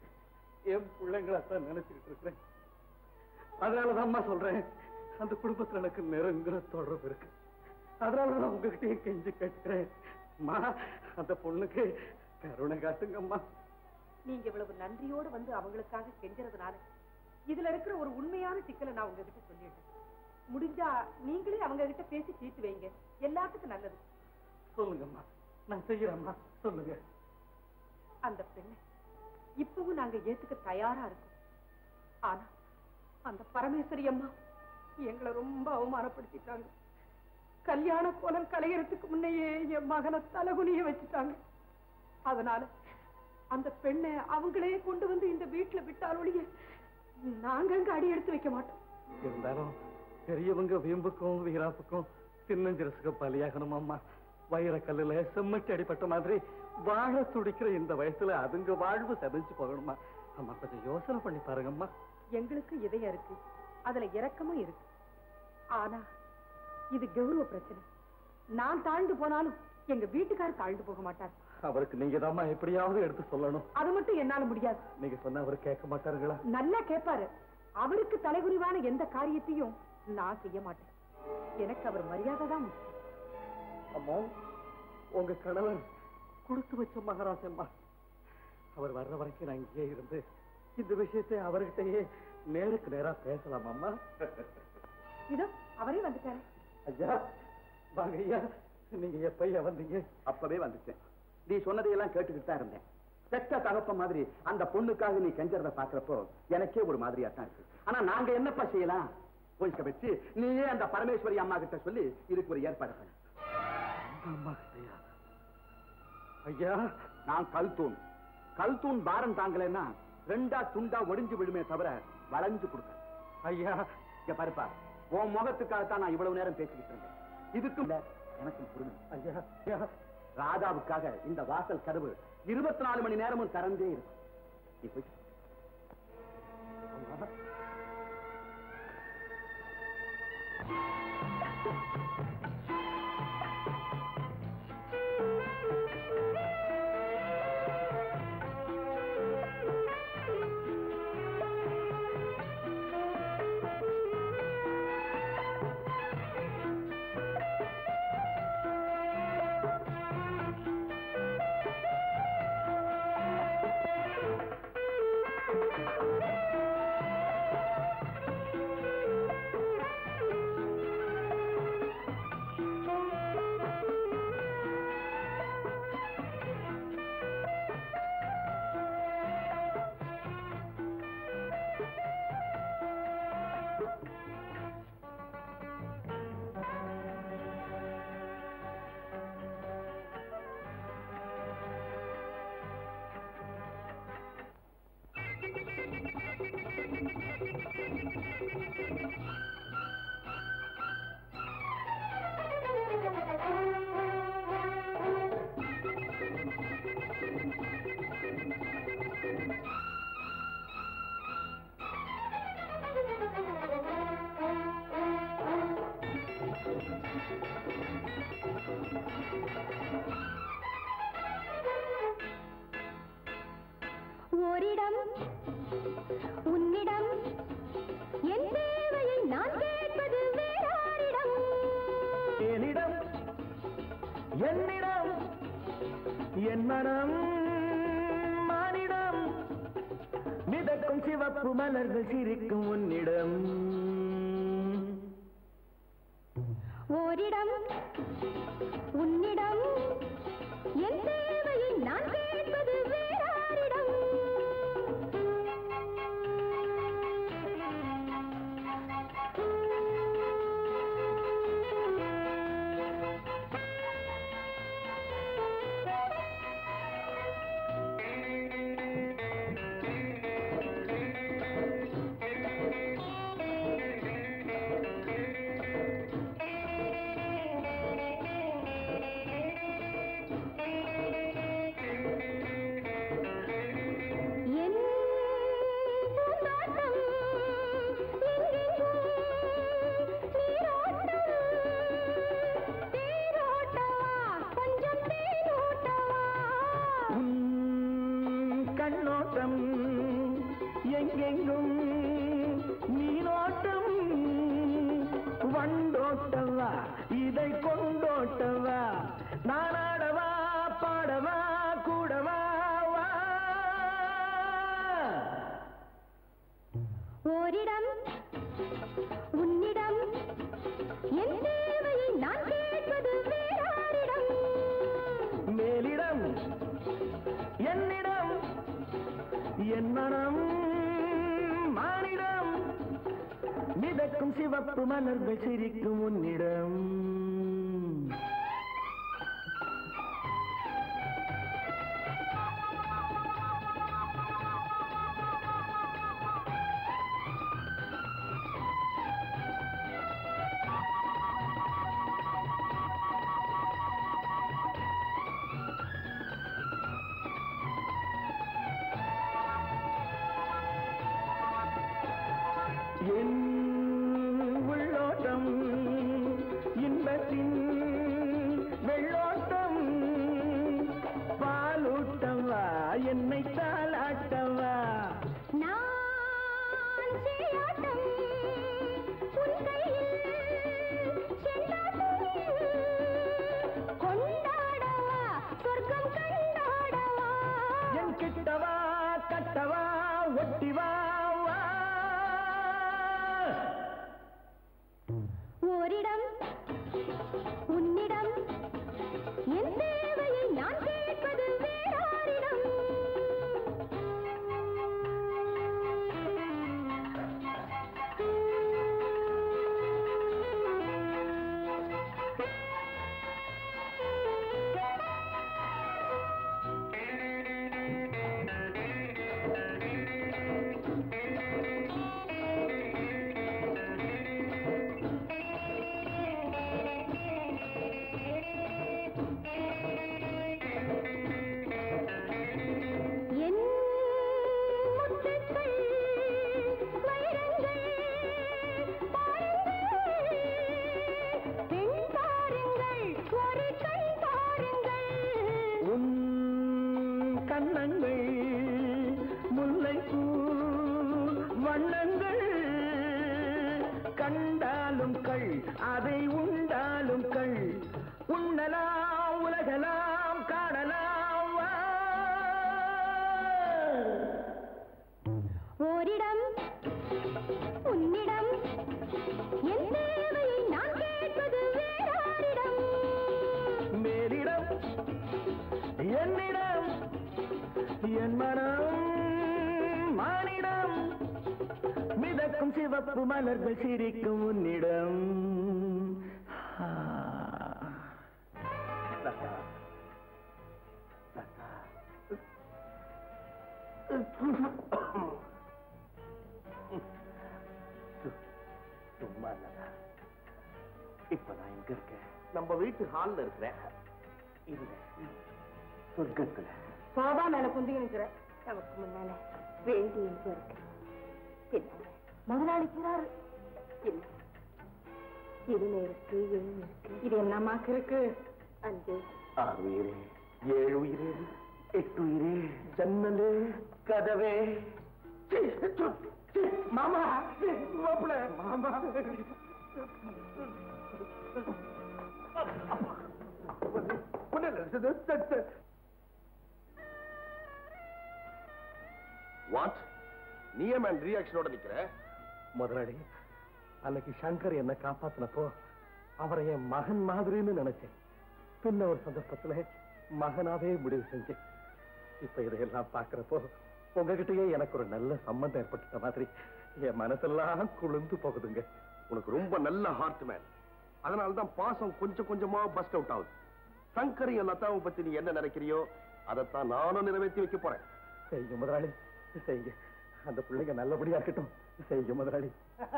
என் பிள்ளைங்களாத்தான் நினைச்சுக்கிட்டு இருக்கிறேன் அதனாலதான்மா சொல்றேன் அந்த குடும்பத்துல எனக்கு நெருங்குற தொடர்பு இருக்கு அதனால நான் உங்ககிட்டயும் கெஞ்சி கேட்கிறேன் அம்மா அந்த பொண்ணுக்கு கருணை காட்டுங்கம்மா நீங்க இவ்வளவு நன்றியோடு வந்து அவங்களுக்காக கெஞ்சறதுனால இதுல இருக்கிற ஒரு உண்மையான சிக்கலை நான் உங்ககிட்ட சொல்லிடுறேன் முடிஞ்சா நீங்களே அவங்க கிட்ட பேசி தீர்த்து வைங்க எல்லாத்துக்கும் நல்லது சொல்லுங்கம்மா நான் செய்யறேம்மா சொல்லுங்க அந்த பெண்ணை இப்பவும் நாங்க ஏத்துக்க தயாரா இருக்கோம் ஆனா அந்த பரமேஸ்வரி அம்மா எங்களை ரொம்ப அவமானப்படுத்திட்டாங்க கல்யாண கோலம் கலையறதுக்கு முன்னையே என் மகனை தலகுனிய வச்சுட்டாங்க அதனால அந்த பெண்ணை அவங்களே கொண்டு வந்து இந்த வீட்டுல விட்டாலொழிய நாங்க அங்க அடி எடுத்து வைக்க மாட்டோம் இருந்தாலும் பெரியவங்க வீம்புக்கும் வீராப்புக்கும் சின்னஞ்சிரசுக்கு பலியாகணும் அம்மா வைரக்கல்லுல செம்மட்டி அடிப்பட்ட மாதிரி வாழ துடிக்கிற இந்த வயசுல அதுங்க வாழ்வு செதஞ்சு போகணுமா அம்மா கொஞ்சம் யோசனை பண்ணி பாருங்கம்மா எங்களுக்கு இதயம் இருக்கு அதுல இரக்கமும் இருக்கு ஆனா இது கௌரவ பிரச்சனை நான் தாழ்ந்து போனாலும் எங்க வீட்டுக்காரர் தாழ்ந்து போக மாட்டார் அவருக்கு நீங்க எப்படியாவது எடுத்து சொல்லணும் அது மட்டும் என்னால முடியாது நீங்க சொன்னா அவர் கேட்க மாட்டாருங்களா நல்லா கேட்பாரு அவருக்கு தலைகுனிவான எந்த காரியத்தையும் நான் செய்ய மாட்டேன் எனக்கு அவர் மரியாதை தான் முக்கியம் அம்மா உங்க கணவன் கொடுத்து வச்ச மகாராஜம்மா அவர் வர்ற வரைக்கும் நான் இங்கேயே இருந்து இந்த விஷயத்தை அவர்கிட்டயே நேருக்கு நேரா பேசலாம் அம்மா இதோ அவரே வந்துட்டாரு ஐயா வாங்க ஐயா நீங்க எப்பையா வந்தீங்க அப்பவே வந்துட்டேன் நீ சொன்னதையெல்லாம் கேட்டுக்கிட்டு தான் இருந்தேன் பெத்த தகப்ப மாதிரி அந்த பொண்ணுக்காக நீ கெஞ்சறத பாக்குறப்போ எனக்கே ஒரு மாதிரியா தான் இருக்கு ஆனா நாங்க என்னப்பா செய்யலாம் கொஞ்சம் வச்சு நீயே அந்த பரமேஸ்வரி அம்மா கிட்ட சொல்லி இதுக்கு ஒரு ஏற்பாடு பண்ணு அம்மா கிட்டயா ஐயா நான் கல்தூண் கல்தூண் பாரம் தாங்கலைன்னா ரெண்டா துண்டா ஒடிஞ்சு விழுமே தவிர வளைஞ்சு கொடுக்க ஐயா இங்க பாருப்பா உன் முகத்துக்காகத்தான் நான் இவ்வளவு நேரம் பேசிக்கிட்டு இருந்தேன் இதுக்கும் இல்ல, எனக்கும் புரியும் ஐயா ஐயா, ராதாவுக்காக இந்த வாசல் கதவு இருபத்தி நாலு மணி நேரமும் திறந்தே இருக்கும் நீ போய் அம்மா. ஓரிடம் உன்னிடம் என் தேவையை நான் கேட்பது வேறாரிடம் என்னிடம் என்னிடம் என் மனம் மானிடம் மிதக்கும் சிவப்பு மலர்கள் சிரிக்கும் உன்னிடம் ஓரிடம் உன்னிடம் என் தேவையை நான் கேட்பது வேறாரிடம் என் பூந்தோட்டம் எங்கெங்கும் நீரோட்டம் தேரோட்டவா கொஞ்சம் தேரோட்டவா உன் கண்ணோட்டம் எங்கெங்கும் நீரோட்டம் வண்டோட்டவா இதை கொண்டோட்டவா நானாடவா பாடவா கூடவா வா ஓரிடம் உன்னிடம் என் தேவையை நான் கேட்பது வேறாரிடம் மேலிடம் என்னிடம் என் மனம் மானிடம் மிதக்கும் சிவப்பு மலர்கள் சிரிக்கும் உன்னிடம் என் உள்ளோட்டம் இன்ப சிவப்பு மலர்கள் சிரிக்கும் உன்னிடம் ஆ. லதா. லதா. சு- சும்மா லதா. இப்ப நான் எங்க இருக்கேன் நம்ம வீட்டு ஹால்ல இருக்கிறேன் இல்ல சொர்க்கத்துல சோபா மேல குந்திங்க நிக்கிற நமக்கு முன்னால வேண்டி எங்க இருக்கு பின்னால முதலாளிக்கிறாரு இல்ல இருமை இருக்கு எழுமை இருக்கு இது என்னமாக்கு இருக்கு அஞ்சு ஆறு உயிரே ஏழு உயிரே எட்டு உயிரே ஜன்னலே கதவே சி, சு, சி, மாமா மாப்பிள மாமா வாட் நீ மேன் ரியாக்ஷனோட நிக்கிற முதலாளி அன்னைக்கு சங்கர் என்ன காப்பாத்தினப்போ அவரை என் மகன் மாதிரின்னு நினைச்சேன் பின்ன ஒரு சந்தர்ப்பத்துல மகனாவே முடிவு செஞ்சேன் இப்ப இதையெல்லாம் பாக்குறப்போ உங்ககிட்டயே எனக்கு ஒரு நல்ல சம்பந்தம் ஏற்பட்டுட்ட மாதிரி என் மனசெல்லாம் குளிர்ந்து போகுதுங்க உனக்கு ரொம்ப நல்ல ஹார்ட் மேன் அதனால தான் பாசம் கொஞ்சம் கொஞ்சமா பஸ்ட் அவுட் ஆகுது சங்கரையும் லதாவை பத்தி நீ என்ன நினைக்கிறியோ அதைத்தான் நானும் நிறைவேற்றி வைக்க போறேன் செய்யுங்க முதலாளி செய்யுங்க அந்த பிள்ளைங்க நல்லபடியா இருக்கட்டும் செய்யுங்க முதலாளி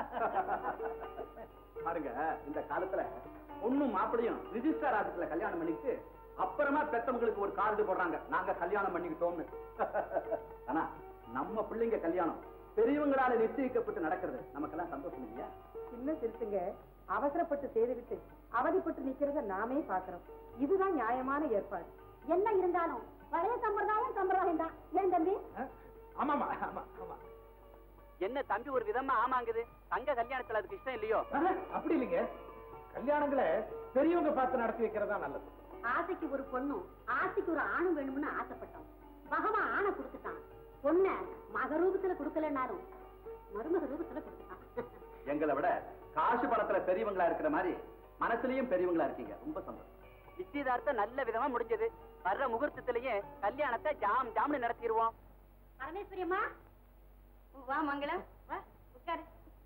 பாருங்க இந்த காலத்துல பொண்ணும் மாப்பிளையும் ரிஜிஸ்டர் ஆபீஸ்ல கல்யாணம் பண்ணிக்கிட்டு அப்புறமா பெத்தவங்களுக்கு ஒரு கார்டு போடுறாங்க நாங்க கல்யாணம் பண்ணிக்கிட்டோம்னு ஆனா நம்ம பிள்ளைங்க கல்யாணம் பெரியவங்களால நிச்சயிக்கப்பட்டு நடக்கிறது நமக்கெல்லாம் சந்தோஷம் இல்லையா சின்ன சிறுத்துங்க அவசரப்பட்டு செய்துவிட்டு அவதிப்பட்டு நிக்கிறத நாமே பாக்குறோம் இதுதான் நியாயமான ஏற்பாடு என்ன இருந்தாலும் பழைய சம்பிரதாயம் சம்பிரதாயம் தான் ஏன் தம்பி ஆமாமா ஆமா ஆமா என்ன தம்பி ஒரு விதமா ஆமாங்குது தங்க கல்யாணத்துல அதுக்கு இஷ்டம் இல்லையோ ஆஹா, அப்படி இல்லைங்க கல்யாணங்களை பெரியவங்க பார்த்து நடத்தி வைக்கிறதா நல்லது ஆசைக்கு ஒரு பொண்ணும் ஆசைக்கு ஒரு ஆணும் வேணும்னு ஆசைப்பட்டோம் பகவான் ஆணை கொடுத்துட்டான் பொண்ண மக ரூபத்துல கொடுக்கலனாலும் மருமக ரூபத்துல கொடுத்துட்டான் எங்களை விட காசு பணத்துல பெரியவங்களா இருக்கிற மாதிரி மனசுலயும் பெரியவங்களா இருக்கீங்க ரொம்ப சந்தோஷம் நிச்சயதார்த்தம் நல்ல விதமா முடிஞ்சது வர்ற முகூர்த்தத்திலேயே கல்யாணத்தை ஜாம் ஜாம்னு நடத்திடுவோம் பரமேஸ்வரியம்மா வா மங்களம் வா உட்காரு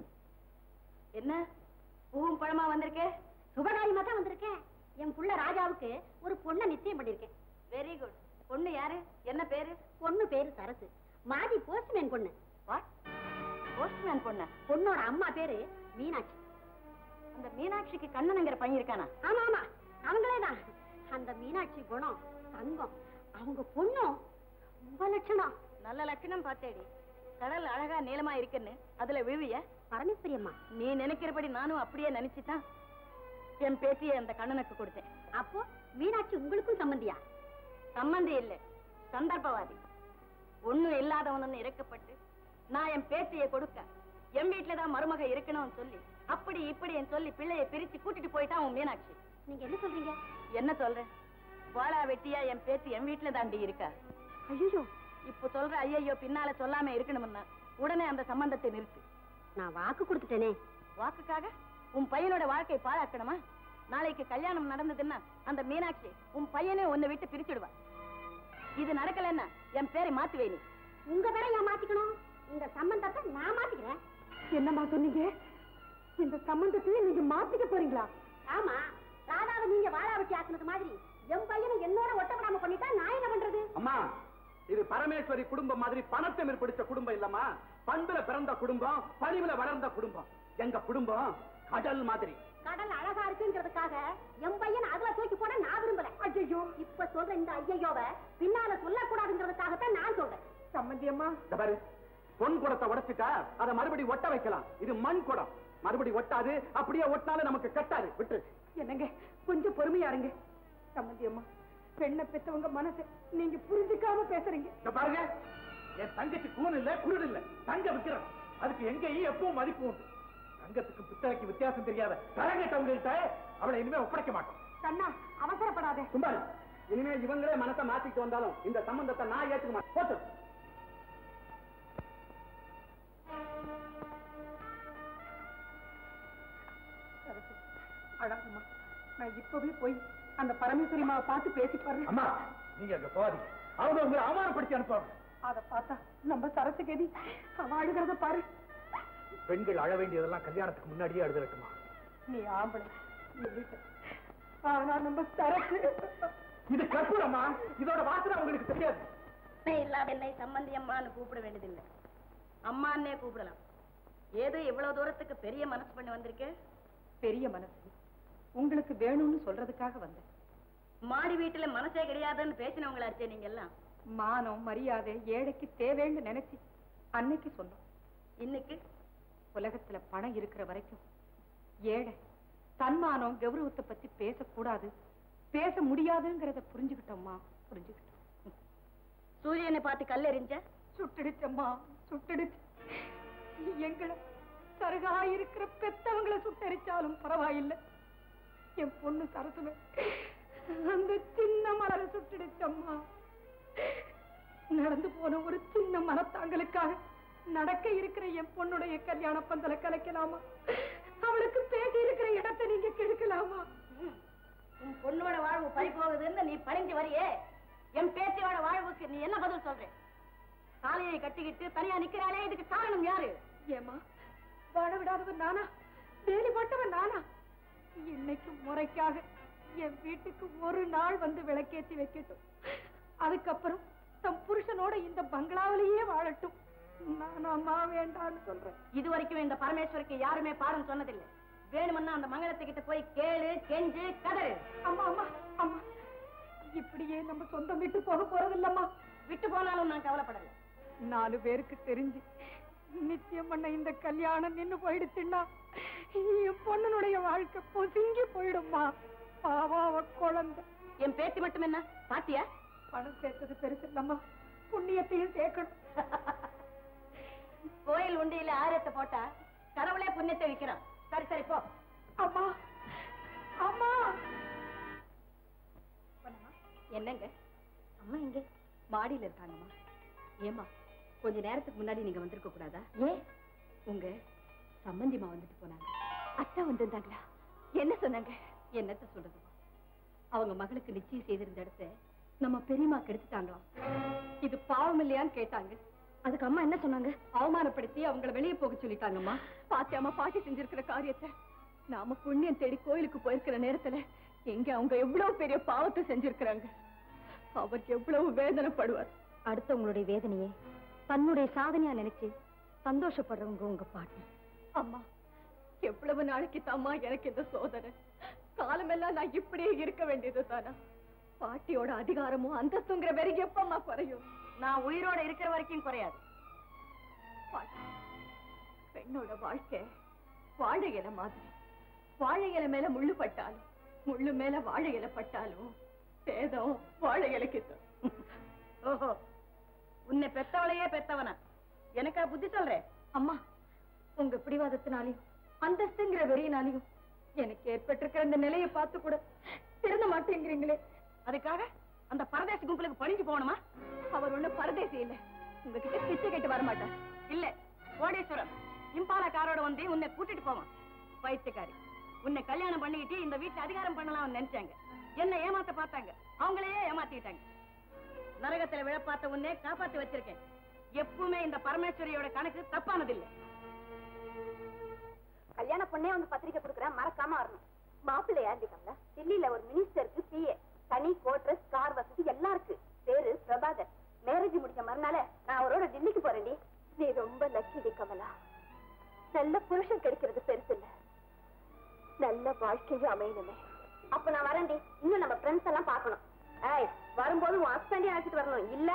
என்ன பூவும் பழமா வந்திருக்கே சுபகாரியமா தான் வந்திருக்கேன் என் புள்ள ராஜாவுக்கு ஒரு பொண்ணை நிச்சயம் பண்ணிருக்கேன் வெரி குட் பொண்ணு யாரு என்ன பேரு பொண்ணு பேரு சரசு மாதி போஸ்ட்மேன் பொண்ணு வாட் போஸ்ட்மேன் பொண்ணு பொண்ணோட அம்மா பேரு மீனாட்சி அந்த மீனாட்சிக்கு கண்ணனுங்கிற பையன் இருக்கானா ஆமா ஆமா அவங்களே தான் அந்த மீனாட்சி குணம் தங்கம் அவங்க பொண்ணும் ரொம்ப லட்சணம் நல்ல லட்சணம் பார்த்தேடி கடல் அழகா நீளமா இருக்குன்னு அதுல விழுவிய பரமேஸ்வரியம்மா நீ நினைக்கிறபடி நானும் அப்படியே நினைச்சுதான் என் பேத்தியை அந்த கண்ணனுக்கு கொடுத்தேன் அப்போ மீனாட்சி உங்களுக்கும் சம்பந்தியா சம்பந்தி இல்ல சந்தர்ப்பவாதி ஒண்ணும் இல்லாதவனு இறக்கப்பட்டு நான் என் பேத்தியை கொடுக்க என் வீட்டுலதான் மருமக இருக்கணும்னு சொல்லி அப்படி இப்படி சொல்லி பிள்ளைய பிரிச்சு கூட்டிட்டு போயிட்டான் உன் மீனாட்சி நீங்க என்ன சொல்றீங்க என்ன சொல்றேன் வாழா வெட்டியா என் பேத்தி என் வீட்டுல தாண்டி இருக்கா ஐயோ இப்ப சொல்ற ஐயையோ பின்னால சொல்லாம இருக்கணும்னா உடனே அந்த சம்பந்தத்தை நிறுத்து நான் வாக்கு கொடுத்துட்டேனே வாக்குக்காக உன் பையனோட வாழ்க்கை பாழாக்கணுமா நாளைக்கு கல்யாணம் நடந்ததுன்னா அந்த மீனாட்சி உன் பையனே உன்னை விட்டு பிரிச்சுடுவா இது நடக்கலன்னா என் பேரை மாத்தி வை நீ உங்க பேரை ஏன் மாத்திக்கணும் இந்த சம்பந்தத்தை நான் மாத்திக்கிறேன் என்னம்மா சொன்னீங்க இந்த சம்பந்தத்தை நீங்க மாத்திக்க போறீங்களா ஆமா ராதாவை நீங்க வாழாவட்டி ஆக்குனது மாதிரி என் பையனை என்னோட ஒட்டப்படாம பண்ணிட்டா நான் என்ன பண்றது அம்மா இது பரமேஸ்வரி குடும்பம் மாதிரி பணத்தை பிடிச்ச குடும்பம் இல்லம்மா பண்புல பிறந்த குடும்பம் பணிவுல வளர்ந்த குடும்பம் எங்க குடும்பம் கடல் மாதிரி கடல் அழகா இருக்குங்கிறதுக்காக என் பையன் அதுல தூக்கி போட நான் விரும்பல ஐயோ இப்ப சொல்ற இந்த ஐயோவ பின்னால சொல்லக்கூடாதுங்கிறதுக்காகத்தான் நான் சொல்றேன் சம்பந்தி அம்மா இந்த பாரு பொன் குடத்தை உடைச்சிட்டா அதை மறுபடி ஒட்ட வைக்கலாம் இது மண் குடம் மறுபடி ஒட்டாது அப்படியே ஒட்டினாலும் நமக்கு கட்டாது விட்டு என்னங்க கொஞ்சம் பொறுமையா இருங்க சம்பந்தி அம்மா பெண்ணை பெத்தவங்க மனசு நீங்க புரிஞ்சுக்காம பேசுறீங்க இந்த பாருங்க என் தங்கச்சி கூன் இல்ல குருடு இல்ல தங்க விக்கிறோம் அதுக்கு எங்கேயும் எப்பவும் மதிப்பு உண்டு தங்கத்துக்கு பித்தளைக்கு வித்தியாசம் தெரியாத தரங்கட்டவங்கள்ட்ட அவளை இனிமே ஒப்படைக்க மாட்டோம் கண்ணா அவசரப்படாத சும்மா இரு. இனிமே இவங்களே மனசை மாத்திட்டு வந்தாலும் இந்த சம்பந்தத்தை நான் ஏத்துக்க மாட்டேன் போட்டு அழாதம்மா நான் இப்பவே போய் அந்த பரமேஸ்வரிமாவை பார்த்து பேசி பாரு அம்மா நீங்க அங்க போகாதீங்க அவங்க உங்களை அவமானப்படுத்தி அனுப்புவாங்க அத பார்த்தா நம்ம சரசு கதி அவ அழுகிறத பாரு பெண்கள் அழ வேண்டியதெல்லாம் கல்யாணத்துக்கு முன்னாடியே அழுதட்டுமா நீ ஆம்பளை நீ வீட்டு. ஆனா நம்ம சரக்கு இது கற்பூரம்மா இதோட வாசனை உங்களுக்கு தெரியாது இல்லாம என்னை சம்பந்தி அம்மான்னு கூப்பிட வேண்டியதில்லை அம்மான்னே கூப்பிடலாம் ஏதோ இவ்வளவு தூரத்துக்கு பெரிய மனசு பண்ணி வந்திருக்கேன் பெரிய மனசு உங்களுக்கு வேணும்னு சொல்றதுக்காக வந்தேன் மாடி வீட்டுல மனசே கிடையாதுன்னு பேசினவங்களாச்சே நீங்க எல்லாம் மானம் மரியாதை ஏழைக்கு தேவைன்னு நினைச்சு அன்னைக்கு சொன்னோம் இன்னைக்கு உலகத்துல பணம் இருக்கிற வரைக்கும் ஏழை தன்மானம் கௌரவத்தை பத்தி பேசக்கூடாது பேச முடியாதுங்கிறத புரிஞ்சுக்கிட்டோம்மா புரிஞ்சுக்கிட்டோம் சூரியனை பார்த்து கல்லெறிஞ்ச சுட்டுடுச்சம்மா சுட்டுடுச்சு எங்களை சருகா இருக்கிற பெத்தவங்களை சுட்டரிச்சாலும் பரவாயில்லை என் பொண்ணு சரசுமே அந்த சின்ன மலரை சுட்டுடுச்சம்மா நடந்து போன ஒரு சின்ன மனத்தாங்களுக்காக நடக்க இருக்கிற என் பொண்ணுடைய கல்யாண பந்தல கலைக்கலாமா அவளுக்கு பேசி இருக்கிற இடத்தை நீங்க கெடுக்கலாமா உன் பொண்ணோட வாழ்வு பறி போகுதுன்னு நீ பணிஞ்சு வரியே என் பேத்தியோட வாழ்வுக்கு நீ என்ன பதில் சொல்ற தாலியை கட்டிக்கிட்டு தனியா நிக்கிறாளே இதுக்கு காரணம் யாரு ஏமா வாழ விடாதவன் நானா வேலி போட்டவன் நானா இன்னைக்கு முறைக்காக என் வீட்டுக்கு ஒரு நாள் வந்து விளக்கேத்தி வைக்கட்டும் அதுக்கப்புறம் தம் புருஷனோட இந்த பங்களாவிலேயே வாழட்டும் நானாமா வேண்டான்னு சொல்றேன் இது வரைக்கும் இந்த பரமேஸ்வருக்கு யாருமே பாடம் சொன்னதில்லை வேணுமன்னா அந்த மங்களத்துக்கிட்ட போய் கேளு கெஞ்சு கதறு அம்மா அம்மா அம்மா இப்படியே நம்ம சொந்தம் விட்டு போக போறதில்லம்மா விட்டு போனாலும் நான் கவலைப்படல நாலு பேருக்கு தெரிஞ்சு நிச்சயம் பண்ண இந்த கல்யாணம் நின்னு போயிடுச்சுன்னா என் பொண்ணனுடைய வாழ்க்கை பொசுங்கி போயிடும்மா பாவம் அவ குழந்தை என் பேத்தி மட்டும் என்ன பாத்தியா பணம் சேர்த்தது பெருசு இல்லம்மா புண்ணியத்தையும் சேர்க்கணும் கோயில் உண்டியில ஆயிரத்தை போட்டா கடவுளே புண்ணியத்தை விக்கிறான் சரி சரி போ அம்மா அம்மா என்னங்க அம்மா எங்க மாடியில இருக்காங்கம்மா ஏமா கொஞ்ச நேரத்துக்கு முன்னாடி நீங்க வந்திருக்க கூடாதா ஏன் உங்க சம்பந்திமா வந்துட்டு போனாங்க அத்தை வந்திருந்தாங்களா என்ன சொன்னாங்க என்னத்த சொல்றது அவங்க மகளுக்கு நிச்சயம் செய்திருந்த இடத்த நம்ம பெரியம்மா கெடுத்துட்டாங்களாம் இது பாவம் இல்லையான்னு கேட்டாங்க அதுக்கு அம்மா என்ன சொன்னாங்க அவமானப்படுத்தி அவங்கள வெளியே போக சொல்லிட்டாங்கம்மா பாத்தியாமா பாட்டி செஞ்சிருக்கிற காரியத்தை நாம புண்ணியம் தேடி கோயிலுக்கு போயிருக்கிற நேரத்துல எங்க அவங்க எவ்வளவு பெரிய பாவத்தை செஞ்சிருக்கிறாங்க அவர் எவ்வளவு வேதனைப்படுவார் அடுத்தவங்களுடைய வேதனையை தன்னுடைய சாதனையா நினைச்சு சந்தோஷப்படுறவங்க உங்க பாட்டி அம்மா எவ்வளவு நாளைக்கு தாம்மா எனக்கு இந்த சோதனை காலமெல்லாம் நான் இப்படியே இருக்க வேண்டியது தானா பாட்டியோட அதிகாரமும் அந்தஸ்துங்கிற வெறி எப்பம்மா குறையும் நான் உயிரோட இருக்கிற வரைக்கும் குறையாது பாட்டி பெண்ணோட வாழ்க்கை வாழை இலை மாதிரி வாழை இலை மேல முள்ளு பட்டாலும் முள்ளு மேல வாழை இலை பட்டாலும் சேதம் வாழை இலைக்கு தான். ஓஹோ உன்னை பெத்தவளையே பெத்தவனா எனக்கா புத்தி சொல்றேன் அம்மா உங்க பிடிவாதத்தினாலையும் அந்தஸ்துங்கிற வெறியினாலையும் எனக்கு ஏற்பட்டிருக்கிற இந்த நிலையை பார்த்து கூட திருந்த மாட்டேங்கிறீங்களே அதுக்காக அந்த பரதேசி கும்பலுக்கு பணிஞ்சு போகணுமா அவர் ஒண்ணு பரதேசி இல்ல உங்ககிட்ட பிச்சை கேட்டு வர மாட்டார் இல்ல கோடீஸ்வரன் இம்பாலா காரோட வந்து உன்னை கூட்டிட்டு போவான் பைத்தியக்காரி உன்னை கல்யாணம் பண்ணிக்கிட்டு இந்த வீட்டுல அதிகாரம் பண்ணலாம்னு நினைச்சாங்க என்ன ஏமாத்த பார்த்தாங்க அவங்களையே ஏமாத்திட்டாங்க நரகத்துல விழ பார்த்த உன்னை காப்பாத்தி வச்சிருக்கேன் எப்பவுமே இந்த பரமேஸ்வரியோட கணக்கு தப்பானதில்லை கல்யாண பொண்ணே வந்து பத்திரிக்கை கொடுக்குறேன் மறக்காம வரணும் மாப்பிள்ளை யாருக்காங்க டெல்லியில ஒரு மினிஸ்டருக்கு பிஏ தனி கோட்ரஸ் கார் வசதி எல்லாம் இருக்கு பேரு பிரபாகர் மேரேஜ் முடிஞ்ச மறுநாள நான் அவரோட டெல்லிக்கு போறேன்டி நீ ரொம்ப லக்கிடி கமலா நல்ல புருஷன் கிடைக்கிறது பெருசு இல்ல நல்ல வாழ்க்கையும் அமையணுமே அப்ப நான் வரேன்டி இன்னும் நம்ம ஃப்ரெண்ட்ஸ் எல்லாம் பார்க்கணும் ஏய் வரும்போது உன் ஹஸ்பண்டே அழைச்சிட்டு வரணும் இல்ல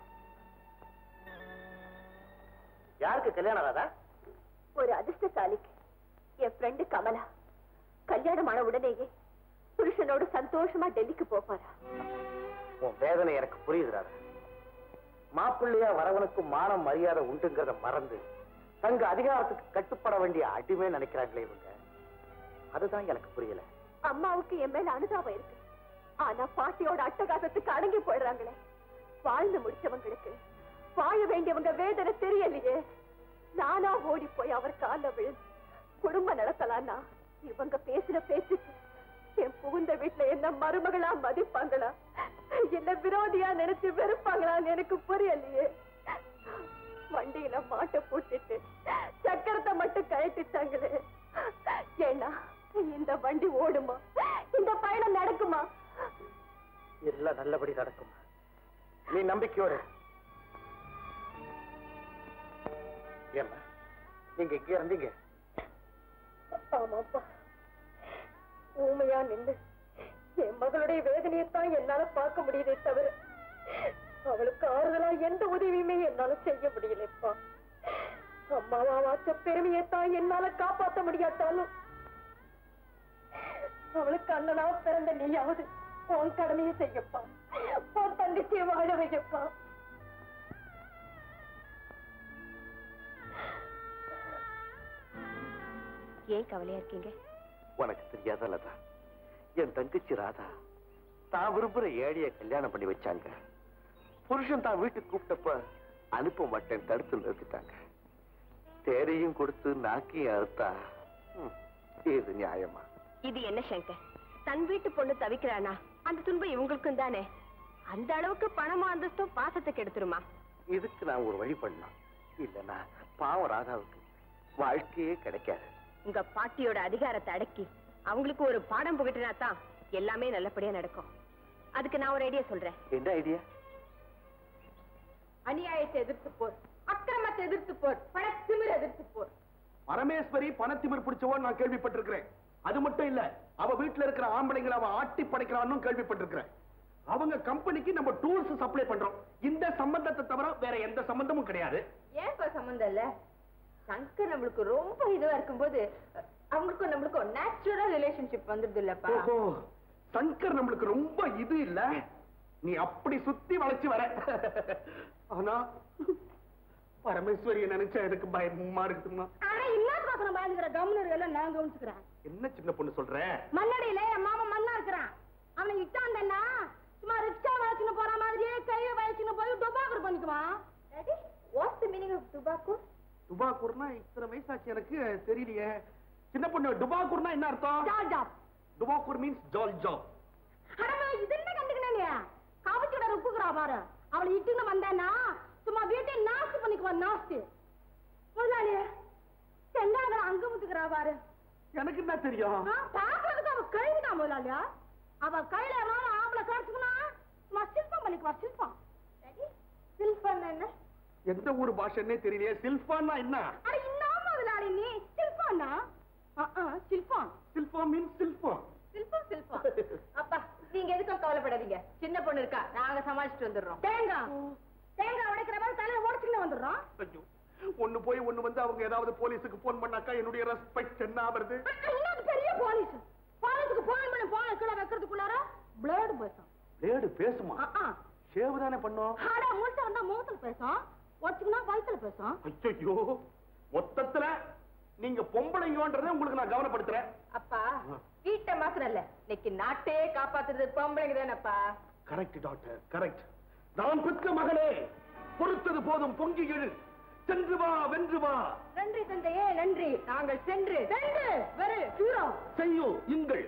யாருக்கு கல்யாணம் ராதா ஒரு அதிர்ஷ்டசாலிக்கு என் ஃப்ரெண்டு கமலா கல்யாணம் ஆன உடனேயே புருஷனோட சந்தோஷமா டெல்லிக்கு போப்பாரா உன் வேதனை எனக்கு புரியுது ராதா மாப்பிள்ளையா வரவனுக்கு மானம் மரியாதை உண்டுங்கிறத மறந்து தங்க அதிகாரத்துக்கு கட்டுப்பட வேண்டிய அடிமை நினைக்கிறாங்களே இவங்க அதுதான் எனக்கு புரியல அம்மாவுக்கு என் மேல அனுதாபம் இருக்கு ஆனா பாட்டியோட அட்டகாசத்துக்கு அடங்கி போயிடுறாங்களே வாழ்ந்து முடிச்சவங்களுக்கு வாழ வேண்டியவங்க வேதனை தெரியலையே நானா ஓடி போய் அவர் கால விழுந்து குடும்பம் நடத்தலான்னா இவங்க பேசின பேச்சுக்கு என் புகுந்த வீட்டுல என்ன மருமகளா மதிப்பாங்களா என்ன விரோதியா நினைச்சு வெறுப்பாங்களான்னு எனக்கு புரியலையே வண்டியில மாட்டை போட்டுட்டு சக்கரத்தை மட்டும் கழட்டிட்டாங்களே ஏன்னா இந்த வண்டி ஓடுமா இந்த பயணம் நடக்குமா எல்லாம் நல்லபடி நடக்கும் நீ நம்பிக்கையோடு ஏம்மா நீங்க இங்கே இருந்தீங்க ஆமாப்பா ஊமையா நின்று என் மகளுடைய வேதனையைத்தான் என்னால பார்க்க முடியுதே தவிர அவளுக்கு ஆறுதலா எந்த உதவியுமே என்னால செய்ய முடியலப்பா அம்மாவா வாச்ச பெருமையைத்தான் என்னால காப்பாத்த முடியாட்டாலும் அவளுக்கு அண்ணனா பிறந்த நீயாவது உன் கடமையை செய்யப்பா உன் தங்கச்சியை வாழ வைக்கப்பா ஏன் கவலையா இருக்கீங்க உனக்கு தெரியாத லதா என் தங்கச்சி ராதா தான் விரும்புற ஏழைய கல்யாணம் பண்ணி வச்சாங்க புருஷன் தான் வீட்டுக்கு கூப்பிட்டப்ப அனுப்ப மாட்டேன் தடுத்து நிறுத்திட்டாங்க தேரையும் கொடுத்து நாக்கையும் அறுத்தா ம், இது நியாயமா இது என்ன சங்கர் தன் வீட்டு பொண்ணு தவிக்கிறானா அந்த துன்பம் இவங்களுக்கும் தானே அந்த அளவுக்கு பணமும் அந்தஸ்தும் பாசத்துக்கு எடுத்துருமா இதுக்கு நான் ஒரு வழி பண்ணலாம் இல்லைன்னா பாவம் ராதாவுக்கு வாழ்க்கையே கிடைக்காது உங்க பாட்டியோட அதிகாரத்தை அடக்கி அவங்களுக்கு ஒரு பாடம் புகட்டினா தான் எல்லாமே நல்லபடியா நடக்கும் அதுக்கு நான் ஒரு ஐடியா சொல்றேன் என்ன ஐடியா அநியாயத்தை எதிர்த்து போர் அக்கிரமத்தை எதிர்த்து போர் பணத்திமிர் எதிர்த்து போர் பரமேஸ்வரி பணத்திமிர் பிடிச்சவன் நான் கேள்விப்பட்டிருக்கிறேன் அது மட்டும் இல்ல அவ வீட்டுல இருக்கிற ஆம்பளைங்களை அவன் ஆட்டி படைக்கிறான்னு கேள்விப்பட்டிருக்கிறேன் அவங்க கம்பெனிக்கு நம்ம டூல்ஸ் சப்ளை பண்றோம் இந்த சம்பந்தத்தை தவிர வேற எந்த சம்பந்தமும் கிடையாது ஏன் இப்ப சம்பந்தம் இல்ல சங்கர் நம்மளுக்கு ரொம்ப இதுவா இருக்கும்போது அவங்களுக்கும் நம்மளுக்கும் நேச்சுரல் ரிலேஷன்ஷிப் வந்துருது இல்லப்பா ஓஹோ சங்கர் நம்மளுக்கு ரொம்ப இது இல்ல நீ அப்படி சுத்தி வளைச்சு வர ஆனா பரமேஸ்வரிய நினைச்சா எனக்கு பயமா இருக்குமா ஆனா இல்லாத பாக்கணும் பயந்துக்கிற கவர்னர் எல்லாம் நான் கவனிச்சுக்கிறேன் என்ன சின்ன பொண்ணு சொல்ற மண்ணடியில என் மாமா மண்ணா இருக்கிறான் அவனை இட்டாந்தன்னா சும்மா ரிக்ஷா வளைச்சுன்னு போற மாதிரியே கையை வளைச்சுன்னு போய் டொபாக்கர் பண்ணிக்குவான் what's the meaning of tobacco டுபாக்கூர்னா இத்தனை வயசாச்சு எனக்கு தெரியலையே சின்ன பொண்ணு டுபாக்கூர்னா என்ன அர்த்தம் ஜாப் ஜாப் டுபாக்கூர் மீன்ஸ் ஜால் ஜாப் அடமா இது என்ன கண்டுக்கணே காவச்சோட ருப்புக்குறா பாரு அவளை இட்டுன்னு வந்தானா சும்மா வீட்டை நாஸ்தி பண்ணிக்குவான் நாஸ்தி முதலாளி செங்காங்களை அங்க முத்துக்கிறா பாரு எனக்கு என்ன தெரியும் ஆ, பாக்குறதுக்கு அவ கழுவிதான் முதலாளியா அவ கையில எவனாலும் ஆம்பளை கிடைச்சுக்கனா சும்மா சிற்பம் பண்ணிக்குவா சிற்பம் சிற்பம் என்ன எந்த ஊர் பாஷன்னே தெரியலையே சில்பான்னா என்ன அட இன்னும் முதலாளி நீ சிற்பம்னா சிற்பம் சில்பா மீன்ஸ் சில்பம் சில்பம் சில்பம் அப்பா நீங்க எதுக்கும் கவலைப்படாதீங்க சின்ன பொண்ணு இருக்கா நாங்க சமாளிச்சுட்டு வந்துடுறோம் தேங்காய் தேங்காய் உடைக்கிற மாதிரி தலையில உடைச்சுன்னு வந்துடுறோம் ஐயோ ஒண்ணு போய் ஒண்ணு வந்து அவங்க ஏதாவது போலீஸுக்கு போன் பண்ணாக்கா என்னுடைய ரெஸ்பெக்ட் என்ன ஆவறது இன்னொரு பெரிய போலீஸ் போலீஸுக்கு போன் பண்ணி போன கீழே வைக்கிறதுக்குள்ளார பிளேடு பேசும் பிளேடு பேசுமா ஆ, ஆ. ஷேவ் தானே பண்ணோம் அட முழுசா வந்தா முகத்துல பேசும் உடச்சுக்குனா வயித்துல பேசும் ஐயோ மொத்தத்துல நீங்க பொம்பளைங்கன்றதை உங்களுக்கு நான் கவனப்படுத்துறேன் அப்பா வீட்டை மாத்திரல்ல இன்னைக்கு நாட்டே காப்பாத்துறது பொம்பளைங்க தானப்பா கரெக்ட் டாக்டர் கரெக்ட் நான் பெற்ற மகளே பொறுத்தது போதும் பொங்கி எழு சென்று வா வென்று வா நன்றி தந்தையே நன்றி நாங்கள் சென்று சென்று வெறு ஹீரோ செய்யோ இங்கள்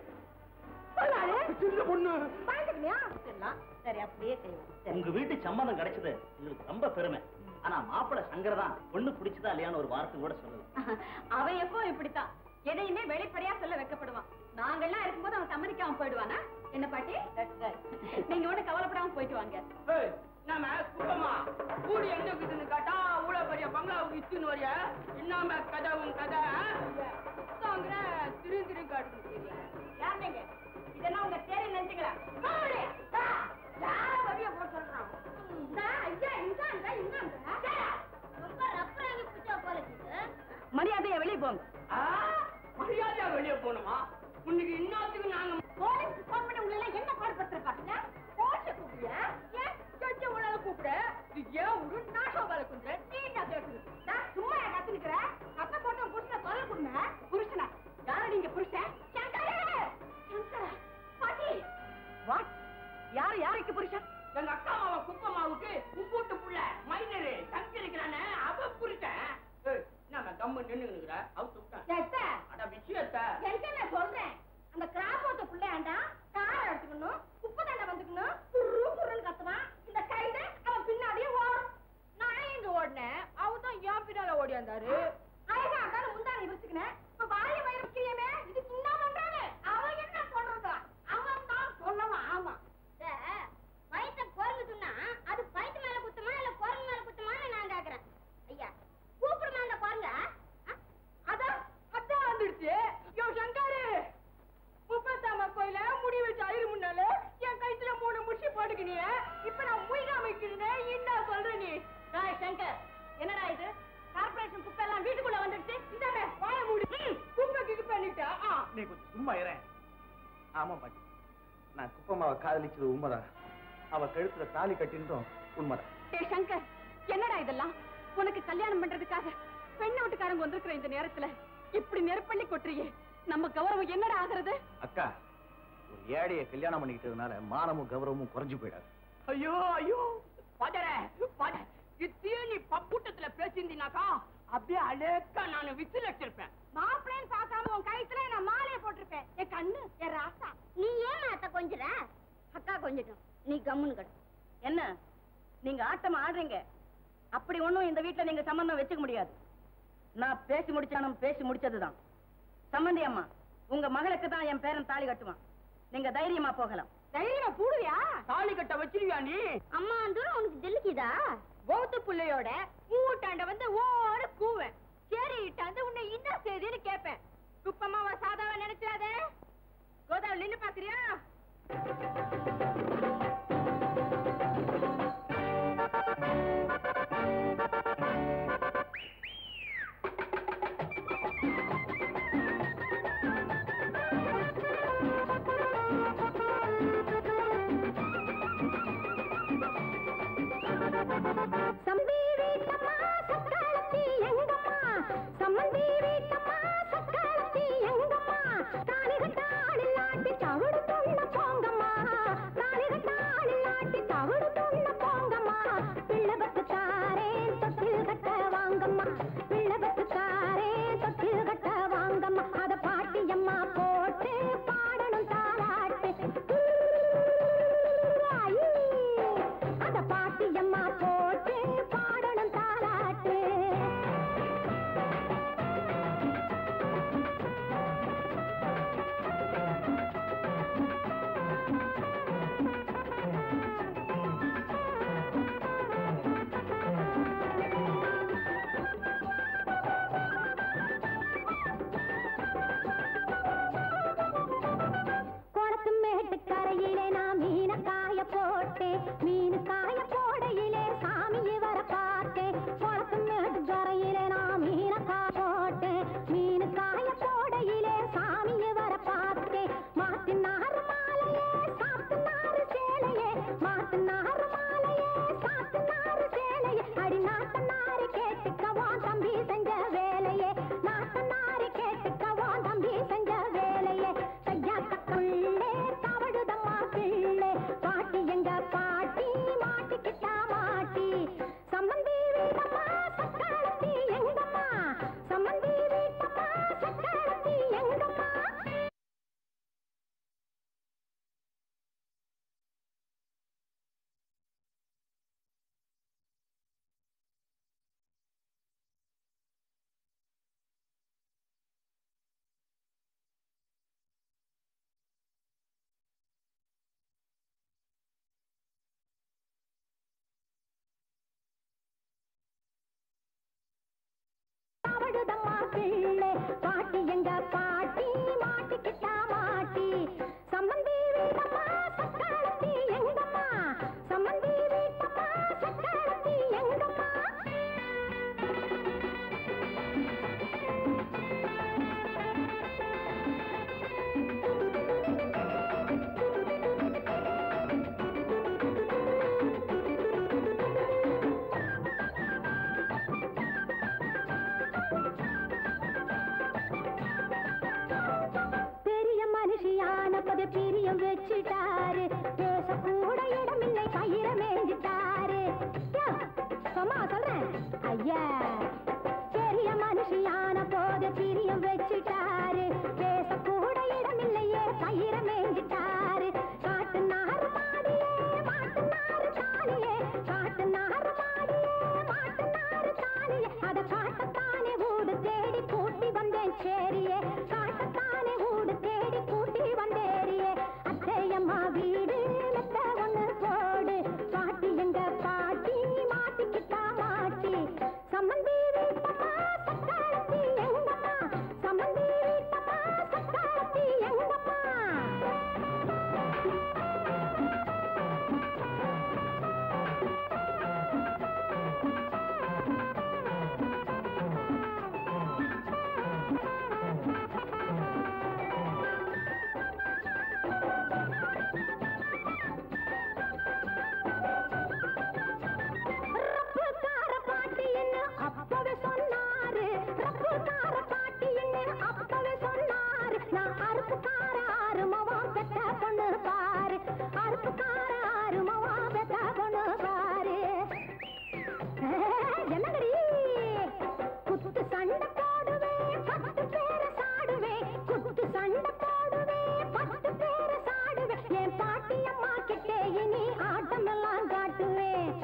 சின்ன பொண்ணு பயந்துக்கலையா சரி அப்படியே செய்வோம் உங்க வீட்டு சம்மந்தம் கிடைச்சது எங்களுக்கு ரொம்ப பெருமை ஆனா மாப்பிள்ளை சங்கர் தான் பொண்ணு பிடிச்சதா இல்லையான்னு ஒரு வார்த்தை கூட சொல்லல அவன் எப்போ இப்படித்தான் எதையுமே வெளிப்படையா சொல்ல வைக்கப்படுவான் நாங்கெல்லாம் இருக்கும்போது அவன் சம்மதிக்காம போயிடுவானா என்ன பாட்டி நீங்க ஒண்ணு கவலைப்படாம போயிட்டு வாங்க நாம குடும்பமா கூடி எங்க இருக்குதுன்னு கேட்டா அவ்வளவு பெரிய பங்களாவுக்கு இத்துன்னு வரைய இன்னாம கதை உன் கதை தாங்கிற திரு திரு காட்டுக்கு யாருங்க இதெல்லாம் உங்க தேரை நினைச்சுங்களா யார வழிய போட சொல்றான் இந்த ஐயா இந்த இந்த இந்த ரொம்ப ரப்பராங்கி பிடிச்சா போல இருக்குது மரியாதையா வெளியே போங்க மரியாதையா வெளியே போகணுமா இன்னைக்கு இன்னத்துக்கு நாங்க போலீஸ் போன் பண்ணி உங்களை எல்லாம் என்ன பாடுபடுத்திருப்பாங்க போலீஸ் கூப்பிடுயா ஏன் சொச்ச உணால கூப்பிட இது ஏன் ஒரு நாசம் வேலை குந்த நீ என்ன கேக்குது நான் சும்மா ஏன் கத்துனுக்குற கத்த போட்டு உன் புருஷனை கொலை கொடுங்க புருஷனா யாரு நீங்க புருஷன் சங்கரே சங்கரா பாட்டி வாட் யாரு யாருக்கு புருஷன் எங்க அக்கா மாமா குப்பமாவுக்கு உப்பூட்டு புள்ள மைனரு சங்கரிக்கிறானே அவ புரிச்சேன் நம்ம கம்மு நின்னுங்கிற அவுத்து விட்டான் எத்த அட விஷயத்த என்கிட்ட நான் சொல்றேன் அந்த கிராமத்து பிள்ளையாண்டா காரை எடுத்துக்கணும் குப்பை தண்டை வந்துக்கணும் குரு குருன்னு கத்துவான் இந்த கைத அவன் பின்னாடியே ஓடும் நான் எங்க ஓடினேன் அவர் ஆமா பாட்டி நான் குப்பம்மாவை காதலிச்சது உண்மைதான் அவ கழுத்துல தாலி கட்டினதும் உண்மைதான் ஏ சங்கர் என்னடா இதெல்லாம் உனக்கு கல்யாணம் பண்றதுக்காக பெண்ணு வீட்டுக்காரங்க வந்திருக்கிற இந்த நேரத்துல இப்படி நெருப்பள்ளி கொட்டுறியே நம்ம கௌரவம் என்னடா ஆகுறது அக்கா ஒரு ஏழைய கல்யாணம் பண்ணிக்கிட்டதுனால மானமும் கௌரவமும் குறைஞ்சு போயிடாது ஐயோ ஐயோ பதற பதற இத்தையும் நீ பப்புட்டத்துல பேசியிருந்தீனாக்கா அப்படியே அழகா நான் விசில் அடிச்சிருப்பேன் மாப்பிள்ளைன்னு பார்க்காம உன் கழுத்துல நான் மாலையை போட்டிருப்பேன் என் கண்ணு என் ராசா நீ ஏன் அத்தை கொஞ்சுற அக்கா கொஞ்சட்டும் நீ கம்முன்னு கடு என்ன நீங்க ஆட்டம் ஆடுறீங்க அப்படி ஒண்ணும் இந்த வீட்டுல நீங்க சம்பந்தம் வச்சுக்க முடியாது நான் பேசி முடிச்சானும் பேசி முடிச்சதுதான் சம்பந்தி அம்மா உங்க மகளுக்கு தான் என் பேரன் தாலி கட்டுவான் நீங்க தைரியமா போகலாம் தைரியமா கூடுவியா தாலி கட்ட வச்சிருவியா நீ அம்மா தூரம் உனக்கு ஜெல்லிக்குதா கோத்து புள்ளையோட ஊட்டாண்ட வந்து ஓட கூவேன் சரி இட்டாந்து உன்னை என்ன செய்தின்னு கேட்பேன் குப்பம்மாவா சாதாவா நினைச்சாத கோதாவில் நின்னு பாக்குறியா சம்பி வீட்டம்மா சக்காலத்தி எங்கம்மா சம்மந்தி வீட்டம்மா சக்காலத்தி எங்கம்மா தாலி கட்டாளில் நாட்டி தவிடு தொள்ள போங்கம்மா தாலி கட்டாளில் நாட்டி தவிடு தொள்ள போங்கம்மா பிள்ளபத்து தாரேன் தொட்டில் கட்ட வாங்கம்மா பிள்ளபத்து தாரேன் தொட்டில் கட்ட வாங்கம்மா அத பாட்டியம்மா போட்டு பாடணும் தாலாட்டு ஆயி. அத பாட்டியம்மா போட்டு பாடணும் தாலாட்டு குளத்து மேட்டுக்கரையிலே நான் மீன காய போட்டேன் மீன் காய போடையிலே சாமியை வர பார்த்தேன் குளத்து மேட்டுக்கரையிலே நான் மீன காய போட்டேன் மீன் காய போடையிலே சாமியை வர பார்த்தேன் மாத்தினார் மாலையே சாத்தினார் சேலையே மாத்தினார் மாலையே சாத்தினார் சேலையே அடி நாத்தனாரி கேட்டுக்கவா தம்பி செஞ்ச வேலையே நாத்தனாரி கேட்டுக்கவா தம்பி செஞ்ச வேலையே கையாக்கக்குள்ளே தவழுதம்மா பிள்ளை பாட்டி எங்க பாட்டி மாட்டிக்கிட்டா மாட்டி சம்மந்தி வீட்டம்மா சக்காலத்தி எங்கம்மா சம்மந்தி வீட்டம்மா சக்காலத்தி எங்கம்மா தவழுதம்மா பிள்ளை பாட்டி எங்க பாட்டி மாட்டிக்கிட்டா மாட்டி சம்மந்தி வீட்டம்மா சக்காலத்தி எங்கம்மா சம்மந்தி வீட்டம்மா சக்காலத்தி எங்கம்மா பெரிய மனுஷியான போது பிரியம் வச்சுட்டாரு பேச கூட இடமில்லை பயிர மேஞ்சிட்டாரு யா, சும்மா சொல்றேன் ஐயா பெரிய மனுஷியான போது பிரியம் வச்சுட்டாரு பேச கூட இடமில்லையே பயிர மேஞ்சிட்டாரு காட்டு நாறு மாடியே மாட்டு நாறு தாலியே காட்டு நாறு மாடியே மாட்டு நாறு தாலியே அத காட்டத்தானே ஊடு தேடி கூட்டி வந்தேன் சேரியே காட்டத்தானே ஊடு தேடி கூட்டி வந்தேரியே அத்தைய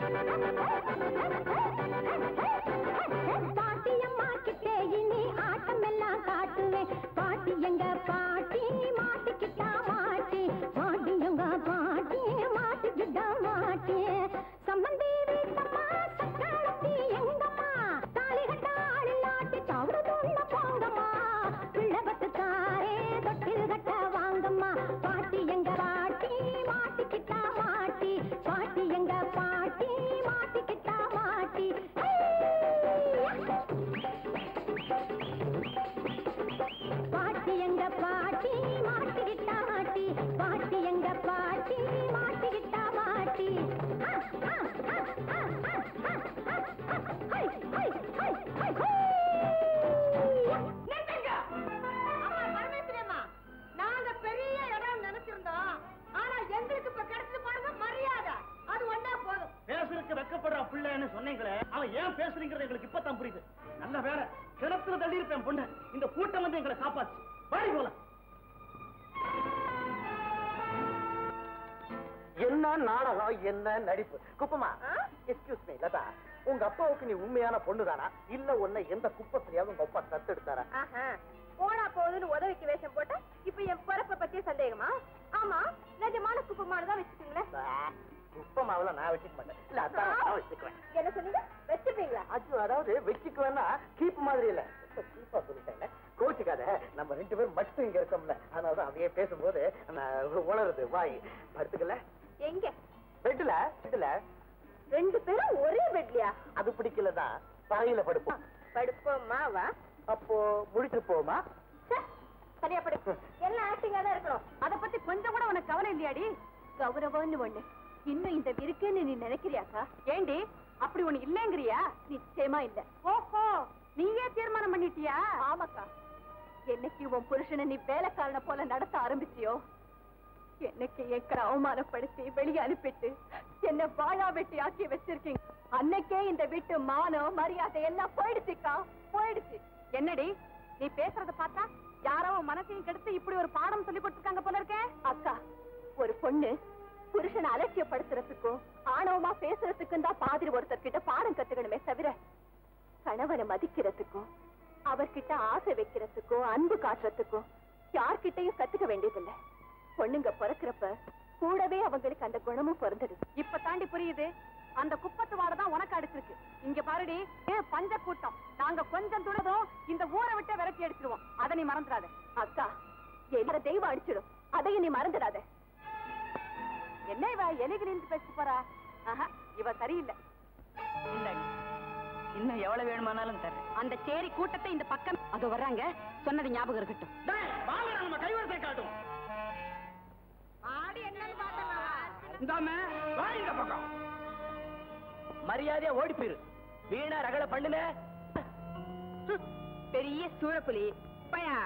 பாட்டியம்மா கிட்டே இனி ஆட்டம் எல்லாம் காட்டுவேன் பாட்டி எங்க பாட்டி மாட்டிக்கிட்டா மாட்டி பாட்டி எங்க பாட்டி மாட்டிக்கிட்டா மாட்டி சம்பந்தி வீட்டம்மா சக்காலத்தி எங்கம்மா தாலி கட்ட ஆளில்லாட்டி தவறு துள்ள போங்கம்மா பிள்ளவத்துக்காரே தொட்டில் கட்ட வாங்கம்மா பாட்டி எங்க பாட்டி மாட்டிக்கிட்டா மாட்டி பாட்டி எங்க பாட்டி மாட்டிக்கிட்டா மாட்டி பாட்டி எங்க பாட்டி மாட்டிக்கிட்டா மாட்டி பாட்டி எங்க பாட்டி மாட்டிக்கிட்டா மாட்டி ஆ, ஆ, ஆ, ஆ, ஆ, ஆ, ஆ, ஆ, ஹை, ஹை, ஹை, ஹை, ஹை. அம்மா பரமேஸ்வரி அம்மா நாங்க பெரிய இடம் நினைச்சிருந்தோம் ஆனா எங்களுக்கு இப்ப கிடைச்சது பாருங்க மரியாதை அது ஒண்ணே போதும் பேசுறதுக்கு வெக்கப்படுற பிள்ளைன்னு சொன்னீங்களே அவன் ஏன் பேசுறீங்கிறது எங்களுக்கு இப்பதான் புரியுது நல்ல வேலை கிணத்துல தள்ளி இருப்பேன் பொண்ணு இந்த கூட்டம் வந்து எங்களை காப்பாச்சு வாடி போலாம் என்ன நாடகம் என்ன நடிப்பு குப்பமா எக்ஸ்கியூஸ் மீ லதா உங்க அப்பாவுக்கு நீ உண்மையான பொண்ணுதானா இல்ல உன்னை எந்த குப்பத்திலேயாவது உங்க அப்பா தத்தெடுத்தாரா ஆஹா போனா போகுதுன்னு உதவிக்கு வேஷம் போட்டா இப்ப என் பிறப்ப பத்திய சந்தேகமா ஆமா நிஜமான குப்பமானு தான் வச்சுக்கீங்களேன் குப்பமாவில நான் வச்சுக்க மாட்டேன் இல்ல அதான் நான் வச்சுக்குவேன் என்ன சொன்னீங்க வச்சுப்பீங்களா அது அதாவது வச்சுக்குவேன்னா கீப் மாதிரி இல்ல கீப்பா சொல்லிட்டேன் கோச்சுக்காத நம்ம ரெண்டு பேரும் மட்டும் இங்க இருக்கோம்ல அதனாலதான் அவையே பேசும்போது நான் உணருது வாய் படுத்துக்கல எங்க பெட்டுல பெட்டுல ரெண்டு பேரும் ஒரே பெட்லயா அது பிடிக்கலதான் பாயில படுப்போம் படுப்போமா வா அப்போ முடிச்சு போமா ச்சே, சரியா படு எல்லாம் ஆக்டிங்கா தான் இருக்கணும் அத பத்தி கொஞ்சம் கூட உனக்கு கவலை இல்லையாடி கௌரவம்னு ஒண்ணு இன்னும் இந்த இருக்குன்னு நீ நினைக்கிறியாக்கா ஏண்டி அப்படி ஒண்ணு இல்லைங்கிறியா நிச்சயமா இல்ல ஓஹோ நீயே தீர்மானம் பண்ணிட்டியா ஆமாக்கா என்னைக்கு உன் புருஷனை நீ வேலைக்காரனை போல நடத்த ஆரம்பிச்சியோ என்னைக்கு என் அவமானப்படுத்தி வெளியே அனுப்பிட்டு என்ன வாழா வெட்டி ஆக்கி வச்சிருக்கீங்க அன்னைக்கே இந்த வீட்டு மானம் மரியாதை எல்லாம் போயிடுச்சுக்கா போயிடுச்சு என்னடி நீ பேசுறத பார்த்தா யாரோ உன் மனசையும் கெடுத்து இப்படி ஒரு பாடம் சொல்லி கொடுத்துருக்காங்க போல இருக்கே அக்கா ஒரு பொண்ணு புருஷனை அலட்சியப்படுத்துறதுக்கும் ஆணவமா பேசுறதுக்கும் தான் பாதிரி ஒருத்தர் கிட்ட பாடம் கத்துக்கணுமே தவிர கணவனை மதிக்கிறதுக்கும் அவர்கிட்ட ஆசை வைக்கிறதுக்கும் அன்பு காட்டுறதுக்கும் யார்கிட்டயும் கத்துக்க வேண்டியதில்லை பொண்ணுங்க பிறக்கிறப்ப கூடவே அவங்களுக்கு அந்த குணமும் பிறந்துடுது இப்ப தாண்டி புரியுது அந்த குப்பத்து வாடை தான் உனக்கு அடிச்சிருக்கு இங்க பாருடி ஏ பஞ்ச கூட்டம் நாங்க கொஞ்சம் துணதும் இந்த ஊரை விட்டு விரட்டி அடிச்சிருவோம் அதை நீ மறந்துடாத அக்கா எதிர தெய்வம் அடிச்சிடும் அதையும் நீ மறந்துடாத என்ன இவ எலிகள் நின்று பேசி போறா ஆஹா, இவ சரியில்லை இன்னும் எவ்வளவு வேணுமானாலும் தரேன் அந்த சேரி கூட்டத்தை இந்த பக்கம் அதோ வர்றாங்க சொன்னது ஞாபகம் இருக்கட்டும் வாங்க நம்ம கைவரிசை காட்டும் ஆடி என்னன்னு பார்த்தலாம் இந்தாம வா இந்த பக்கம் மரியாதையா ஓடி போயிரு வீணா ரகல பண்ணுன பெரிய சூழப்புலி பயா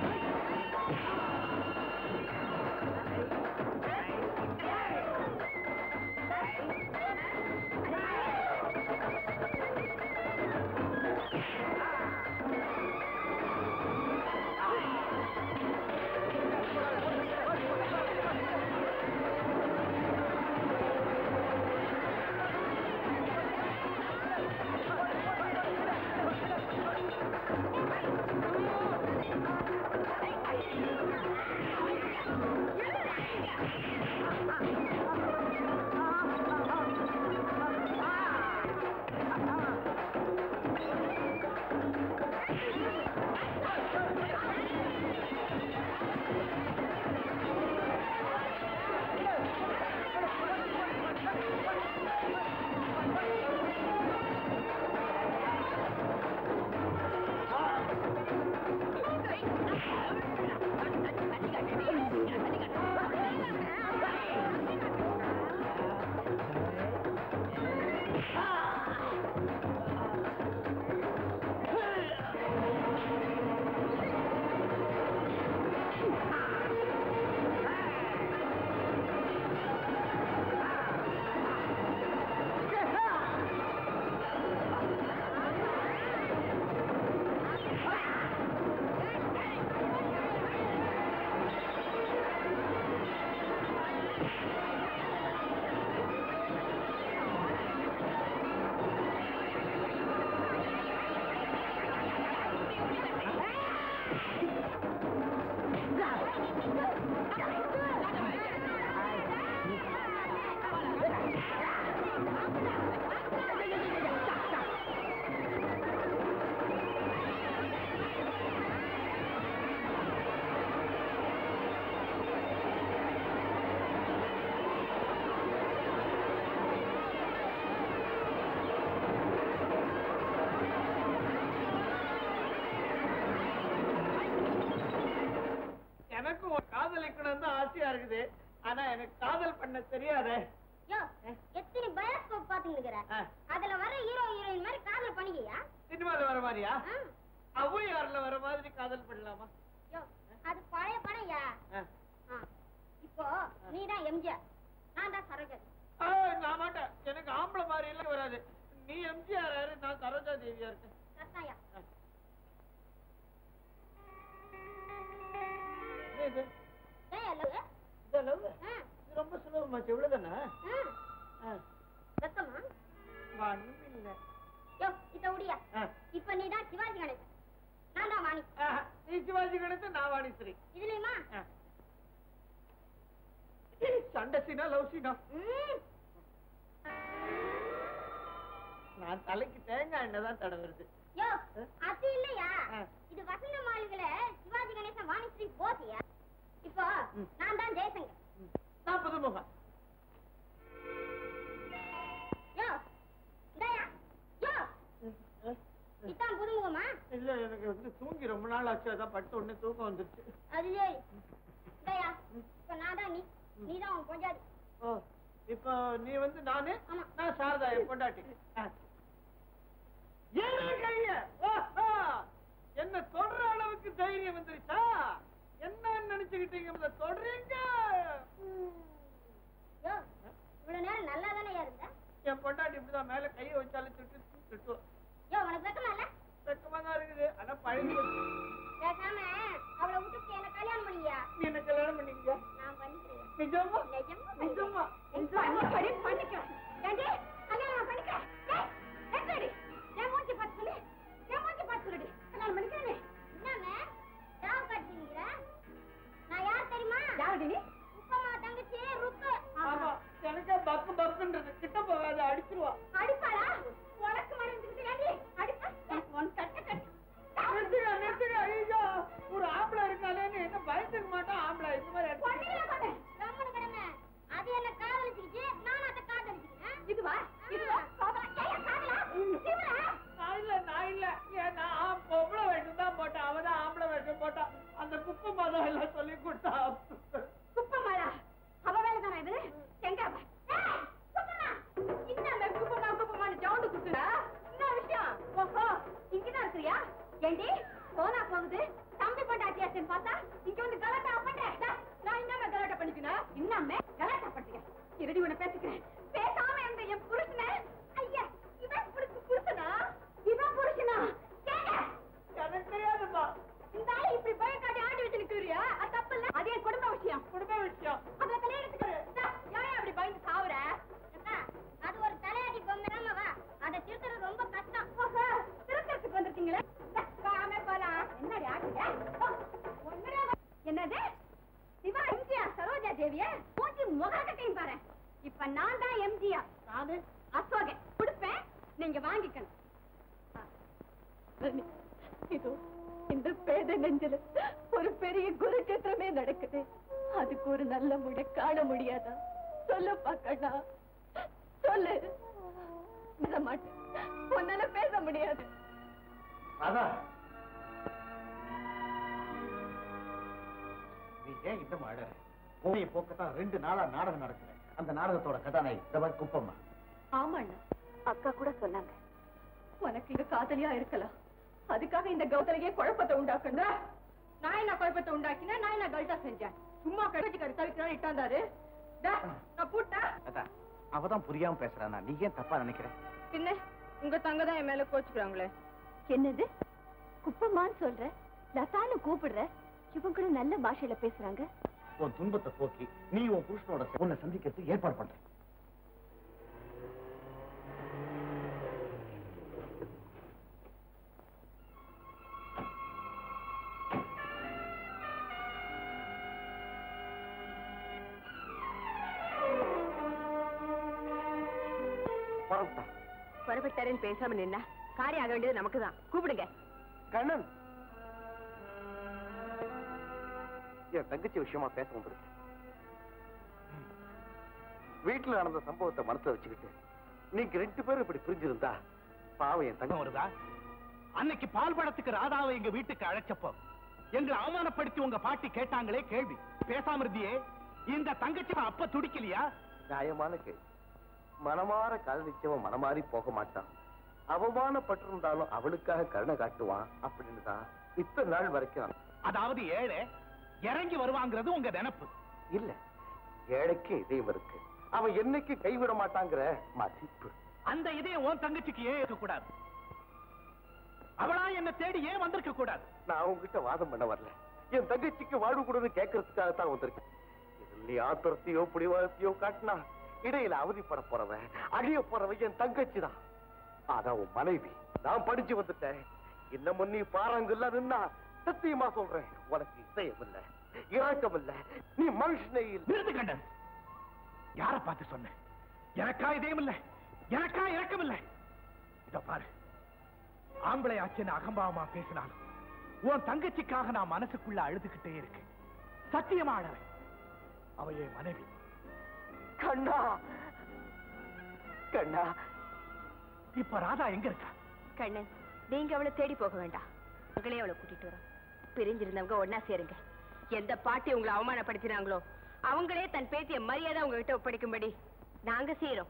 ஆ ஆசையா இருக்குது ஆனா எனக்கு காதல் பண்ண தெரியாதே யோ எத்தனை பயோஸ்கோப் பாத்துங்க ஆ. அதுல வர ஹீரோ ஹீரோயின் மாதிரி காதல் பண்ணிக்கியா சினிமால வர மாதிரியா ஔவையார்ல வர மாதிரி காதல் பண்ணலாமா யோ அது பழைய படம்யா ஆ. ஆ. இப்போ நீதான் எம்ஜிஆர் நான் தான் சரோஜா ஆ, நான் மாட்டேன் எனக்கு ஆம்பளை மாதிரி எல்லாம் வராது நீ எம்ஜிஆர் யாரு நான் சரோஜா தேவியா இருக்கேன் கரெக்டாயா என்ன இது? ஏன் அல்லது இந்த love? இது ரொம்ப சுலபமாச்சு இவ்வளவுதானே ஆ. வெக்கமா ஒண்ணும் இல்ல யோ இத உடியா ஆ. இப்ப நீதான் சிவாஜி கணேசன் நான் தான் வாணி ஆஹா, நீ சிவாஜி கணேசன் நான் வாணிஸ்ரீ இதுலயுமா ஆ. சண்டை சீனா லவ் சீனா ம். நான் தலைக்கு தேங்காய் எண்ணெய் தான் தடவுறது யோ அது இல்லையா ஆ. இது வசந்த மாளிகைல சிவாஜி கணேசன் வாணிஸ்ரீ போசியா இப்போ நான் தான் ஜெயசங்கர் நான் புதுமுகம் யோ இதாயா யோ இதான் புதுமுகமா இல்ல எனக்கு வந்து தூங்கி ரொம்ப நாள் ஆச்சு அதான் படுத்த உடனே தூக்கம் வந்துருச்சு அது சரி இதாயா இப்ப நான் தான் நீ நீ தான் உன் பொஞ்சாதி ஓ இப்போ நீ வந்து நானு ஆமா. நான் சாரதா என் பொண்டாட்டி ஆ. ஏன் கைய ஓஹோ! என்ன தொடர அளவுக்கு தைரியம் வந்துருச்சா என்ன நினைச்சுக்கிட்டீங்க முதல்ல தொடறீங்க யோ இவ்வளவு நேரம் நல்லா தானே இருந்த என் பொண்டாட்டி இப்படிதான் மேல கையை வச்சாலும் திட்டு திட்டுவோம் யோ உனக்கு வெக்கமா இல்ல வெக்கமா தான் இருக்குது ஆனா பழகி போச்சு. பேசாம அவளை விட்டுட்டு என்ன கல்யாணம் பண்ணியா நீ என்ன கல்யாணம் பண்ணிக்க நான் பண்ணிக்கிறேன் நிஜமா நிஜமா நிஜமா பண்ணிக்கடி பண்ணிக்க ஏண்டி கல்யாணம் பண்ணிக்க டேய் எங்கடி என் மூஞ்சி பார்த்து சொல்லு என் மூஞ்சி பார்த்து சொல்லுடி கல்யாணம் பண்ணிக்கிறேன் என்னங்க ராவ காட்டுறீங்க நான் யார் தெரியுமா யாருடி நீ உப்பமா தங்கச்சி ருக்கு ஆமா எனக்கே பக்கு பக்குன்றது கிட்ட போகாத அடிச்சிருவா அடிப்பாளா உனக்கு மறைஞ்சுக்கிட்டு ஏண்டி அடிப்பா உன் கட்ட கட்டு நிறுத்துங்க நிறுத்துங்க ஐயோ ஒரு ஆம்பளை இருக்காளேன்னு என்ன பயந்துக்க மாட்டான் ஆம்பளை இந்த மாதிரி அடிச்சு- பொண்ணுங்கள கொண்டு கம்முனு கிடங்க அது என்ன காதலிச்சுக்கிச்சு நானும் அதை காதலிச்சுக்கிறேன் இதுவா இதுவா சோதரா ஏன் காதலா சிவரா நான் இல்ல நான் இல்ல ஏன் நான் பொம்பளை வேஷம் தான் போட்டேன் அவதான் ஆம்பளை வேஷம் போட்டான் அந்த குப்பை மதம் எல்லாம் சொல்லி கொடுத்தா குப்பமாடா அவ வேலை தானே இது எங்க அவ? ஏய், குப்பமா என்ன குப்பமா குப்பமான ஜவுண்டு குத்துனா என்ன விஷயம் ஓஹோ இங்கதான் இருக்கிறியா ஏண்டி போனா போகுது தம்பி பொண்டாட்டியாச்சுன்னு பார்த்தா இங்க வந்து கலாட்டா பண்றேன் நான் என்னம்மா கலாட்டா பண்ணிக்கணும் இன்னமே கலாட்டா பண்றீங்க இருடி உன்னை பேசிக்கிறேன் பேசாம இருந்த என் புருஷனை ஐயா இவன் புருஷ புருஷனா இவன் புருஷனா கேங்க எனக்கு தெரியாதுப்பா இந்த ஆளு இப்படி பயக்காட்டி ஆடி வச்சு நிக்கிறியா அது தப்பு இல்ல அது என் குடும்ப விஷயம் குடும்ப விஷயம் அதுல கல்யாணத்துக்கு ஏன் அப்படி பயந்து சாவுற அது ஒரு தலையாடி பொம்மை ஆமாவா அதை திருத்தறது ரொம்ப கஷ்டம் ஓஹோ, திருத்தறதுக்கு வந்திருக்கீங்களே காமே போலாம் என்னடி ஆகுது ஒண்ணுடா என்னது சிவா எம்ஜிஆர் சரோஜா தேவிய மூஞ்சி முகக்கட்டையும் பாரு இப்ப நான் தான் எம்ஜிஆர் நானு அசோகன் கொடுப்பேன் நீங்க வாங்கிக்கணும் இதோ இந்த பேத நெஞ்சில ஒரு பெரிய குருச்சத்திரமே நடக்குது அதுக்கு ஒரு நல்ல முடி காண முடியாதா சொல்லு பாக்கண்ணா சொல்லு பேச மாட்டேன் உன்னால பேச முடியாது அதான் நீ ஏன் இந்த மாட பூமியை போக்கத்தான் ரெண்டு நாளா நாடகம் நடக்குது அந்த நாடகத்தோட கதாநாயகி இந்த குப்பம்மா ஆமாண்ணா அக்கா கூட சொன்னாங்க உனக்கு இது காதலியா இருக்கலாம் அதுக்காக இந்த கௌதலையே குழப்பத்தை உண்டாக்கணும் நான் என்ன குழப்பத்தை உண்டாக்கினேன் நான் என்ன கல்ட்டா செஞ்சேன் சும்மா கடைச்சிக்காரு தவிக்கிறான் இட்டாந்தாரு டா, நான் பூட்டா அதான் அவதான் புரியாம பேசுறானா நீ ஏன் தப்பா நினைக்கிற பின்ன உங்க தங்க தான் என் மேல கோச்சுக்கிறாங்களே என்னது குப்பமான்னு சொல்ற லதான்னு கூப்பிடுற இவங்களும் நல்ல பாஷையில பேசுறாங்க உன் துன்பத்தை போக்கி நீ உன் புருஷனோட உன்னை சந்திக்கிறதுக்கு ஏற்பாடு பண்ற புறப்பட்டான் புறப்பட்டாருன்னு பேசாம நின்னா காரியம் ஆக வேண்டியது நமக்கு தான் கூப்பிடுங்க கண்ணன் என் தங்கச்சி விஷயமா பேச வந்திருக்கேன் வீட்டுல நடந்த சம்பவத்தை மனசுல வச்சுக்கிட்டு நீங்க ரெண்டு பேரும் இப்படி பிரிஞ்சிருந்தா பாவம் என் தங்க வருதா அன்னைக்கு பால் படத்துக்கு ராதாவை எங்க வீட்டுக்கு அழைச்சப்போ எங்களை அவமானப்படுத்தி உங்க பாட்டி கேட்டாங்களே கேள்வி பேசாம இருந்தியே இந்த தங்கச்சி அப்ப துடிக்கலையா நியாயமான கேள்வி மனமாற காதலிச்சவன் மனமாறி போக மாட்டான் அவமானப்பட்டிருந்தாலும் அவளுக்காக கருணை காட்டுவான் அப்படின்னு தான் இத்தனை நாள் வரைக்கும் அதாவது ஏழை இறங்கி வருவாங்கிறது உங்க நினைப்பு இல்ல ஏழைக்கு இதயம் இருக்கு அவன் என்னைக்கு கைவிட மாட்டாங்கிற மதிப்பு அந்த இதயம் உன் தங்கச்சிக்கு ஏன் இருக்க கூடாது அவளா என்ன தேடி ஏன் வந்திருக்க கூடாது நான் உங்ககிட்ட வாதம் பண்ண வரல என் தங்கச்சிக்கு வாழ்வு கொடுன்னு கேட்கறதுக்காக தான் வந்திருக்கேன் இதுல நீ ஆத்திரத்தையோ பிடிவாதத்தையோ காட்டினா இடையில அவதிப்பட போறவன் அழிய போறவன் என் தங்கச்சி தான் ஆனா உன் மனைவி நான் படிச்சு வந்துட்டேன் இன்னமும் நீ பாறாங்கல்ல நின்னா சத்தியமா சொல்றேன் உனக்கு இதயம் இல்ல இரக்கம் இல்ல நீ மனுஷனே இல்ல நிறுத்து கண்டன் யார பார்த்து சொன்ன எனக்கா இதயம் இல்ல எனக்கா இறக்கம் இல்ல இத பாரு ஆம்பளை ஆச்சுன்னு அகம்பாவமா பேசினாலும் உன் தங்கச்சிக்காக நான் மனசுக்குள்ள அழுதுகிட்டே இருக்கு சத்தியமா அழறேன் அவ என் மனைவி கண்ணா கண்ணா இப்ப ராதா எங்க இருக்கா கண்ணன் நீங்க அவளை தேடி போக வேண்டாம் உங்களே அவளை கூட்டிட்டு வரோம் பிரிஞ்சிருந்தவங்க ஒன்னா சேருங்க எந்த பாட்டி உங்களை அவமானப்படுத்தினாங்களோ அவங்களே தன் பேத்திய மரியாதை உங்ககிட்ட ஒப்படைக்கும்படி நாங்க செய்யறோம்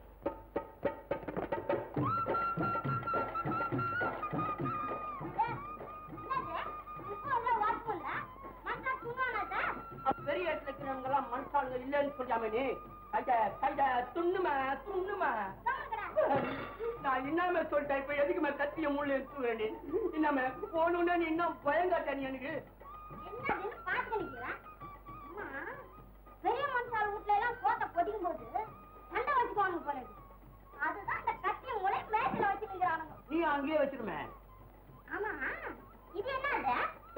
பெரிய இடத்துல இருக்கிறவங்க எல்லாம் மனுஷாளுங்க இல்லைன்னு சொல்லாம நீ கைத கைத துண்ணுமா துண்ணுமா நான் இன்னாம சொல்லிட்டேன் இப்ப எதுக்குமே கத்திய முள்ளு எடுத்துக்கிறேன் நீ இன்னாம போகணும்னா நீ இன்னும் பயங்காட்ட நீ எனக்கு என்னதுன்னு பார்த்து நிக்கிறேன். அம்மா, பெரிய மனுஷால் வீட்ல எல்லாம் போட்ட பொதிக்கும் போது சண்டை வச்சுக்குவாங்க போல இருக்கு. அதுதான் இந்த கத்திய முளை மேட்டில வச்சு நிக்கிறானுங்க. நீ அங்கேயே வச்சிருமே ஆமா, இது என்னது?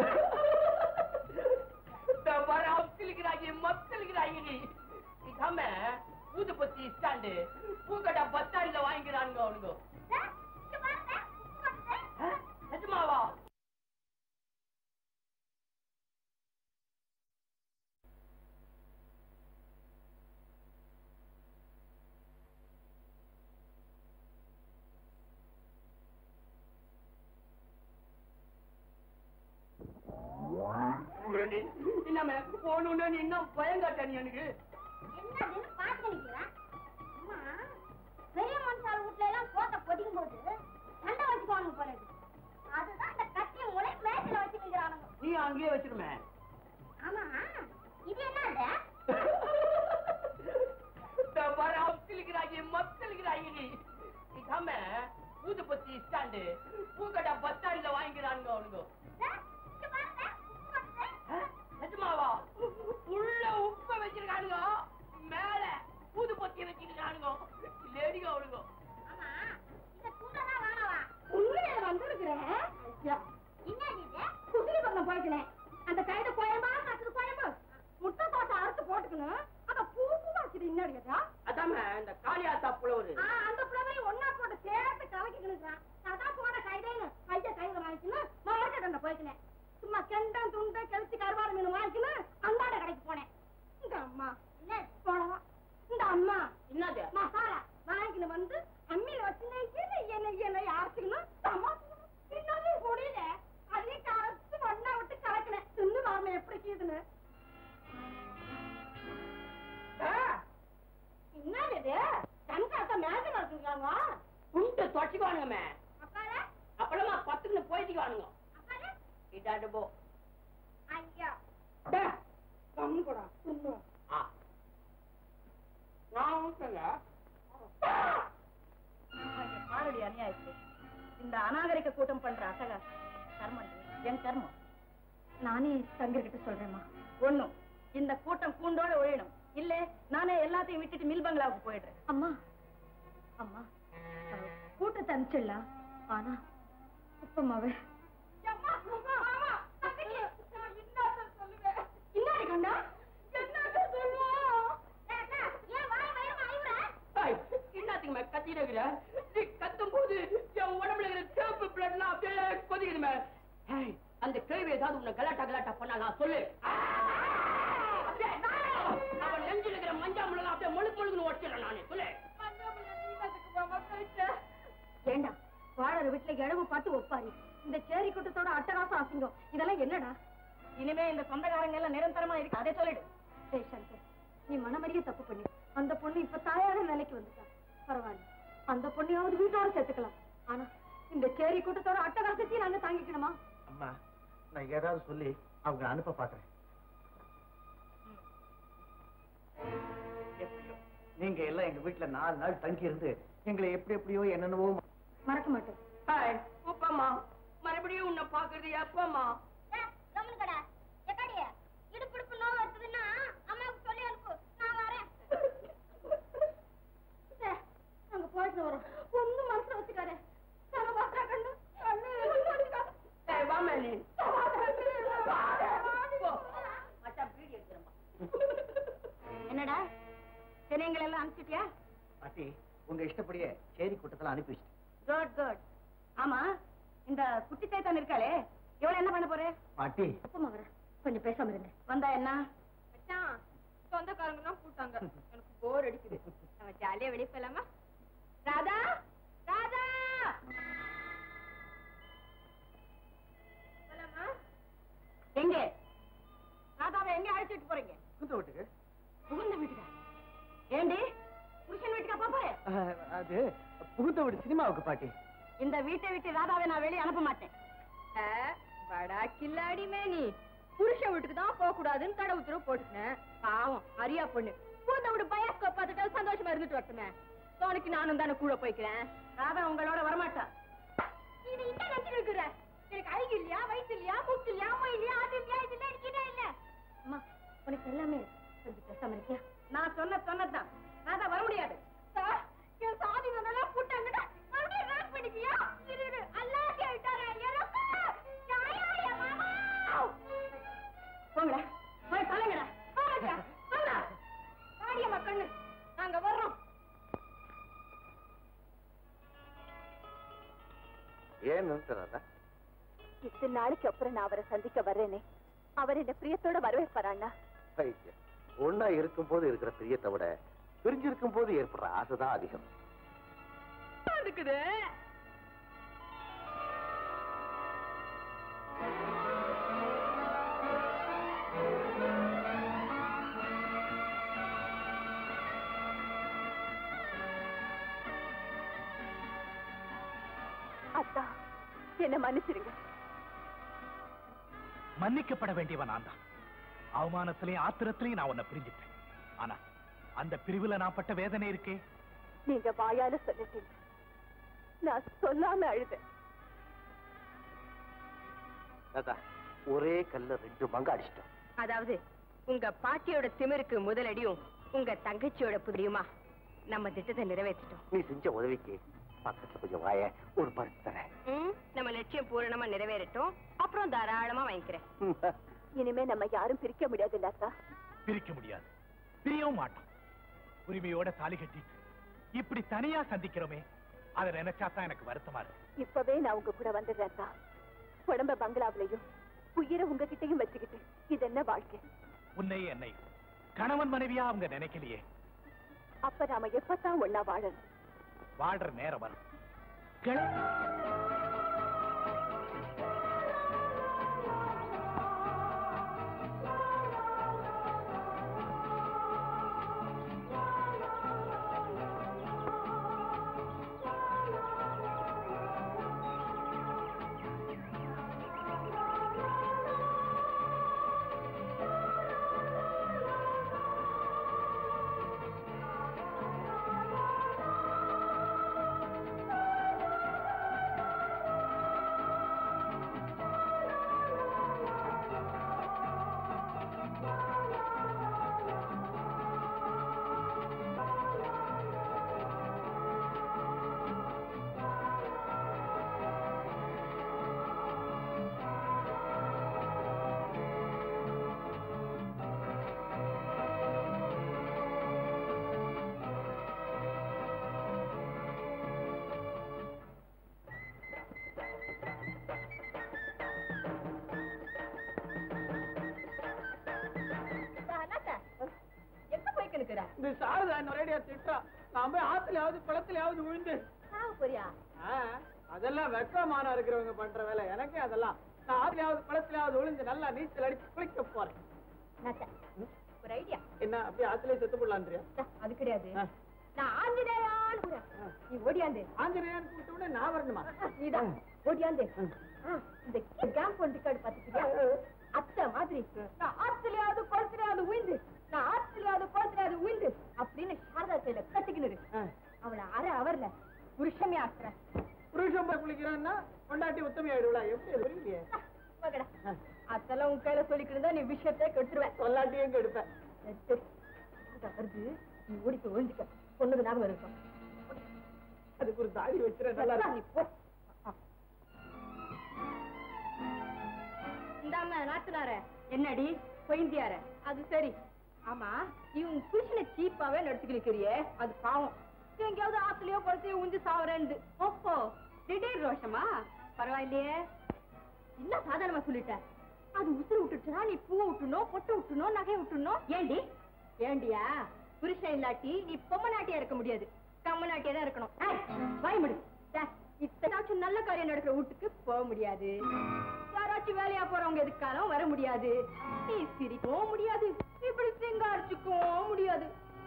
பாரு அப்திலிக்கிறாங்க மப்திலிக்கிறாங்க நீ இதாம ஊதுபத்தி ஸ்டாண்டு பூக்கடா பஸ் ஸ்டாண்ட்ல வாங்கிக்கிறானுங்க அவனுங்க டே, இங்க பாருங்க, உப்பு போட்டுட்டு. நிஜமாவா இன்னாம போகணும்னா நீ இன்னும் பயங்காட்ட நீ எனக்கு என்னதுன்னு பார்த்து நிக்கிறேன். அம்மா, பெரிய மனுஷால் வீட்ல எல்லாம் போட்ட பொதிக்கும் போது சண்டை வச்சுக்குவாங்க போல இருக்கு. அதுதான் இந்த கத்திய முளை மேட்டில வச்சு நிக்கிறானுங்க. நீ அங்கேயே வச்சிருமே ஆமா, இது என்னது? பாரு அப்திலிக்கிறாங்க மப்திலிக்கிறாங்க நீ இதாம ஊதுபத்தி ஸ்டாண்டு பூக்கடா பஸ் ஸ்டாண்ட்ல வாங்கிக்கிறானுங்க அவனுங்க டே, இங்க பாருங்க, உப்பு போட்டுட்டு. நிஜமாவா உள்ள உப்ப வச்சிருக்கானுங்க மேல ஊதுபத்தி வச்சிருக்கானுங்க லேடிங்க அவனுங்க ஆமா, இந்த துண்டெல்லாம் வேணாவா? உண்மையில வந்திருக்கிறேன். ஐயா, என்னது இது? குதிரை பக்கம் போய்க்கிறேன். அந்த கைத கோயம்பா கட்டுது கோயம்பு முட்டை தோட்டை அறுத்து போட்டுக்கணும் அத பூ பூவா வச்சுட்டு இன்னடி கேட்டா அதாம இந்த காளியாத்தா புலவரு ஆ, அந்த புலவரையும் ஒண்ணா போட்டு சேர்த்து கலக்கிக்கணும் அதான் போன கைதைன்னு கைத கையில வாங்கிக்கணும் மார்க்கெட் அந்த போய்க்கினேன் சும்மா கெண்டம் துண்டை கழிச்சு கருவாடு மீன் வாங்கிக்கணும் அந்தாட கடைக்கு போனேன் இந்த அம்மா என்ன போனவா இந்த அம்மா என்னது மசாலா வாங்கின்னு வந்து அம்மியில வச்சு நெய்யல என்ன என்ன அரைச்சுக்கணும் சமாளிக்கணும் பின்னாடி முடியல அதையும் கரைச்சு ஒண்ணா விட்டு கலக்கினேன் தின்னு பாருங்க எப்படி கீதுன்னு என்னது இது தங்காத்த மேல நடக்குறாங்க துண்டு தொடச்சிக்குவானுங்கமே அப்பால அப்புறமா பத்துக்குன்னு போயிட்டுக்குவானுங்க அப்பால இதாண்டு போ ஐயா டே, கம்மு கூட தின்னு ஆ. நான் ஒண்ணுமில்ல. பாரடி அநியாயத்தை இந்த அநாகரிக கூட்டம் பண்ற அசக கர்மம் என் கர்மம் நானே தங்கர்கிட்ட சொல்றேம்மா ஒண்ணும் இந்த கூட்டம் கூண்டோட ஒழியணும் இல்ல நானே எல்லாத்தையும் விட்டுட்டு மில் பங்களாவுக்கு போயிடுறேன் அம்மா அம்மா அஹ், கூட்டத்தை அனுப்பிச்சிடலாம் ஆனா உப்பமாவே அம்மா மாமா தங்கச்சி நான் இன்னாத சொல்லுவேன் இன்னாடி கண்டா என்னத்த சொல்லுவோம் ஏன் வாய் வயிறு ஐவுற ஏய், என்னத்துக்குமே கத்திட்டு இருக்கிற? நீ கத்தும் போது என் உடம்புல இருக்கிற சிவப்பு blood எல்லாம் அப்படியே கொதிக்குதுமே. ஏய், அந்த கேள்வி ஏதாவது உன்னை கலாட்டா கலாட்டா பண்ணா நான் சொல்லு அப்படியே, அவன் நெஞ்சில் இருக்கிற மஞ்சா முழுங்க அப்படியே முழுக்கு முழுக்குன்னு உடச்சிடறேன் நானு சொல்லு ஏண்டா வாழற வீட்டுல இழவு பார்த்து ஒப்பாரி இந்த சேரி கூட்டத்தோட அட்டகாசம் அசிங்கம் இதெல்லாம் என்னடா இனிமே இந்த சொந்தக்காரங்க எல்லாம் நிரந்தரமா இருக்கு அதை சொல்லிடு டேய் சங்கர் நீ மனமறிய தப்பு பண்ணி அந்த பொண்ணு இப்ப தாயான நிலைக்கு வந்துட்டா பரவாயில்ல அந்த பொண்ணையாவது வீட்டோட சேர்த்துக்கலாம் ஆனா இந்த சேரி கூட்டத்தோட அட்டகாசத்தையும் நாங்க தாங்கிக்கணுமா அம்மா நான் ஏதாவது சொல்லி அவங்க அனுப்ப பாக்குறேன் எப்படியோ நீங்க எல்லாம் எங்க வீட்டுல நாலு நாள் தங்கி இருந்து எங்களை எப்படி எப்படியோ என்னென்னவோ மறக்க மாட்டேன் ஹாய் அப்பம்மா மறுபடியும் உன்னை பாக்குறது எப்பம்மா கம்முனுக்கடா எக்காடிய இடுப்பிடுப்பு நோவு இருக்குதுன்னா அம்மாவுக்கு சொல்லி அனுப்பு நான் வரேன் சே, நாங்க போயிட்டு வரோம் ஒண்ணும் மனசுல வச்சுக்காரு நான் பாக்குறா கண்ணு கண்ணு எல்லாம் வச்சுக்காத. ஏய், வாம்மா நீ. போ. மச்சான் பீடி எடுத்துறேம்மா. என்னடா தினைங்களை எல்லாம் அனுப்பிச்சிட்டியா பாட்டி உங்க இஷ்டப்படியே சேரி கூட்டத்துல அனுப்பி வச்சிட்டேன் குட் குட் ஆமா இந்த குட்டி தேத்தான் இருக்காளே இவள என்ன பண்ண போற பாட்டி அப்பமா வர கொஞ்சம் பேசாம இருங்க வந்தா என்ன மச்சான் சொந்தக்காரங்க தான் கூட்டாங்க எனக்கு போர் அடிக்குது நம்ம ஜாலியா வெளியே போலாமா ராதா ராதா போலாமா எங்க ராதாவை எங்க அழைச்சிட்டு போறீங்க குந்த வீட்டுக்கு புகுந்த வீட்டுக்கா ஏண்டி புருஷன் வீட்டுக்கா பாப்பாரு அஹ், அது புகுந்த வீடு சினிமாவுக்கு பாட்டி இந்த வீட்டை விட்டு ராதாவை நான் வெளியே அனுப்ப மாட்டேன் வடா கில்லாடி மேனி புருஷன் வீட்டுக்கு தான் போக கூடாதுன்னு கடை உத்தரவு போட்டுட்டேன் பாவம் அரியா பொண்ணு பூந்த விடு பயாஸ்கோப் பார்த்துட்டு சந்தோஷமா இருந்துட்டு வரட்டுமே தோனுக்கு நானும் தானே கூட போய்க்கிறேன் ராதா உங்களோட வரமாட்டா இது என்ன நினைச்சு இருக்கிற எனக்கு அழகு இல்லையா வயசு இல்லையா மூக்கு இல்லையா அம்மா இல்லையா அது இல்லையா இது இல்ல எனக்கு என்ன இல்ல அம்மா உனக்கு எல்லாமே இருக்கு. கொஞ்சம் பேசாம இருக்கியா நான் சொன்ன சொன்னதுதான் ராதா வர முடியாது சார், என் சாதி வந்தெல்லாம் கூட்டாங்கடா மறுபடியும் ரேப் பண்ணிக்கியா இரு இரு அல்லாஹ் கேட்டாரே எனக்கு யாயா யா மாமா போங்கடா போய் தலைங்கடா போடா போடா வாடியம்மா கண்ணு நாங்க வர்றோம் ஏன் நிறுத்துறாங்க இத்தனை நாளைக்கு அப்புறம் நான் அவரை சந்திக்க வர்றேனே அவர் என்ன பிரியத்தோட வரவேற்பாராண்ணா பைத்தியம். ஒண்ணா இருக்கும் போது இருக்கிற பிரியத்தை விட பிரிஞ்சிருக்கும் போது ஏற்படுற ஆசைதான் அதிகம் இருக்குது அத்தா என்ன மன்னிச்சிருங்க மன்னிக்கப்பட வேண்டியவன் நான் தான் அவமானத்திலையும் ஆத்திரத்திலையும் நான் உன்னை பிரிஞ்சுட்டேன் ஆனா அந்த பிரிவுல நான் பட்ட வேதனை இருக்கே நீங்க வாயால சொல்லிட்டீங்க நான் சொல்லாம அழுதேன் தாத்தா ஒரே கல்ல ரெண்டு மங்க அடிச்சிட்டோம் அதாவது உங்க பாட்டியோட திமிருக்கு முதலடியும் உங்க தங்கச்சியோட புதியுமா நம்ம திட்டத்தை நிறைவேற்றிட்டோம் நீ செஞ்ச உதவிக்கு பக்கத்துல கொஞ்சம் வாய ஒரு பரிசு தரேன் ம், நம்ம லட்சியம் பூரணமா நிறைவேறட்டும் அப்புறம் தாராளமா வாங்கிக்கிறேன் இனிமே நம்ம யாரும் பிரிக்க முடியாது அத்தா பிரிக்க முடியாது பிரியவும் மாட்டோம் உரிமையோட தாலி கட்டிட்டு இப்படி தனியா சந்திக்கிறோமே அதை நினைச்சா தான் எனக்கு வருத்தமா இருக்கு இப்பவே நான் உங்க கூட வந்துடுறேன் அத்தா உடம்ப பங்களாவிலையும் உயிரை உங்ககிட்டயும் வச்சுக்கிட்டு இது என்ன வாழ்க்கை உன்னையும் என்னையும் கணவன் மனைவியா அவங்க நினைக்கலையே அப்ப நாம எப்பதான் ஒன்னா வாழணும் வாழ்ற நேரம் வரும் கிள- எங்க போய்க்கு நிக்கிற இந்த சாரதா என்ன ரேடியா திட்டா நான் போய் ஆத்துலயாவது குளத்துலயாவது விழுந்து சாவு போறியா ஆ, அதெல்லாம் வெக்கமானம் இருக்கிறவங்க பண்ற வேலை எனக்கே அதெல்லாம் நான் ஆத்துலயாவது குளத்துலயாவது விழுந்து நல்லா நீச்சல் அடிச்சு குளிக்க போறேன் நச்ச ஒரு ஐடியா என்ன அப்படியே ஆத்துல செத்து போடலான்றியா அது கிடையாது ஆ. நான் ஆஞ்சநேயான்னு கூறேன். நீ ஓடியாந்து ஆஞ்சநேயன் கூப்பிட்ட உடனே நான் வரணுமா நீதான் ஓடியாந்து ஆ, இந்த கேம்ப் ஒன்று கார்டு பாத்துக்கியா அத்தை மாதிரி நான் ஆத்துலயாவது குளத்துலயாவது உயிந்து நான் ஆத்துலயாவது குளத்துலயாவது உயிந்து அப்படின்னு சாரதா கையில கட்டிக்கினு அவளை அரை அவர்ல புருஷமே ஆக்குறேன் புருஷன் போய் குளிக்கிறான்னா பொண்டாட்டி உத்தமி ஆயிடுவா எப்படி அது புரியலையே மகடா அதெல்லாம் உன் கையில சொல்லிக்கிட்டு தான் நீ விஷயத்தை கெடுத்துருவேன் சொல்லாட்டி எங்க எடுப்பேன் சரி, சரி சாரதா வருது நீ ஓடி போய் ஒழிஞ்சுக்க பொண்ணுக்கு ஞாபகம் இருக்கும் அதுக்கு ஒரு தாடி வச்சிட நல்லா இருக்கும் நீ போ இந்தாம நாத்துனார என்னடி பொய்ந்தியார அது சரி ஆமா நீ உன் புருஷனை சீப்பாவே நடத்திக்க நிக்கிறியே அது பாவம் எங்கேயாவது ஆத்துலயோ குளத்தையோ உஞ்சு சாவரேன்னு ஓப்போ திடீர் ரோஷமா பரவாயில்லையே என்ன சாதாரணமா சொல்லிட்ட அது உசுறு விட்டுச்சுனா நீ பூ விட்டுணும் பொட்டு விட்டுணும் நகை விட்டுணும் ஏண்டி ஏண்டியா புருஷன் இல்லாட்டி நீ பொம்மை நாட்டியா இருக்க முடியாது கம்ம நாட்டியா தான் இருக்கணும் ஏய், வாய் முடி இத்தனாச்சும் நல்ல காரியம் நடக்கிற வீட்டுக்கு போக முடியாது யாராச்சும் வேலையா போறவங்க எதுக்காலும் வர முடியாது நீ சிரிக்கவும் முடியாது இப்படி சிங்காரிச்சுக்கவும் முடியாது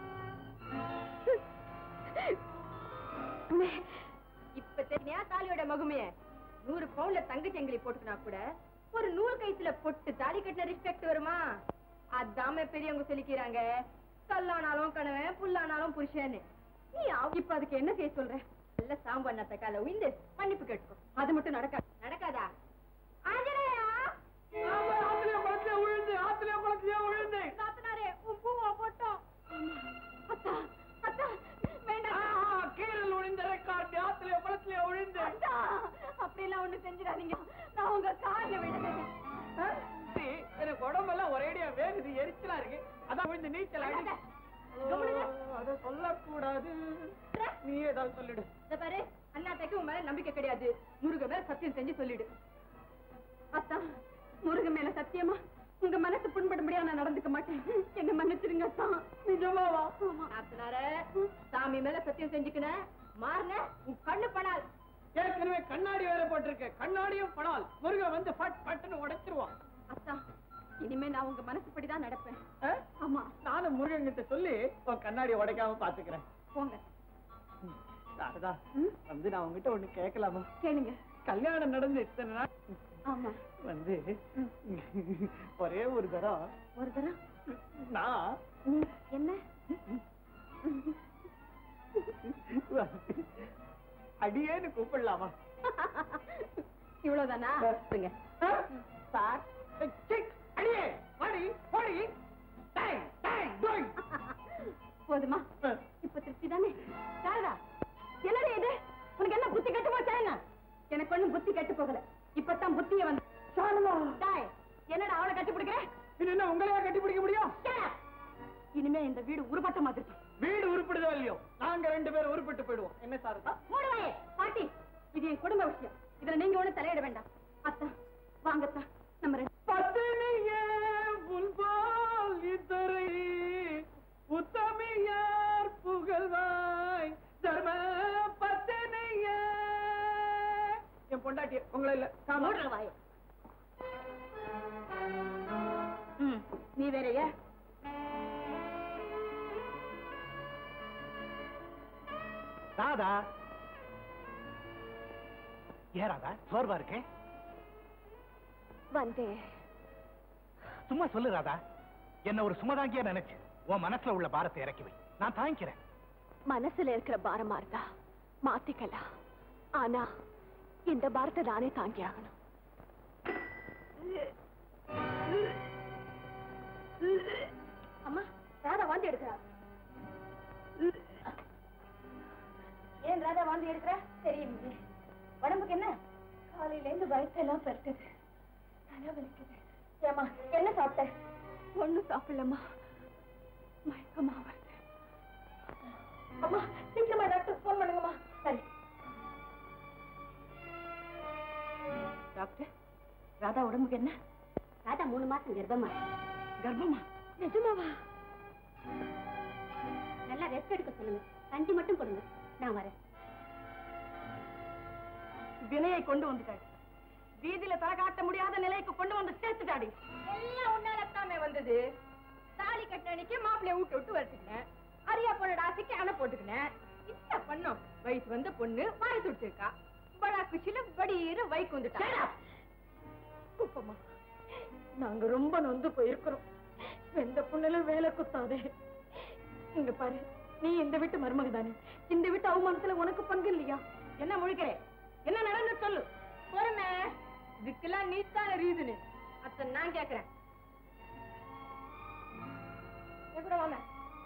இப்ப தெரியா தாலியோட மகுமைய நூறு பவுன்ல தங்க செங்கலி போட்டுக்கினா கூட ஒரு நூல் கைத்துல பொட்டு தாலி கட்டின ரெஸ்பெக்ட் வருமா அதாம பெரியவங்க சொல்லிக்கிறாங்க கல்லானாலும் கணவன் புல்லானாலும் புருஷன்னு நீ அவ- இப்ப அதுக்கு என்ன செய்ய சொல்ற நல்ல சாம்பார் கால உயிந்து மன்னிப்பு கேட்டுக்கோ அது மட்டும் நடக்காது நடக்காதா ஆஞ்சநேயா ஆமா, ஆத்துலயே குளத்துலயே விழுந்து ஆத்துலயே குளத்துலயே விழுந்து நாத்தனாரே உன் பூவை போட்டோம் அத்தா அத்தா வேண்டாம் ஆஹா, கீழல் விழுந்த ரெக்கார்டு ஆத்துலயே குளத்துலயே விழுந்து அத்தா அப்படியெல்லாம் ஒண்ணு செஞ்சிடாதீங்க நான் உங்க காலில் விழுந்தேன் ஆ, சரி, எனக்கு உடம்பெல்லாம் ஒரேடியா வேகுது எரிச்சலா இருக்கு அதான் விழுந்து நீச்சல் அடி கம்முனுங்க. அதை சொல்லக்கூடாது நீ ஏதாவது சொல்லிடு இந்த பாரு அண்ணாத்தைக்கு உன் மேல நம்பிக்கை கிடையாது முருக மேல சத்தியம் செஞ்சு சொல்லிடு அத்தா முருக மேல சத்தியமா உங்க மனசு புண்படும்படியா நான் நடந்துக்க மாட்டேன் என்ன மன்னிச்சிருங்க அத்தா நிஜமாவா நாத்தனார சாமி மேல சத்தியம் செஞ்சுக்கின மாறின உன் கண்ணு படால் ஏற்கனவே கண்ணாடி வேற போட்டிருக்க கண்ணாடியும் படால் முருக வந்து பட் பட்டுன்னு உடைச்சிருவான் அத்தா இனிமே நான் உங்க மனசுப்படிதான் நடப்பேன் ஆ? ஆமா நானும் முருகன் கிட்ட சொல்லி உன் கண்ணாடி உடைக்காம பாத்துக்கிறேன் போங்க சாரதா வந்து நான் உங்ககிட்ட ஒண்ணு கேட்கலாமா கேளுங்க கல்யாணம் நடந்து இத்தனை நாள் ஆமா வந்து ஒரே ஒரு தரம் ஒரு தரம் நான் ம், என்ன அடியேன்னு கூப்பிடலாமா இவ்வளவுதானா சொல்லுங்க சார் சிக், அடியே வாடி வாடி டேய் டேய் டோய் போதுமா இப்ப திருப்தி தானே சாரதா என்னடி இது உனக்கு என்ன புத்தி கெட்டு போச்சா என்ன எனக்கு ஒண்ணும் புத்தி கெட்டு போகல இப்பதான் புத்திய வந்து டாய், என்னடா அவளை கட்டி பிடிக்கிற இது என்ன உங்களையா கட்டி பிடிக்க முடியும் இனிமே இந்த வீடு உருப்பட்ட மாதிரி வீடு உருப்பிடுதோ இல்லையோ நாங்க ரெண்டு பேரும் உருப்பிட்டு போயிடுவோம் என்ன சாரதா மூடுவாயே பாட்டி இது என் குடும்ப விஷயம் இதுல நீங்க ஒண்ணு தலையிட வேண்டாம் அத்தா வாங்கத்தா நம்ம ரெண்டு பத்தினியே புல்பால் இத்தரை உத்தமியார் புகழ்வாய் தர்ம பத்தினியே என் பொண்டாட்டி உங்களை இல்ல காமா. மூடுற வாயை ம், நீ வேறயா ராதா ஏன் ராதா சோர்வா இருக்கே வந்தேன் சும்மா சொல்லு ராதா என்ன ஒரு சுமதாங்கியா நினைச்சு உன் மனசுல உள்ள பாரத்தை இறக்கி வை நான் தாங்கிக்கிறேன் மனசுல இருக்கிற பாரமா இருந்தா மாத்திக்கலாம் ஆனா இந்த பாரத்தை நானே தாங்கி ஆகணும் அம்மா ராதா வாந்தி எடுக்கிறா ஏன் ராதா வாந்தி எடுக்கிற தெரியும் உடம்புக்கு என்ன காலையில இருந்து வயிற்றெல்லாம் பெருக்குது தலை வலிக்குது ஏமா என்ன சாப்பிட்ட ஒண்ணும் சாப்பிடலம்மா மயக்கமா வருது அம்மா சீக்கிரமா டாக்டர் ஃபோன் பண்ணுங்கம்மா சரி டாக்டர் ராதா உடம்புக்கு என்ன ராதா மூணு மாசம் கர்ப்பமா கர்ப்பமா நிஜமாவா நல்லா ரெஸ்ட் எடுக்க சொல்லுங்க கஞ்சி மட்டும் கொடுங்க நான் வரேன் வினையை கொண்டு வந்துட்டாடி வீதியில தலை காட்ட முடியாத நிலைக்கு கொண்டு வந்து சேர்த்துட்டாடி எல்லாம் உன்னாலத்தாமே வந்தது தாலி கட்ட பண்ணோம் வயசு வந்த பொண்ணு வாய் துடிச்சிருக்கா படா குச்சில வடியிற வைக்கு வந்துட்டா குப்பம்மா நாங்க ரொம்ப நொந்து போயிருக்கிறோம் எந்த பொண்ணுல வேலை குத்தாதே இங்க பாரு நீ இந்த வீட்டு மருமக தானே இந்த வீட்டு அவமானத்துல உனக்கு பங்கு இல்லையா என்ன முழிக்கிறே என்ன நடந்து சொல்லு பொறுமை இதுக்கெல்லாம் நீத்தான ரீசனு அத்த நான் கேக்குறேன் எப்படி வாங்க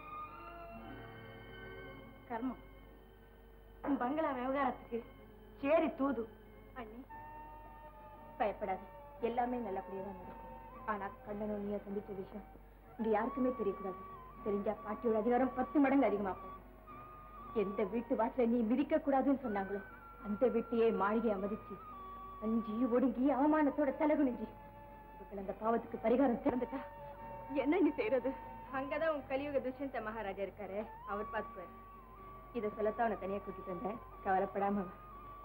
கர்மம் உன் பங்களா விவகாரத்துக்கு சேரி தூது அண்ணி பயப்படாத எல்லாமே நல்லபடியா தான் நடக்கும் ஆனா கண்ணனும் நீய சந்திச்ச விஷயம் இங்க யாருக்குமே தெரியக்கூடாது தெரிஞ்சா பாட்டியோட அதிகாரம் பத்து மடங்கு அதிகமா போகும் எந்த வீட்டு வாசல நீ மிதிக்க கூடாதுன்னு சொன்னாங்களோ அந்த வீட்டையே மாளிகை மதிச்சு அஞ்சி ஒடுங்கி அவமானத்தோட தலகுனிஞ்சு இவர்கள் அந்த பாவத்துக்கு பரிகாரம் திறந்துட்டா என்ன நீ செய்யறது அங்கதான் உன் கலியுக துஷ்யந்த மகாராஜா இருக்காரு அவர் பார்த்துப்பாரு இத சொல்லத்தான் அவனை தனியா கூட்டிட்டு வந்தேன் கவலைப்படாம வா.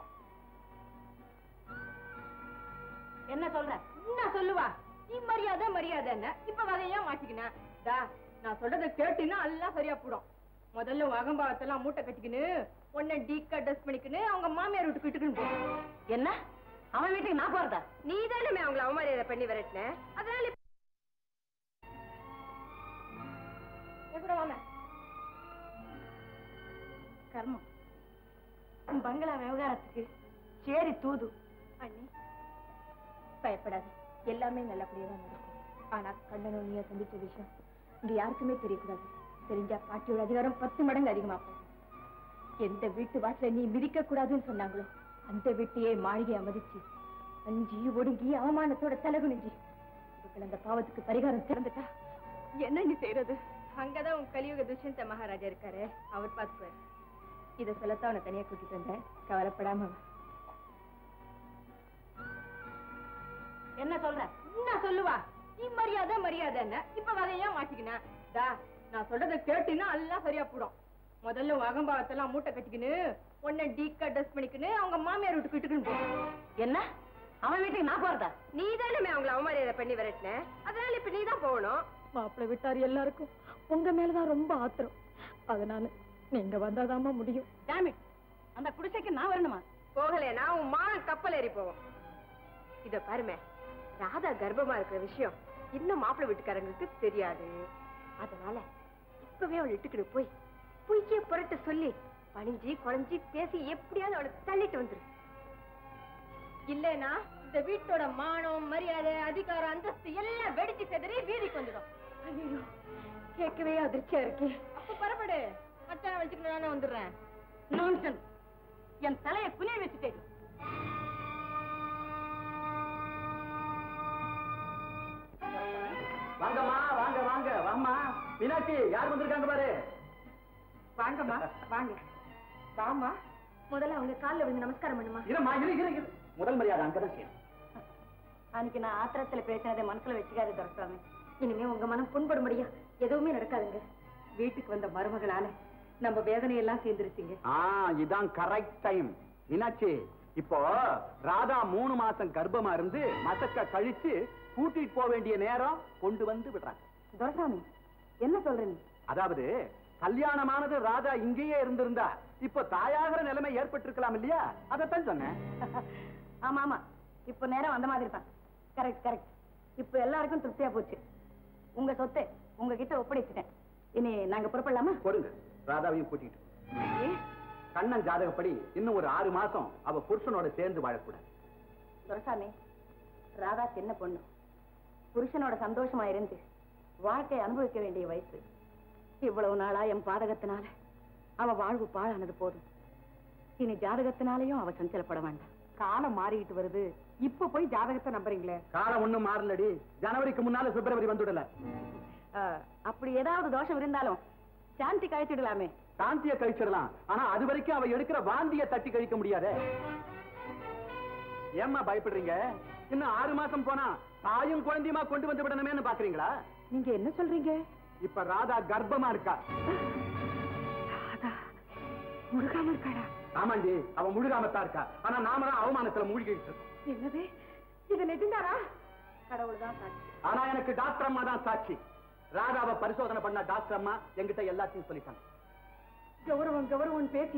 என்ன சொல்ற என்ன சொல்லுவா நீ மரியாதை மரியாதை என்ன இப்ப வகையா மாட்டிக்கின டா நான் சொல்றத கேட்டினா எல்லாம் சரியா போடும் முதல்ல உன் அகம்பாவத்தெல்லாம் மூட்டை கட்டிக்கின்னு உன்னை டீக்கா ட்ரெஸ் பண்ணிக்கின்னு அவங்க மாமியார் வீட்டுக்கு இட்டுக்குன்னு போ என்ன அவன் வீட்டுக்கு நான் போறதா நீ தானே அவங்கள அவமரியாதை பண்ணி விரட்டின அதனால இப்ப- எப்படி வாங்க கர்மம் உன் பங்களா விவகாரத்துக்கு சேரி தூது அண்ணி பயப்படாத எல்லாமே நல்லபடியா தான் நடக்கும் ஆனா கண்ணனும் நீய சந்திச்ச விஷயம் இங்க யாருக்குமே தெரியக்கூடாது தெரிஞ்சா பாட்டியோட அதிகாரம் பத்து மடங்கு அதிகமா போகும் எந்த வீட்டு வாசல நீ மிதிக்க கூடாதுன்னு சொன்னாங்களோ அந்த வீட்டையே மாளிகை மதிச்சு அஞ்சி ஒடுங்கி அவமானத்தோட தலகுனிஞ்சு இவர்கள் அந்த பாவத்துக்கு பரிகாரம் திறந்துட்டா என்ன நீ செய்யறது அங்கதான் உன் கலியுக துஷ்யந்த மகாராஜா இருக்காரு அவர் பார்த்துப்பாரு இத சொல்லத்தான் அவனை தனியா கூட்டிட்டு வந்தேன் கவலைப்படாம வா. என்ன சொல்ற என்ன சொல்லுவா நீ மரியாதை மரியாதை என்ன இப்ப வகையா மாட்டிக்கின டா நான் சொல்றத கேட்டினா எல்லாம் சரியா போடும் முதல்ல உன் அகம்பாவத்தெல்லாம் மூட்டை கட்டிக்கின்னு உன்னை டீக்கா ட்ரெஸ் பண்ணிக்கின்னு அவங்க மாமியார் வீட்டுக்கு இட்டுக்குன்னு போ என்ன அவன் வீட்டுக்கு நான் போறதா நீ தானே அவங்கள அவமரியாதை பண்ணி விரட்டின அதனால இப்ப நீ தான் போகணும் மாப்பிள்ளை விட்டார் எல்லாருக்கும் உங்க மேலதான் ரொம்ப ஆத்திரம் அதனால நீங்க வந்தாதாமா முடியும் டேமிட் அந்த குடிசைக்கு நான் வரணுமா போகலையா உன் மான் கப்பல் ஏறி போவோம் இத பாருமே ராதா கர்ப்பமா இருக்கிற விஷயம் இன்னும் மாப்பிள்ளை வீட்டுக்காரங்களுக்கு தெரியாது அதனால இப்பவே அவளை இட்டுக்கிட்டு போய் பொய்யே புரட்ட சொல்லி பணிஞ்சு குழஞ்சி பேசி எப்படியாவது அவளை தள்ளிட்டு வந்துரு இல்லைனா இந்த வீட்டோட மானம் மரியாதை அதிகாரம் அந்தஸ்து எல்லாம் வெடிச்சு செதறி வீதிக்கு வந்துடும் ஐயோ கேட்கவே அதிர்ச்சியா இருக்கே அப்ப பரப்படு மச்சான வச்சுக்கிட்டு நானே வந்துடுறேன் நான்சன் என் தலையை குனிய வச்சுட்டேன் வாங்கம்மா வாங்க வாங்க வாம்மா மீனாட்சி யார் வந்திருக்காங்க பாரு வாங்கம்மா வாங்க வாமா முதல்ல அவங்க கால்ல விழுந்து நமஸ்காரம் பண்ணுமா இருமா இரு இரு இரு முதல் மரியாதை அங்கதான் செய்யணும் அன்னைக்கு நான் ஆத்திரத்துல பேசினதை மனசுல வச்சுக்காது துரசாமி இனிமே உங்க மனம் புண்படும்படியா எதுவுமே நடக்காதுங்க வீட்டுக்கு வந்த மருமகளால நம்ம வேதனையெல்லாம் சேர்ந்துருச்சுங்க ஆ இதான் கரெக்ட் டைம் மீனாட்சி இப்போ ராதா மூணு மாசம் கர்ப்பமா இருந்து மசக்க கழிச்சு கூட்டிட்டு போக வேண்டிய நேரம் கொண்டு வந்து விடுறாங்க துரசாமி என்ன சொல்ற நீ அதாவது கல்யாணமானது ராதா இங்கேயே இருந்திருந்தா இப்போ தாயாகிற நிலைமை ஏற்பட்டிருக்கலாம் இல்லையா அதைத்தான் சொன்னேன் ஆமா ஆமா இப்ப நேரம் வந்த மாதிரி தான் கரெக்ட் கரெக்ட் இப்ப எல்லாருக்கும் திருப்தியா போச்சு உங்க சொத்தை உங்ககிட்ட ஒப்படைச்சிட்டேன் இனி நாங்க புறப்படலாமா கொடுங்க ராதாவையும் கூட்டிட்டு கண்ணன் ஜாதகப்படி இன்னும் ஒரு ஆறு மாசம் அவ புருஷனோட சேர்ந்து வாழக்கூடாது துரசாமி ராதா சின்ன பொண்ணு புருஷனோட சந்தோஷமா இருந்து வாழ்க்கை அனுபவிக்க வேண்டிய வயசு இவ்வளவு நாளா என் பாதகத்தினால அவ வாழ்வு பாழானது போதும் இனி ஜாதகத்தினாலையும் அவ சஞ்சலப்பட வேண்டாம் காலம் மாறிக்கிட்டு வருது இப்ப போய் ஜாதகத்தை நம்புறீங்களே காலம் ஒண்ணும் மாறலடி ஜனவரிக்கு முன்னால பிப்ரவரி வந்துடல அஹ், அப்படி ஏதாவது தோஷம் இருந்தாலும் சாந்தி கழிச்சிடலாமே சாந்திய கழிச்சிடலாம் ஆனா அது வரைக்கும் அவ எடுக்கிற வாந்திய தட்டி கழிக்க முடியாதே ஏம்மா பயப்படுறீங்க இன்னும் ஆறு மாசம் போனா தாயும் குழந்தையுமா கொண்டு வந்து விடணுமேன்னு பாக்குறீங்களா நீங்க என்ன சொல்றீங்க இப்ப ராதா கர்ப்பமா இருக்கா முருகாம இருக்காடா ஆமாண்டி அவ முழுகாமத்தான் இருக்கா ஆனா நாம தான் அவமானத்துல மூழ்கிட்டு இருக்கோம் என்னது இது நெடுந்தாரா கடவுள் தான் சாட்சி ஆனா எனக்கு டாக்டர் அம்மா தான் சாட்சி ராதாவை பரிசோதனை பண்ண டாக்டர் அம்மா என்கிட்ட எல்லாத்தையும் சொல்லிட்டாங்க கௌரவம் கௌரவம் பேசி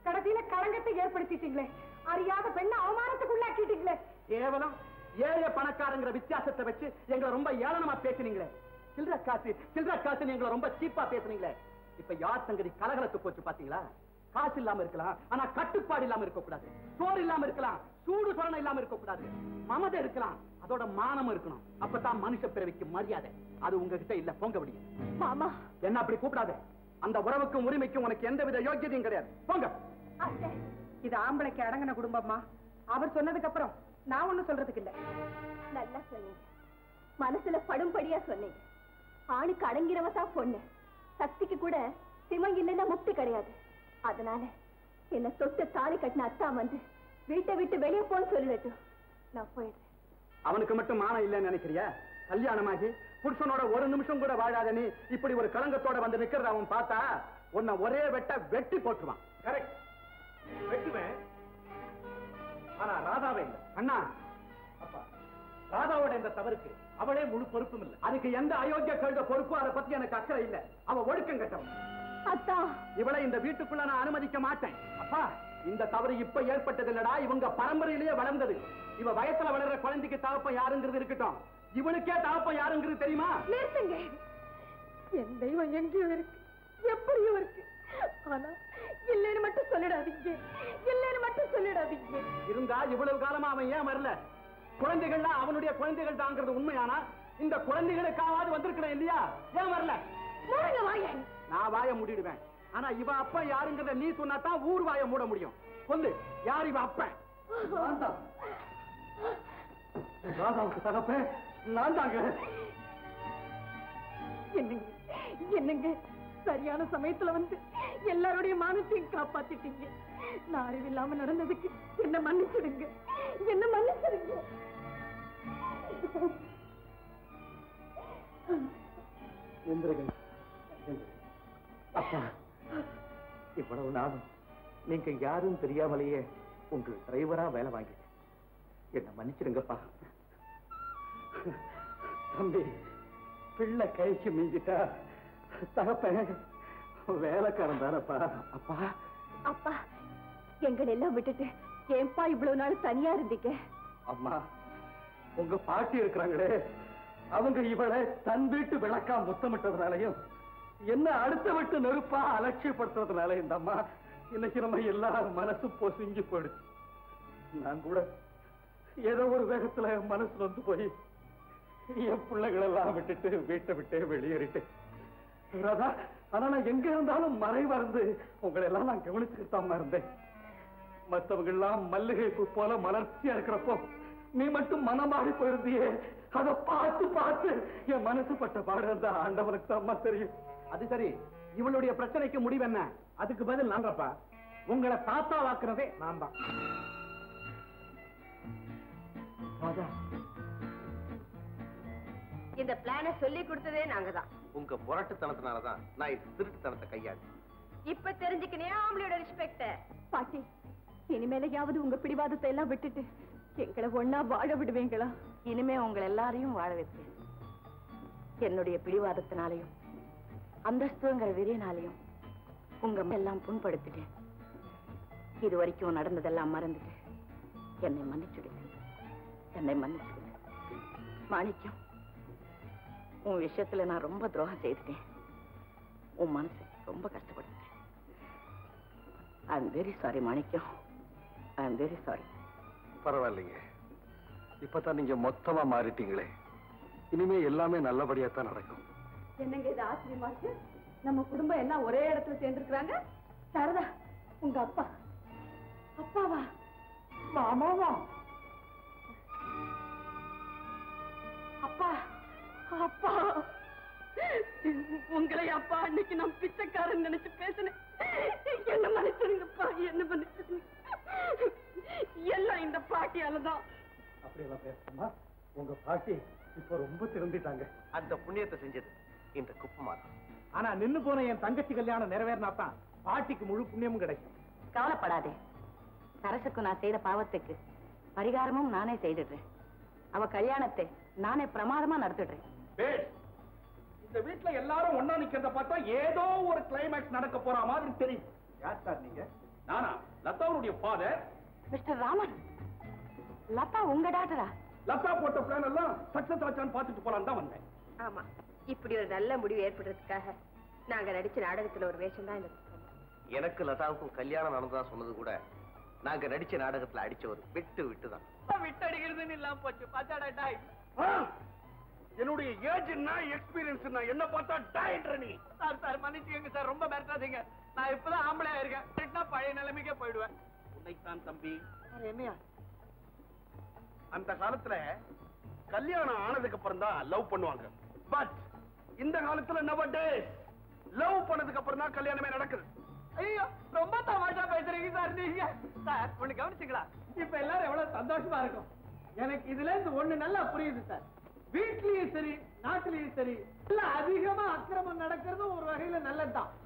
கடைசியில களங்கத்தை ஏற்படுத்திட்டீங்களே அறியாத பெண்ணை அவமானத்துக்கு உள்ளாக்கிட்டீங்களே கேவலம் ஏழை பணக்காரங்கிற வித்தியாசத்தை வச்சு எங்களை ரொம்ப ஏளனமா பேசுனீங்களே சில்லற காசு சில்லற காசு எங்களை ரொம்ப சீப்பா பேசுனீங்களே இப்ப யார் சங்கதி கலகலத்து போச்சு பாத்தீங்களா காசு இல்லாம இருக்கலாம் ஆனா கட்டுப்பாடு இல்லாம இருக்க கூடாது சோறு இல்லாம இருக்கலாம் சூடு சொரணை இல்லாம இருக்க கூடாது மமதை இருக்கலாம் அதோட மானம் இருக்கணும் அப்பதான் மனுஷ பிறவிக்கு மரியாதை அது உங்ககிட்ட இல்ல போங்க விடிய மாமா என்ன அப்படி கூப்பிடாத அந்த உறவுக்கும் உரிமைக்கும் உனக்கு எந்தவித யோக்கியதையும் கிடையாது போங்க இது ஆம்பளைக்கு அடங்கின குடும்பமா அவர் சொன்னதுக்கு அப்புறம் நான் ஒண்ணும் சொல்றதுக்கு இல்ல நல்லா சொன்னீங்க மனசுல படும்படியா சொன்னீங்க ஆணுக்கு அடங்கிறவ தான் பொண்ணு சக்திக்கு கூட சிவம் இல்லைன்னா முக்தி கிடையாது அதனால என்ன தொட்டு தாலி கட்டின அத்தா வந்து வீட்டை விட்டு வெளியே போன்னு சொல்லிடட்டும் நான் போயிடுறேன் அவனுக்கு மட்டும் மானம் இல்லைன்னு நினைக்கிறியா கல்யாணமாகி புருஷனோட ஒரு நிமிஷம் கூட வாழாத நீ இப்படி ஒரு களங்கத்தோட வந்து நிக்கிறத அவன் பார்த்தா உன்னை ஒரே வெட்ட வெட்டி போட்டுருவான் கரெக்ட் வெட்டுவேன் ஆனா ராதாவே இல்ல அண்ணா அப்பா ராதாவோட இந்த தவறுக்கு அவளே முழு பொறுப்பும் இல்ல அதுக்கு எந்த அயோக்கிய கழுத பொறுப்பும் அதை பத்தி எனக்கு அக்கறை இல்ல அவ ஒழுக்கம் கட்டவன் அத்தா இவளை இந்த வீட்டுக்குள்ள நான் அனுமதிக்க மாட்டேன் அப்பா இந்த தவறு இப்ப ஏற்பட்டது இல்லடா இவங்க பரம்பரையிலேயே வளர்ந்தது இவ வயசுல வளர்ற குழந்தைக்கு தகப்பம் யாருங்கிறது இருக்கட்டும் இவளுக்கே தகப்பம் யாருங்கிறது தெரியுமா நிறுத்துங்க என் தெய்வம் எங்கேயோ இருக்கு எப்படியோ இருக்கு ஆனா இல்லைன்னு மட்டும் சொல்லிடாதீங்க இல்லைன்னு மட்டும் சொல்லிடாதீங்க இருந்தா இவ்வளவு காலமா அவன் ஏன் வரல குழந்தைகள்லாம் அவனுடைய குழந்தைகள் தாங்கிறது உண்மையானா இந்த குழந்தைகளுக்காவது வந்திருக்கிறேன் இல்லையா ஏன் வரல மூடுங்க வாயை நான் வாய மூடிடுவேன் ஆனா இவ அப்பா யாருங்கிறத நீ சொன்னா தான் ஊர் வாய மூட முடியும் சொல்லு யார் இவ அப்பன் நான் தான். ராதாவுக்கு தகப்பேன் நான் தாங்க என்னங்க என்னங்க சரியான சமயத்துல வந்து எல்லாருடைய மானத்தையும் காப்பாத்திட்டீங்க நான் அறிவில்லாம நடந்ததுக்கு என்ன மன்னிச்சிடுங்க என்ன மன்னிச்சிடுங்க எந்திரகன் அப்பா இவ்வளவு நாளும் நீங்க யாரும் தெரியாமலேயே உங்க டிரைவரா வேலை வாங்கிட்டேன் என்ன மன்னிச்சிடுங்கப்பா தம்பி பிள்ளை கைக்கு மிஞ்சிட்டா தகப்பன் வேலைக்காரன் தானப்பா அப்பா அப்பா எங்களை எல்லாம் விட்டுட்டு ஏன்பா இவ்வளவு நாள் தனியா இருந்தீங்க அம்மா உங்க பாட்டி இருக்கிறாங்களே அவங்க இவளை தன் வீட்டு விளக்கா முத்தமிட்டதுனாலையும் என்ன அடுத்த விட்டு நெருப்பா அலட்சியப்படுத்துறதுனால இந்த அம்மா இன்னைக்கு நம்ம எல்லாரும் மனசு பொசுங்கி போயிடுச்சு நான் கூட ஏதோ ஒரு வேகத்துல மனசு வந்து போய் என் பிள்ளைகளெல்லாம் விட்டுட்டு வீட்டை விட்டு வெளியேறிட்டேன் ராதா ஆனா நான் எங்க இருந்தாலும் மறைவருந்து உங்களை எல்லாம் நான் கவனிச்சுட்டு தான் இருந்தேன் மத்தவங்க எல்லாம் மல்லிகை பூ போல மலர்ச்சியா இருக்கிறப்போ நீ மட்டும் மனமாடி போயிருந்தியே அத பார்த்து பார்த்து என் மனசு பட்ட பாடு அந்த ஆண்டவனுக்கு தான் தெரியும் அது சரி இவளுடைய பிரச்சனைக்கு முடிவு என்ன அதுக்கு பதில் நாங்கப்பா உங்களை தாத்தா வாக்குறதே நான் தான் ராஜா இந்த பிளான சொல்லி கொடுத்ததே நாங்க தான் உங்க முரட்டுத்தனத்தினாலதான் நான் இது திருட்டுத்தனத்தை கையாண்டு இப்ப தெரிஞ்சுக்கினே ஆம்பளையோட ரெஸ்பெக்ட பாட்டி இனிமேலையாவது உங்க பிடிவாதத்தை எல்லாம் விட்டுட்டு எங்களை ஒன்னா வாழ விடுவீங்களா இனிமே உங்களை எல்லாரையும் வாழ வைப்பேன் என்னுடைய பிடிவாதத்தினாலையும் அந்தஸ்துங்கிற வெறியினாலையும் உங்க எல்லாம் புண்படுத்திட்டேன் இது வரைக்கும் நடந்ததெல்லாம் மறந்துட்டு என்னை மன்னிச்சுடுங்க என்னை மன்னிச்சுடுங்க மாணிக்கம் உன் விஷயத்துல நான் ரொம்ப துரோகம் செய்துட்டேன் உன் மனசு ரொம்ப கஷ்டப்படுத்திட்டேன் I am very sorry Manickam I am very sorry பரவாயில்லைங்க இப்பதான் நீங்க மொத்தமா மாறிட்டீங்களே இனிமே எல்லாமே நல்லபடியா தான் நடக்கும் என்னங்க இது ஆச்சரியமாச்சு நம்ம குடும்பம் எல்லாம் ஒரே இடத்துல சேர்ந்துருக்காங்க சாரதா உங்க அப்பா அப்பாவா மாமாவா அப்பா அப்பா உங்களை அப்பா அன்னைக்கு நான் பிச்சைக்காரன் நினைச்சு பேசினேன் என்ன மன்னிச்சிருங்கப்பா என்ன மன்னிச்சிருங்க எல்லாம் இந்த பாட்டியாலதான் அப்படியெல்லாம் பேசுமா உங்க பாட்டி இப்ப ரொம்ப திரும்பிட்டாங்க அந்த புண்ணியத்தை செஞ்சது இந்த குப்பமாதான் ஆனா நின்னு போன என் தங்கச்சி கல்யாணம் நிறைவேறினா தான் பாட்டிக்கு முழு புண்ணியமும் கிடைக்கும் கவலைப்படாதே சரசுக்கு நான் செய்த பாவத்துக்கு பரிகாரமும் நானே செய்துடுறேன் அவ கல்யாணத்தை நானே பிரமாதமா நடத்திடுறேன் பேஷ். இந்த வீட்டுல எல்லாரும் ஒண்ணா நிக்கிறத பார்த்தா ஏதோ ஒரு கிளைமேக்ஸ் நடக்க போற மாதிரி தெரியும் யார் சார் நீங்க நானா லதாவுடைய ஃபாதர் மிஸ்டர் ராமன் லதா உங்க டாக்டரா லதா போட்ட பிளான் எல்லாம் சக்சஸ் ஆச்சான்னு பார்த்துட்டு போலான்னு தான் வந்தேன் ஆமா இப்படி ஒரு நல்ல முடிவு ஏற்படுறதுக்காக நாங்க நடிச்ச நாடகத்துல ஒரு வேஷம் தான் எனக்கு எனக்கு லதாவுக்கும் கல்யாணம் நடந்ததா சொன்னது கூட நாங்க நடிச்ச நாடகத்துல அடிச்சவர் விட்டு விட்டு தான் விட்டடிக்கிறதுன்னு இல்லாம போச்சு பாச்சாடா டாய் என்னுடைய ஏஜ் என்ன எக்ஸ்பீரியன்ஸ் என்ன என்ன பார்த்தா டாயின்ற நீ சார் சார் மன்னிச்சுக்கங்க சார் ரொம்ப மிரட்டாதீங்க நான் இப்பதான் ஆம்பளையா இருக்கேன் திட்டினா பழைய நிலைமைக்கே போயிடுவேன் உன்னைத்தான் தம்பி என்னையா அந்த காலத்துல கல்யாணம் ஆனதுக்கு அப்புறம் தான் லவ் பண்ணுவாங்க பட் இந்த காலத்துல நவ டேஸ் லவ் பண்ணதுக்கு அப்புறம் தான் கல்யாணமே நடக்குது ஐயோ ரொம்ப தமாஷா பேசுறீங்க சார் நீங்க சார் ஒண்ணு கவனிச்சுங்களா இப்ப எல்லாரும் எவ்வளவு சந்தோஷமா இருக்கும் எனக்கு இதுல இருந்து ஒண்ணு நல்லா புரியுது சார் வீட்லயும் சரி நாட்டிலயும் சரி எல்லாம் அதிகமா அக்கிரமம் நடக்கிறதும் ஒரு வகையில நல்லதுதான்